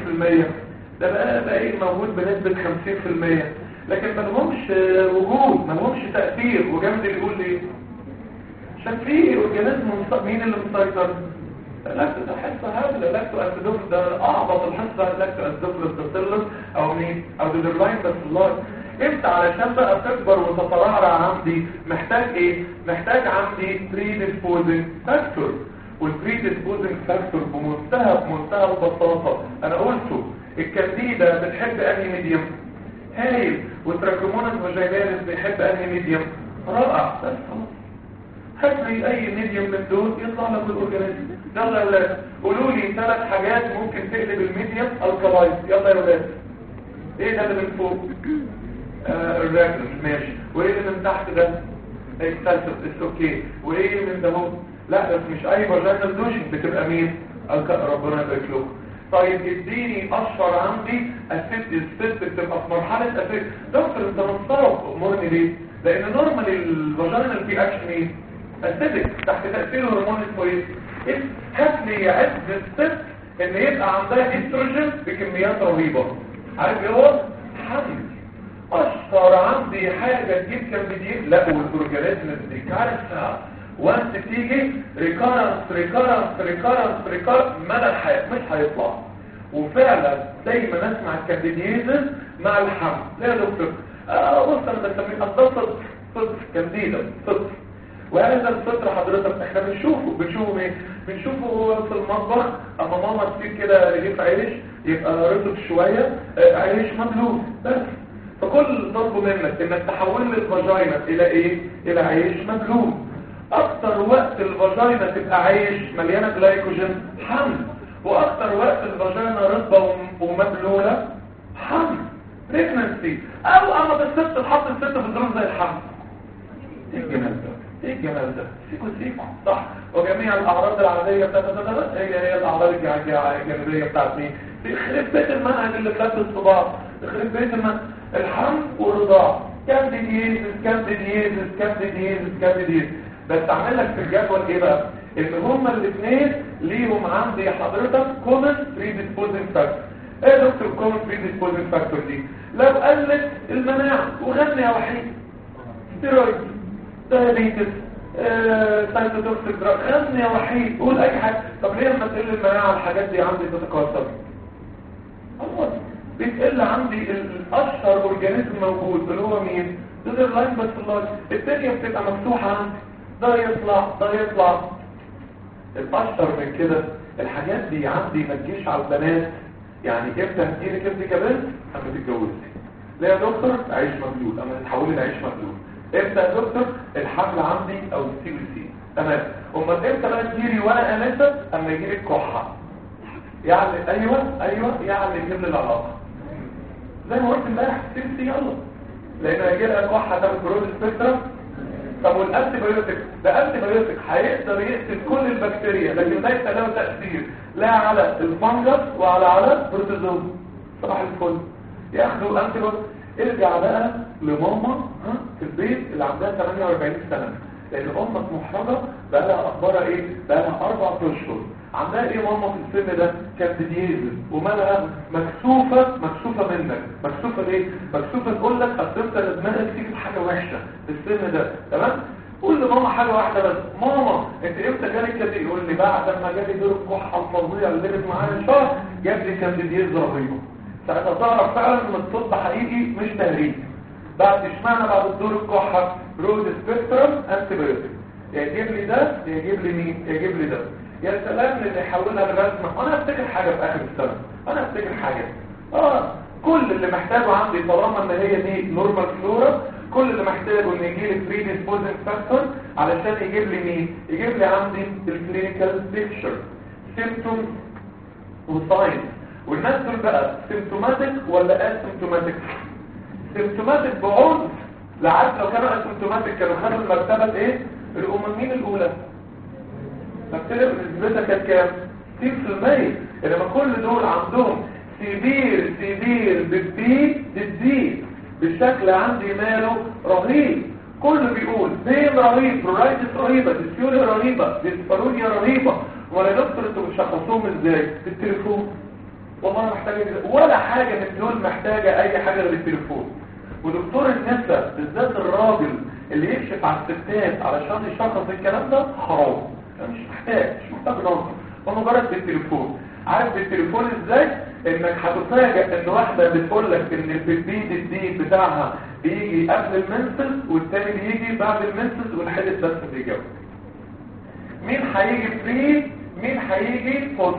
40% ده بقى باين موجود بنسبة 50% لكن ما لهمش وجود ما لهمش تأثير وجامد اللي يقول لي عشان في اورجانيزم مين اللي مسيطر لاكتو ده حصة هبلة لاكتو اسيدوف ده اعبط الحصة لاكتو اسيدوف للتسلس او مين او ديدرلاين بس انت علشان بقى تكبر وتترعرع عندي محتاج ايه محتاج عندي predisposing factor والبريدisposing فاكتور بمنتهى بمنتهى البساطة انا قلته الكانديدا بتحب انهي ميديوم هايل والتراكمونس فاجيناليس بيحب انهي ميديوم رائع بس خلاص هات لي اي ميديوم من دول يطلع لك الاورجانيزم يلا يا ولاد قولوا لي ثلاث حاجات ممكن تقلب الميديوم الكلايز يلا يا ولاد ايه ده اللي من فوق آه الراكنس ماشي وايه اللي من تحت ده اكسلسف اتس اوكي وايه من ده هو لا بس مش اي فاجينال دوشن بتبقى مين ربنا يبارك لكم طيب اديني اشهر عندي اسيد الست بتبقى في مرحله اسيد دكتور انت مستغرب امرني ليه لان نورمال الفاجينال في اكشن ايه اسيدك تحت تاثير هرمون الكويس هات لي عز الست ان يبقى عندها استروجين بكميات رهيبه عارف ايه هو حمل اشهر عندي حاجه تجيب كم بديل لا والاورجانيزم دي كارثه وانت تيجي ريكارنس ريكارنس ريكارنس ريكارنس مدى الحياة مش هيطلع وفعلا دايما اسمع الكانديديزز مع الحمل لا يا دكتور آه بص انا بسميه اتصل فطر كانديدا فطر وهذا الفطر حضرتك احنا بنشوفه بنشوفه ايه بنشوفه هو في المطبخ اما ماما تسيب كده رغيف عيش يبقى رطب شويه آه، عيش مبلول بس فكل طلبه منك انك تحول الفاجينا الى ايه الى عيش مبلول اكتر وقت الفاجينا تبقى عيش مليانه جلايكوجين حمل واكتر وقت الفاجينا رطبه وم- ومبلوله حمل بريجنسي او اما بالست تحط الست في ظروف زي الحمل ايه الجمال ده ايه الجمال ده سيكو سيكو صح وجميع الاعراض العاديه بتاعت بتاعت- هي هي الاعراض الج- الج- الجانبيه بتاعت مين يخرب بيت المنهج اللي بتلبس في بعض يخرب بيت المنهج الحمل والرضاعه كانديديزس كانديديزس كانديديزس كانديديزس بس اعمل لك في الجدول ايه بقى ان هما الاثنين ليهم عندي حضرتك كومن بريديسبوزنج فاكتور ايه يا دكتور كومن بريديسبوزنج فاكتور دي لو قلت المناعه وغني يا وحيد ستيرويد دايابيتس سايتوتوكسيك دراج غني يا وحيد قول اي حاجه طب ليه لما تقل المناعه الحاجات دي عندي تتكاثر خلاص بيتقل عندي الاشهر اورجانيزم موجود اللي هو مين ده اللاين بس الله الدنيا بتبقى مفتوحه عندي ده يطلع ده يطلع الاشهر من كده الحاجات دي عندي ما تجيش على البنات يعني امتى هتجيلك انت كبنت اما تتجوزي لا يا دكتور عيش مبلول اما تتحولي لعيش مبلول امتى يا دكتور الحمل عندي او السي بي سي تمام امال امتى بقى تجيلي وانا انسه اما يجيلك كحه يعني ايوه ايوه يعني يجيب لي العلاقه زي ما قلت امبارح سي بي سي يلا لان هيجي لها كحه تاخد برود سبيكترم طب والانتي بايوتيك ده انتي بايوتيك هيقدر يقتل كل البكتيريا لكن ليس له تاثير لا على الفنجس ولا على البروتوزوم صباح الفل ياخدوا انتي بايوتيك ارجع بقى لماما ها في البيت اللي عندها 48 سنه لان امك محرجه بقى لها اخبارها ايه بقى لها اربع اشهر عندها ايه ماما في السن ده كانت دييزل ومالها مكسوفه مكسوفه منك مكسوفه ليه مكسوفه تقول لك اصل انت دماغك تيجي حاجه وحشه في السن ده تمام قول لماما حاجه واحده بس ماما انت امتى جالك كده يقول لي بعد ما جالي دور الكحه الفظيع اللي كانت معايا شهر جاب لي كانديديز رهيبه ساعتها تعرف فعلا ان الطب حقيقي مش تهريج بعد اشمعنى بعد الدور الكحه رود سبيكترم انتي بايوتيك يجيب لي ده يجيب لي مين يجيب لي ده يا سلام اللي يحولها لرسمه انا افتكر حاجه في اخر السنه انا افتكر حاجه اه كل اللي محتاجه عندي طالما ان هي دي نورمال فلورا كل اللي محتاجه ان يجي لي بري ديسبوزنج فاكتور علشان يجيب لي مين يجيب لي عندي الكلينيكال بيكتشر سيمبتومز وساينز والناس دول بقى سيمتوماتيك ولا اسيمتوماتيك سيمتوماتيك بعنف لعد لو كانوا اسيمتوماتيك كانوا خدوا المرتبه ايه الاممين الاولى فبتلاقي نسبتها كانت كام 60% انما كل دول عندهم سيفير سيفير بالبي بالدي بالشكل عندي ماله رهيب كله بيقول بين رهيب برايتس رهيبه ديسيولي رهيبه ديسبارونيا رهيبه ولا يا دكتور انتوا بتشخصوهم ازاي بالتليفون والله محتاجه ولا حاجه من دول محتاجه اي حاجه غير التليفون ودكتور النساء بالذات الراجل اللي يكشف على الستات علشان يشخص الكلام ده حرام يعني مش محتاج مش محتاج نظر هو مجرد بالتليفون عارف بالتليفون ازاي انك هتفاجئ ان واحده بتقول لك ان البيبي الدي بتاعها بيجي قبل المنسس والتاني بيجي بعد المنسس والحدث بس بيجاوب مين هيجي بري مين هيجي بوست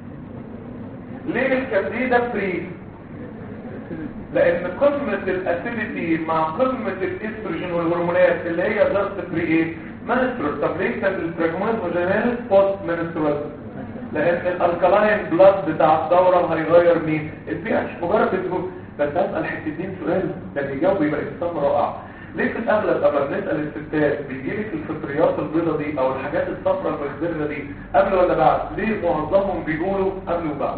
ليه الكانديدا بري لان قمة الاسيديتي مع قمة الاستروجين والهرمونات اللي هي ضغط بري ايه منسترول طب ليه كان البراجموز وجنالس بوست منسترول لان الالكالاين بلاد بتاع الدورة هيغير مين البي اتش مجرد بتقول بس اسال حتتين سؤال ده اللي يجاوب يبقى انسان رائع ليه في الاغلب لما بنسال الستات بيجيلك الفطريات البيضة دي او الحاجات الصفراء المخضرة دي قبل ولا بعد ليه معظمهم بيقولوا قبل وبعد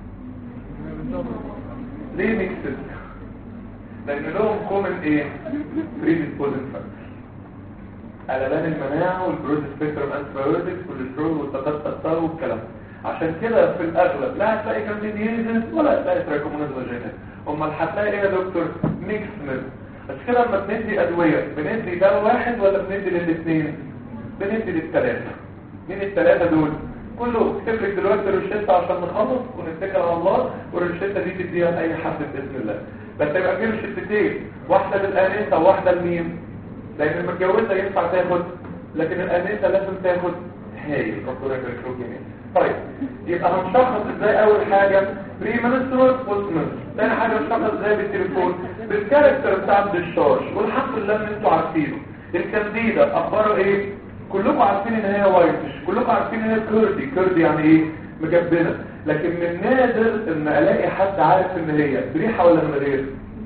ليه ميكسد لان لهم كومن ايه بريديسبوزنج فاكتور قلبان المناعه والبرود سبيكترم انتيبيوتكس والسترول والتقطع والكلام عشان كده في الاغلب لا هتلاقي كانديديزز ولا هتلاقي تراكموناز فاجينال امال هتلاقي ايه يا دكتور ميكس من بس كده لما بندي ادويه بندي دواء واحد ولا بندي للاثنين بندي للثلاثه مين الثلاثه دول كله اكتب لك دلوقتي روشته عشان نخلص ونتكل على الله والروشته دي تديها لاي حد باذن الله بس يبقى في روشتتين واحده للانسه وواحده لمين لان المتجوزه ينفع تاخد لكن الانسه لازم تاخد هايل ربنا يبارك له جميعا طيب يبقى هنشخص ازاي اول حاجه بري منسترال بوست ثاني حاجه هنشخص ازاي بالتليفون بالكاركتر بتاع الدشارج والحمد لله ان انتوا عارفينه الكانديدا اخباره ايه كلكم عارفين ان هي وايتش كلكم عارفين ان هي كردي كردي يعني ايه مجبنه لكن من نادر ان الاقي حد عارف ان هي بريحه ولا من غير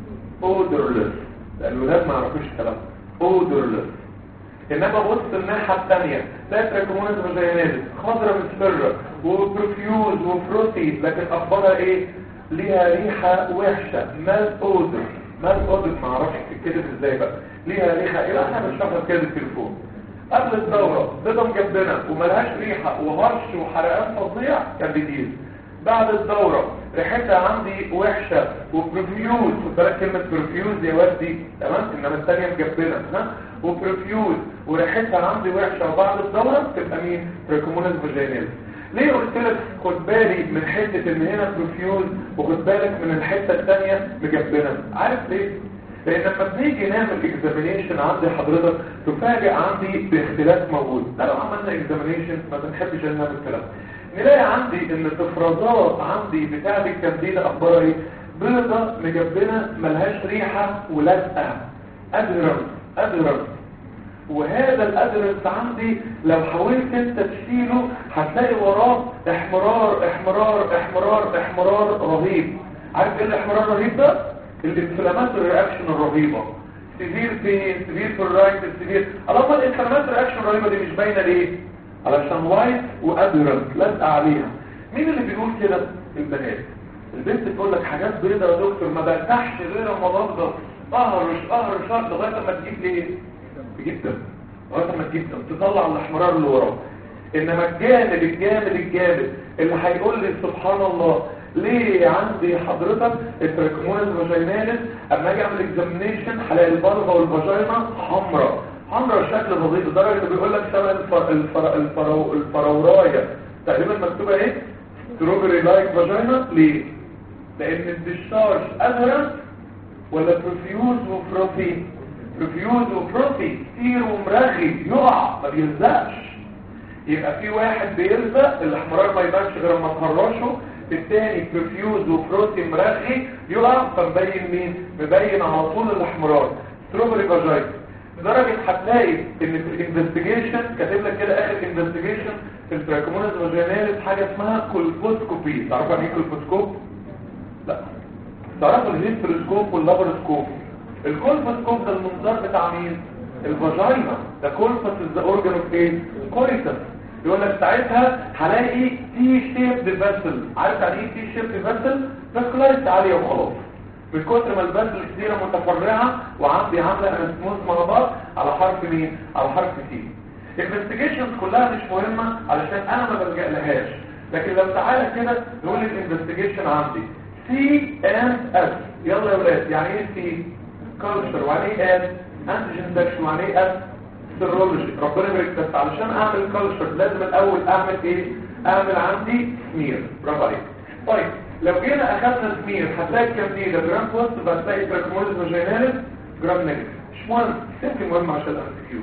اودرلس لان الولاد ما يعرفوش الكلام اودرلس انما بص الناحيه الثانيه تاتراكمونز فاجيناليس خضره مصفره وبرفيوز وفروتي لكن اخبارها ايه ليها ريحه وحشه مال اودر مال اودر ما اعرفش تتكتب ازاي بقى ليها ريحه ايه احنا بنشرحها كده بالتليفون قبل الدوره بيضه مجبنه وملهاش ريحه وهرش وحرقان فظيع كان جديد بعد الدورة ريحتها عندي وحشة وبرفيوز خد بالك كلمة برفيوز يا ودي تمام انما الثانية مجبنة ها وبرفيوز وريحتها عندي وحشة وبعد الدورة تبقى مين تريكومونس فاجينال ليه قلت لك خد بالي من حتة ان هنا برفيوز وخد بالك من الحتة الثانية مجبنة عارف ليه لان لما بنيجي نعمل اكزامينيشن عندي حضرتك تفاجئ عندي باختلاف موجود ده لو عملنا اكزامينيشن ما بنحبش ان نعمل الكلام نلاقي عندي ان الافرازات عندي بتاعت الكبدية اخبارها ايه بيضة مجبنة ملهاش ريحة ولازقة ادرم ادرم وهذا الادرس عندي لو حاولت انت تشيله هتلاقي وراه احمرار احمرار احمرار احمرار رهيب عارف ايه الاحمرار الرهيب ده الانفلامات الرياكشن الرهيبة سيفير بين سيفير فورايت سيفير اللهم الانفلامات الرياكشن الرهيبة دي مش باينة ليه علشان وايت وادرنت لازقه عليها مين اللي بيقول كده البنات البنت تقول لك حاجات بيضة يا دكتور ما برتاحش غير اما بفضل اهرش اهرش لغايه ما تجيب ليه تجيب دم لغايه ما تجيب دم تطلع الاحمرار اللي وراه انما الجامد الجامد الجامد اللي هيقول لي سبحان الله ليه عندي حضرتك التريكمونز فاجيناليس اما اجي اعمل اكزامينيشن هلاقي البلغه والفاجينا حمراء حمراء شكل فظيع لدرجه انه بيقول لك شبه الفر... الفر... الفرو... الفرورايه تقريبا مكتوبه ايه ستروبري لايك فاجينا ليه لان الديشارج ازرق ولا برفيوز وفروتي برفيوز وفروتي كتير ومرغي يقع ما بيلزقش يبقى في واحد بيلزق الاحمرار ما يبانش غير لما تهرشه الثاني برفيوز وفروتي مرغي يقع فمبين مين مبين على طول الاحمرار ستروبري فاجينا لدرجة هتلاقي ان في الانفستيجيشن كاتب لك كده اخر انفستيجيشن في التراكمونز فاجيناليس حاجة اسمها كولبوسكوبي تعرفوا يعني ايه كولبوسكوب؟ لا تعرفوا الهيستروسكوب واللابروسكوب الكولبوسكوب ده المنظار بتاع مين؟ الفاجينا ده كولبس ذا اورجان اوف ايه؟ كوريتس يقول لك ساعتها هلاقي تي شيب فيسل عارف يعني ايه تي شيب فيسل؟ فاسكولاريتي عالية وخلاص من كتر ما البذل كتيرة متفرعة وعندي عاملة انسموز مع بعض على حرف مين؟ على حرف سي الانفستيجيشنز كلها مش مهمة علشان انا ما بلجأ لهاش لكن لو تعالى كده نقول الانفستيجيشن عندي سي اند اس يلا يا ولاد يعني ايه سي؟ كالتشر وعليه ايه ان؟ انتيجين داكشن وعليه ايه اس؟ سيرولوجي ربنا يبارك بس علشان اعمل كالتشر لازم الاول اعمل ايه؟ اعمل عندي سمير برافو عليك طيب لو جينا اخذنا سمير هتلاقي الكبديدة جرام بوست هتلاقي تراكموليز فاجيناليس جرام نيجاتيف مش مهم سيمكن مهم عشان الام كيو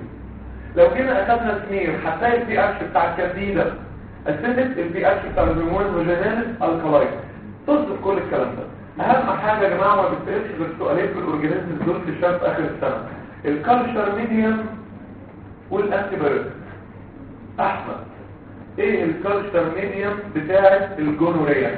لو جينا اخذنا سمير هتلاقي البي اتش بتاع الكبديدة اسيدك البي اتش بتاع الهرمونز فاجيناليس الكلاين تصف كل الكلام ده اهم حاجه يا جماعه ما بتسالش غير سؤالين في الاورجانيزم دول في الشاب اخر السنه الكالتشر ميديوم والانتي بايوتيك احمد ايه الكالتشر ميديوم بتاعه الجونوريا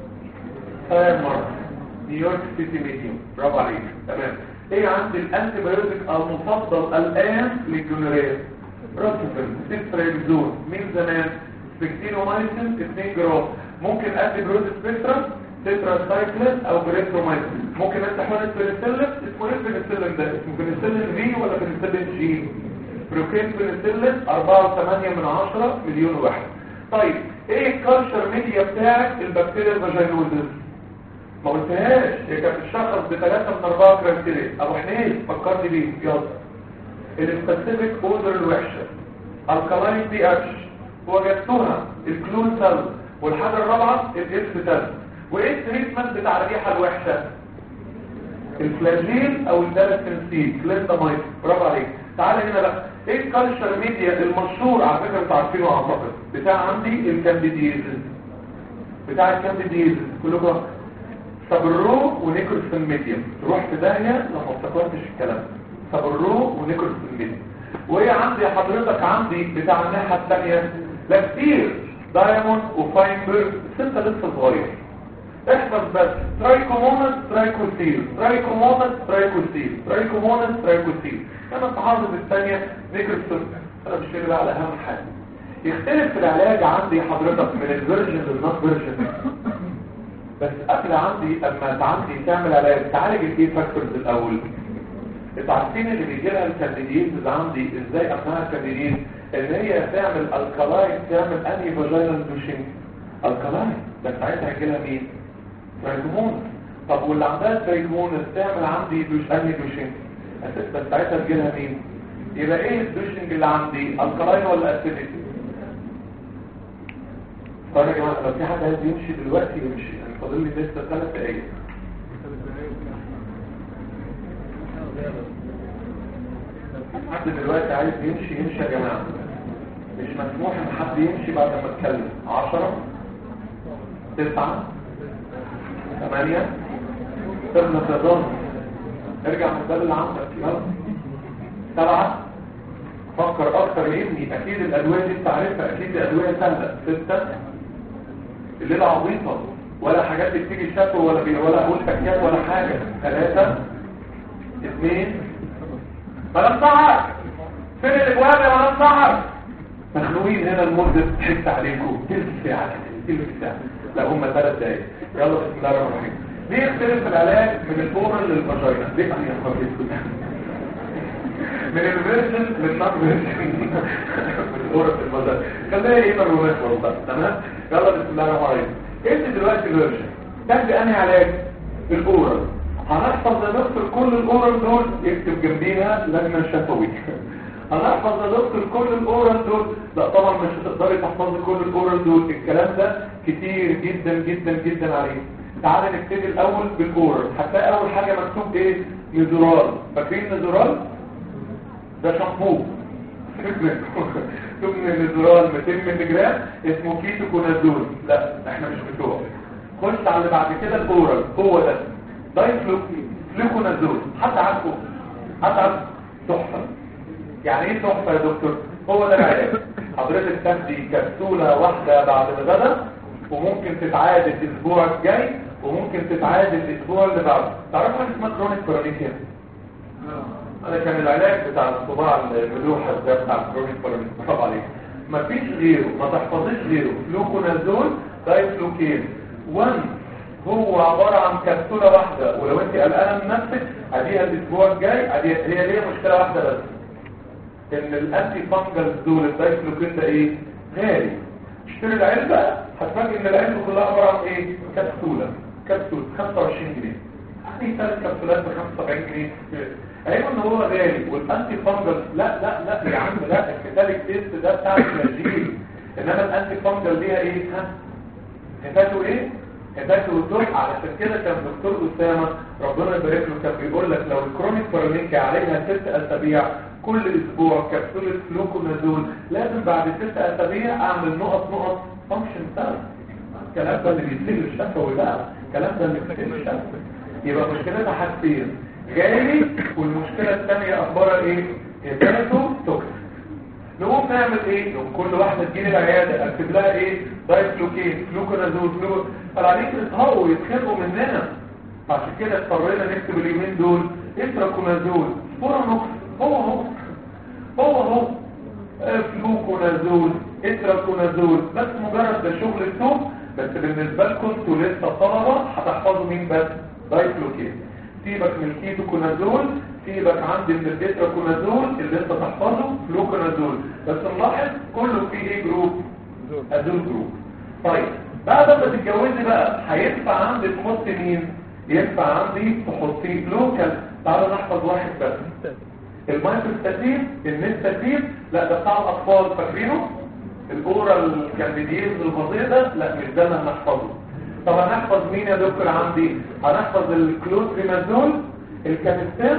فارمر نيويورك سيتي ميديوم برافو عليك تمام ايه عندي الانتي بايوتيك المفضل الان للجونوريا روتيفن سيتريكزون من زمان سبكتينومايسين 2 جرام ممكن ادي بروز سبيكترم تتراسايكلين او بريترومايسين ممكن انت حقن بنسلين اسمه ايه بنسلين ده اسمه بنسلين في ولا بنسلين جي بروكين بنسلين 4.8 من 10 مليون واحد طيب ايه الكالتشر ميديا بتاعك البكتيريا الفاجينوزس ما قلتهاش هي كانت بتشخص بثلاثة من أربعة كرايتيريا أبو حنين فكرني بيه يلا السبيسيفيك أودر الوحشة الكلاين بي اتش وجدتها الكلون سيل والحاجة الرابعة الاكس سيل وايه التريتمنت بتاع الريحة الوحشة الفلاجيل او الدالسنسيل كليندامايد برافو عليك تعالى هنا بقى ايه الكالتشر ميديا المشهور على فكره انتوا عارفينه اعتقد بتاع عندي الكانديديزز بتاع الكانديديزز كلكم سابرو ونيكولسون ميديم تروح في داهيه لو ما افتكرتش الكلام سابرو ونيكولسون ميديم وهي عندي حضرتك عندي بتاع الناحيه الثانيه لا كتير دايموند وفاينبرج ستة لسه صغير احفظ بس ترايكومونس ترايكوسيل ترايكومونس ترايكوسيل ترايكومونس ترايكوسيل كما التحافظ الثانية نيكلسون انا مش بقى على اهم حاجة يختلف في العلاج عندي حضرتك من الفيرجن للنوت فيرجن بس قبل عندي اما عندي تعمل علاج تعالج الايه فاكتورز الاول انتوا عارفين اللي بيجي لها الكانديديز عندي ازاي اقنعها الكانديديز ان هي تعمل الكلاين تعمل انهي فاجينال دوشنج الكلاين ده ساعتها هيجي لها مين ترايكومونس طب واللي عندها ترايكومونس تعمل عندي دوش انهي دوشنج بس ساعتها تجي لها مين يبقى ايه الدوشنج اللي عندي الكلاين ولا اسيديتي طيب يا جماعه لو في حد عايز يمشي دلوقتي يمشي انا فاضل لي لسه ثلاث دقايق حد دلوقتي عايز يمشي يمشي يا جماعه مش مسموح ان حد يمشي بعد ما اتكلم 10 9 8 سيبنا تظن ارجع من الباب اللي عندك يلا سبعة فكر اكتر يا ابني اكيد الادويه دي انت عارفها اكيد الادويه سهله ستة الليله عبيطه ولا حاجات بتيجي شكوى ولا بي ولا اقول تكيات ولا حاجه ثلاثة اثنين بلا صعب فين الاجواب يا بلا صعب مخلوقين هنا المدة تحس عليكم تلت ساعة تلت ساعة لا هم ثلاث دقايق يلا بسم الله الرحمن الرحيم ليه يختلف العلاج من الاورال للفاجينا ليه يا خبيث من الفيرجن للنون فيرجن من الاورال للفاجينا خلينا ايه مرونات والله تمام يلا بسم الله الرحمن الرحيم انت دلوقتي فيرجن تاخدي انهي علاج الاورال هنحفظ يا دكتور كل الاورال دول يكتب جنبيها لجنه شفوي هنحفظ يا دكتور كل الاورال دول لا طبعا مش هتقدري تحفظي كل الاورال دول الكلام ده كتير جدا جدا جدا عليه تعالى نبتدي الاول بالاورال هتلاقي اول حاجه مكتوب ايه نزورال فاكرين نزورال ده شامبو مكتوب نزورال 200 مللي جرام اسمه كيتوكونازول لا احنا مش بتوع خش على اللي بعد كده الاورال هو ده دايفلوكونازول حد عارفه حد عارفه تحفه يعني ايه تحفه يا دكتور هو ده العلاج حضرتك تاخدي كبسوله واحده بعد الغداء وممكن تتعاد الاسبوع الجاي وممكن تتعاد الاسبوع اللي بعده تعرفوا حاجه اسمها كرونيك كورونيكيا انا كان العلاج بتاع الصداع الملوحه ده بتاع الكرونيك كورونيكيا برافو عليك مفيش غيره ما تحفظيش غيره فلوكونازول دايفلوكين 1 هو عبارة عن كبسولة واحدة ولو انت قلقانة من نفسك اديها الاسبوع الجاي هي ليها مشكلة واحدة بس ان الانتي فانجل دول الدايفلوكين ده ايه غالي اشتري العلبة هتفاجئ ان العلبة كلها عبارة عن ايه كبسولة كبسولة 25 جنيه يعني ثلاث كبسولات ب 75 جنيه ايوه ان هو غالي والانتي فانجل لا لا لا يا عم لا الكتاليك تيست ده بتاع الفلاجيل انما الانتي فانجل ليها ايه ها هتاته ايه هتاته الدول علشان كده كان دكتور اسامه ربنا يبارك له كان بيقول لك لو الكرونيك بارانيكا عليها ست اسابيع كل اسبوع كبسولة فلوكونازول لازم بعد ست اسابيع اعمل نقط نقط فانكشن ثالث الكلام ده اللي بيصير الشفوي بقى الكلام ده اللي بيصير الشفوي يبقى مشكلتها حاجتين غالي والمشكله الثانيه اخبارها ايه هيباتو توكسيك نقوم نعمل ايه نقوم كل واحده تجيلي العياده اكتب لها ايه دايفلوكين فلوكونازول فلو فالعيانين يتهروا ويتخانقوا مننا عشان كده اضطرينا نكتب اليومين دول اتراكونازول سبورانوكس هو هو هو هو فلوكونازول اتراكونازول بس مجرد ده شغل التوب بس بالنسبه لكم انتوا لسه طلبه هتحفظوا مين بس دايفلوكين سيبك من الكيتوكونازول سيبك عندي من الاتراكونازول اللي انت تحفظه فلوكونازول بس نلاحظ كله فيه ايه جروب ازول جروب طيب بعد ما تتجوزي بقى هينفع عندي تحط مين ينفع عندي تحطيه لوكال تعالوا نحفظ واحد بس المايكروستاتين النستاتين لا ده بتاع الاطفال فاكرينه الاورال كانديديز الفظيع ده لا مش ده اللي هنحفظه طب هنحفظ مين يا دكتور عندي هنحفظ الكلوتريمازول الكامستان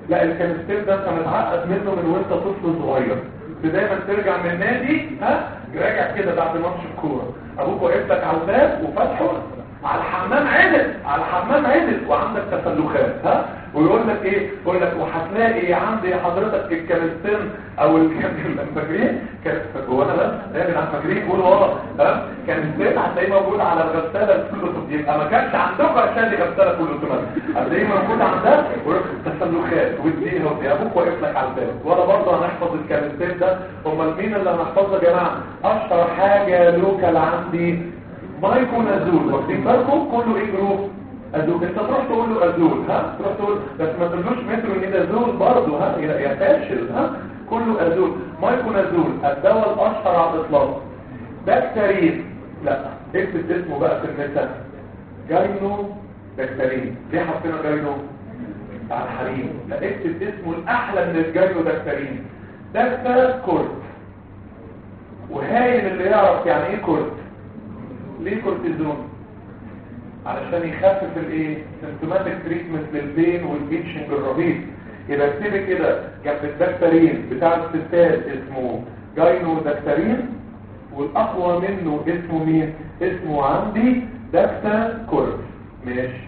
لا الكانستين ده انت متعقد منه من وانت طفل صغير دايما ترجع من النادي ها راجع كده بعد ماتش الكوره ابوك واقف لك على الباب وفاتحه على الحمام عدل على الحمام عدل وعندك تسلخات ها ويقول لك ايه يقول لك وهتلاقي عندي حضرتك الكالستين او الفاكرين كان هو انا بس يا جدعان فاكرين قولوا اه ها كالستين هتلاقيه موجود على الغساله الكل يبقى ما كانش عندكم عشان دي غساله كل اوتوماتيك هتلاقيه موجود عندك تسلخات واديها ودي ابوك واقف لك على الباب ولا برضه هنحفظ الكالستين ده امال مين اللي هنحفظه يا جماعه اشهر حاجه لوكال عندي مايكونازول واخدين بالكم كله ايه جروب ازول انت تروح تقول له ازول ها تروح تقول بس ما تقولوش مترونيدازول برضه ها يا فاشل ها كله ازول مايكونازول الدواء الاشهر على الاطلاق بكتيرين لا اكتب اسمه بقى في المثال جاينو بكتيرين ليه حطينا جاينو على الحريم لا اكتب اسمه الاحلى من الجاينو بكتيرين دكتا كورت وهاين اللي يعرف يعني ايه كورت ليه كورتيزون علشان يخفف الايه سيمتوماتيك تريتمنت للبين والبيتشنج الرهيب يبقى اكتبي كده جنب الدكتورين بتاع الستات اسمه جاينو دكتورين والاقوى منه اسمه مين اسمه عندي دكتا كورت ماشي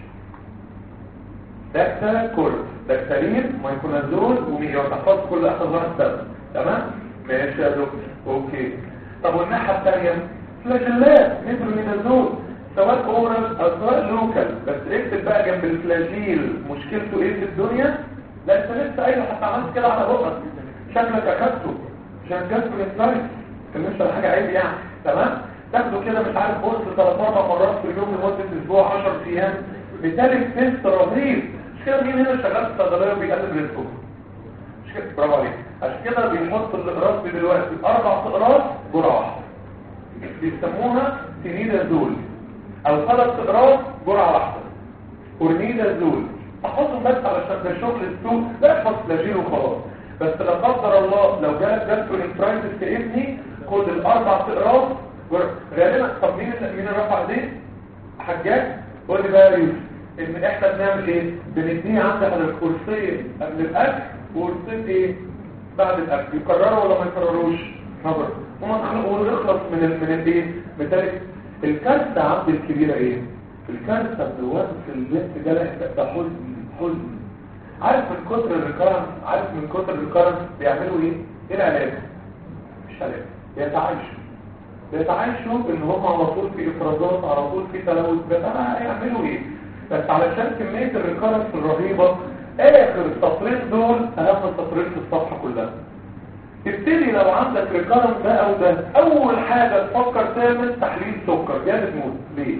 دكتا كورت دكتورين مايكونازول ومية وتحفظ كل اخر واحد سبب تمام ماشي يا دكتور اوكي طب والناحيه الثانيه فلاجيلات مترونيدازول سواء اورال او سواء لوكال بس اكتب بقى جنب الفلاجيل مشكلته ايه في الدنيا لا انت لسه قايل حتى عملت كده على بقك شكلك اخدته عشان جات من السلايد كان على حاجه عيب يعني تمام تاخده كده مش عارف بص ثلاث اربع مرات في اليوم لمده اسبوع 10 ايام بتالي تيست رهيب مش كده مين هنا شغال في الصيدليه وبيقلب رزقه مش كده برافو عليك عشان كده بيحط الاقراص دي دلوقتي اربع اقراص جرعه واحده بيسموها سينيدازول او ثلاث اقراص جرعه واحده اورنيدازول احطهم بس علشان ده شغل السوق لا احفظ فلاجيل وخلاص بس لا قدر الله لو جالك جاسترونيفرايتس في ابني خد الاربع اقراص غالبا طب مين اللي مين اللي رفع ايديه حجاج قول لي بقى يا يوسف ان احنا بنعمل ايه بنديه عندك على الكرسي قبل الاكل وكرسي ايه بعد الاكل يكرروا ولا ما يكرروش نظر ونخلص من ال من الايه مثال الكارثه عند الكبيره ايه الكارثه بالوقت البنت ده ده حزن حزن عارف من كتر الريكارنس عارف من كتر الريكارنس بيعملوا ايه ايه العلاج مش علاج بيتعايشوا بيتعايشوا ان هم على طول في افرازات على طول في تلوث بس هيعملوا ايه بس علشان كميه الريكارنس الرهيبه اخر السطرين دول اهم سطرين في الصفحه كلها تبتدي لو عندك ريكارنس ده او ده اول حاجه تفكر تعمل تحليل سكر جامد موت ليه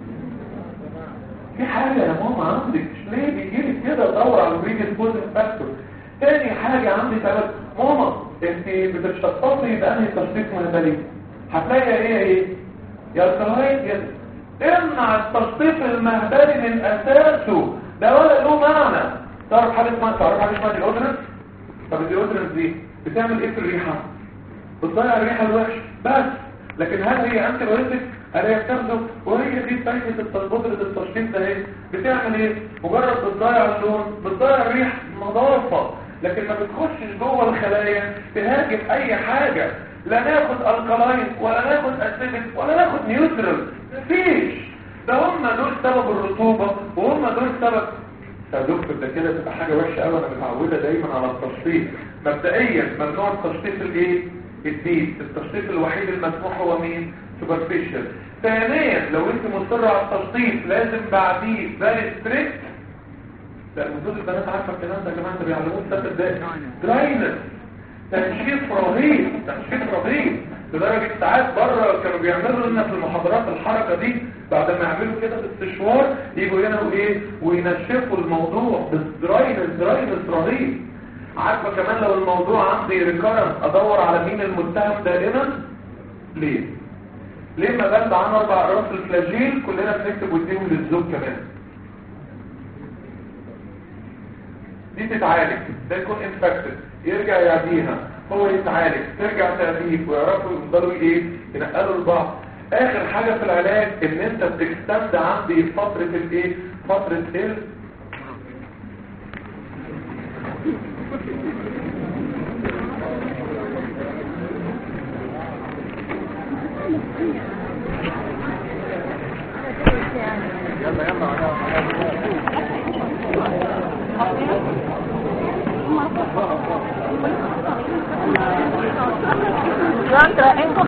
في حاجه يا ماما عندك ليه بيجي لك كده دور على البريديس بوزيتيف فاكتور تاني حاجه عندي تمام ماما انت بتشخصي بانهي تشخيص مهبلي هتلاقي ايه ايه يا الكلايد يا امنع التشخيص المهبلي من اساسه ده ولا له معنى تعرف حاجه اسمها تعرف حاجه اسمها الاودرنس طب الاودرنس دي بتعمل ايه في الريحه بتضيع الريحه الوحشه بس لكن هل هي انتي بايوتيك هل هي بتاخده وهي دي فايده بودره التشخيص ده ايه بتعمل ايه مجرد بتضيع اللون بتضيع الريح نظافه لكن ما بتخشش جوه الخلايا تهاجم اي حاجه لا ناخد الكلاين ولا ناخد اسيدك ولا ناخد نيوترال مفيش ده هم دول سبب الرطوبه وهم دول سبب يا دكتور ده كده تبقى حاجه وحشه قوي انا متعوده دايما على التشخيص مبدئيا ممنوع التشخيص الايه الديب التشخيص الوحيد المسموح هو مين سوبرفيشال ثانيا لو انت مصر على التشخيص لازم بعديه فيري ستريكت لا المفروض البنات عارفه الكلام ده يا جماعه ده بيعلموه ست دقايق دراينس تنشيط رهيب تنشيط رهيب لدرجة ساعات بره كانوا بيعملوا لنا في المحاضرات الحركة دي بعد ما يعملوا كده باستشوار يجوا هنا وايه وينشفوا الموضوع بالدراينس دراينس رهيب عارفة كمان لو الموضوع عندي ريكارنس ادور على مين المتهم دائما ليه ليه ما بند عن اربع اقراص الفلاجيل كلنا بنكتب وديهم للزوج كمان دي تتعالج ده يكون انفكتد يرجع يعديها هو يتعالج ترجع تأديب ويعرفوا يفضلوا ايه ينقلوا لبعض اخر حاجة في العلاج ان انت بتكتمد عندي فترة الايه فترة ال Juan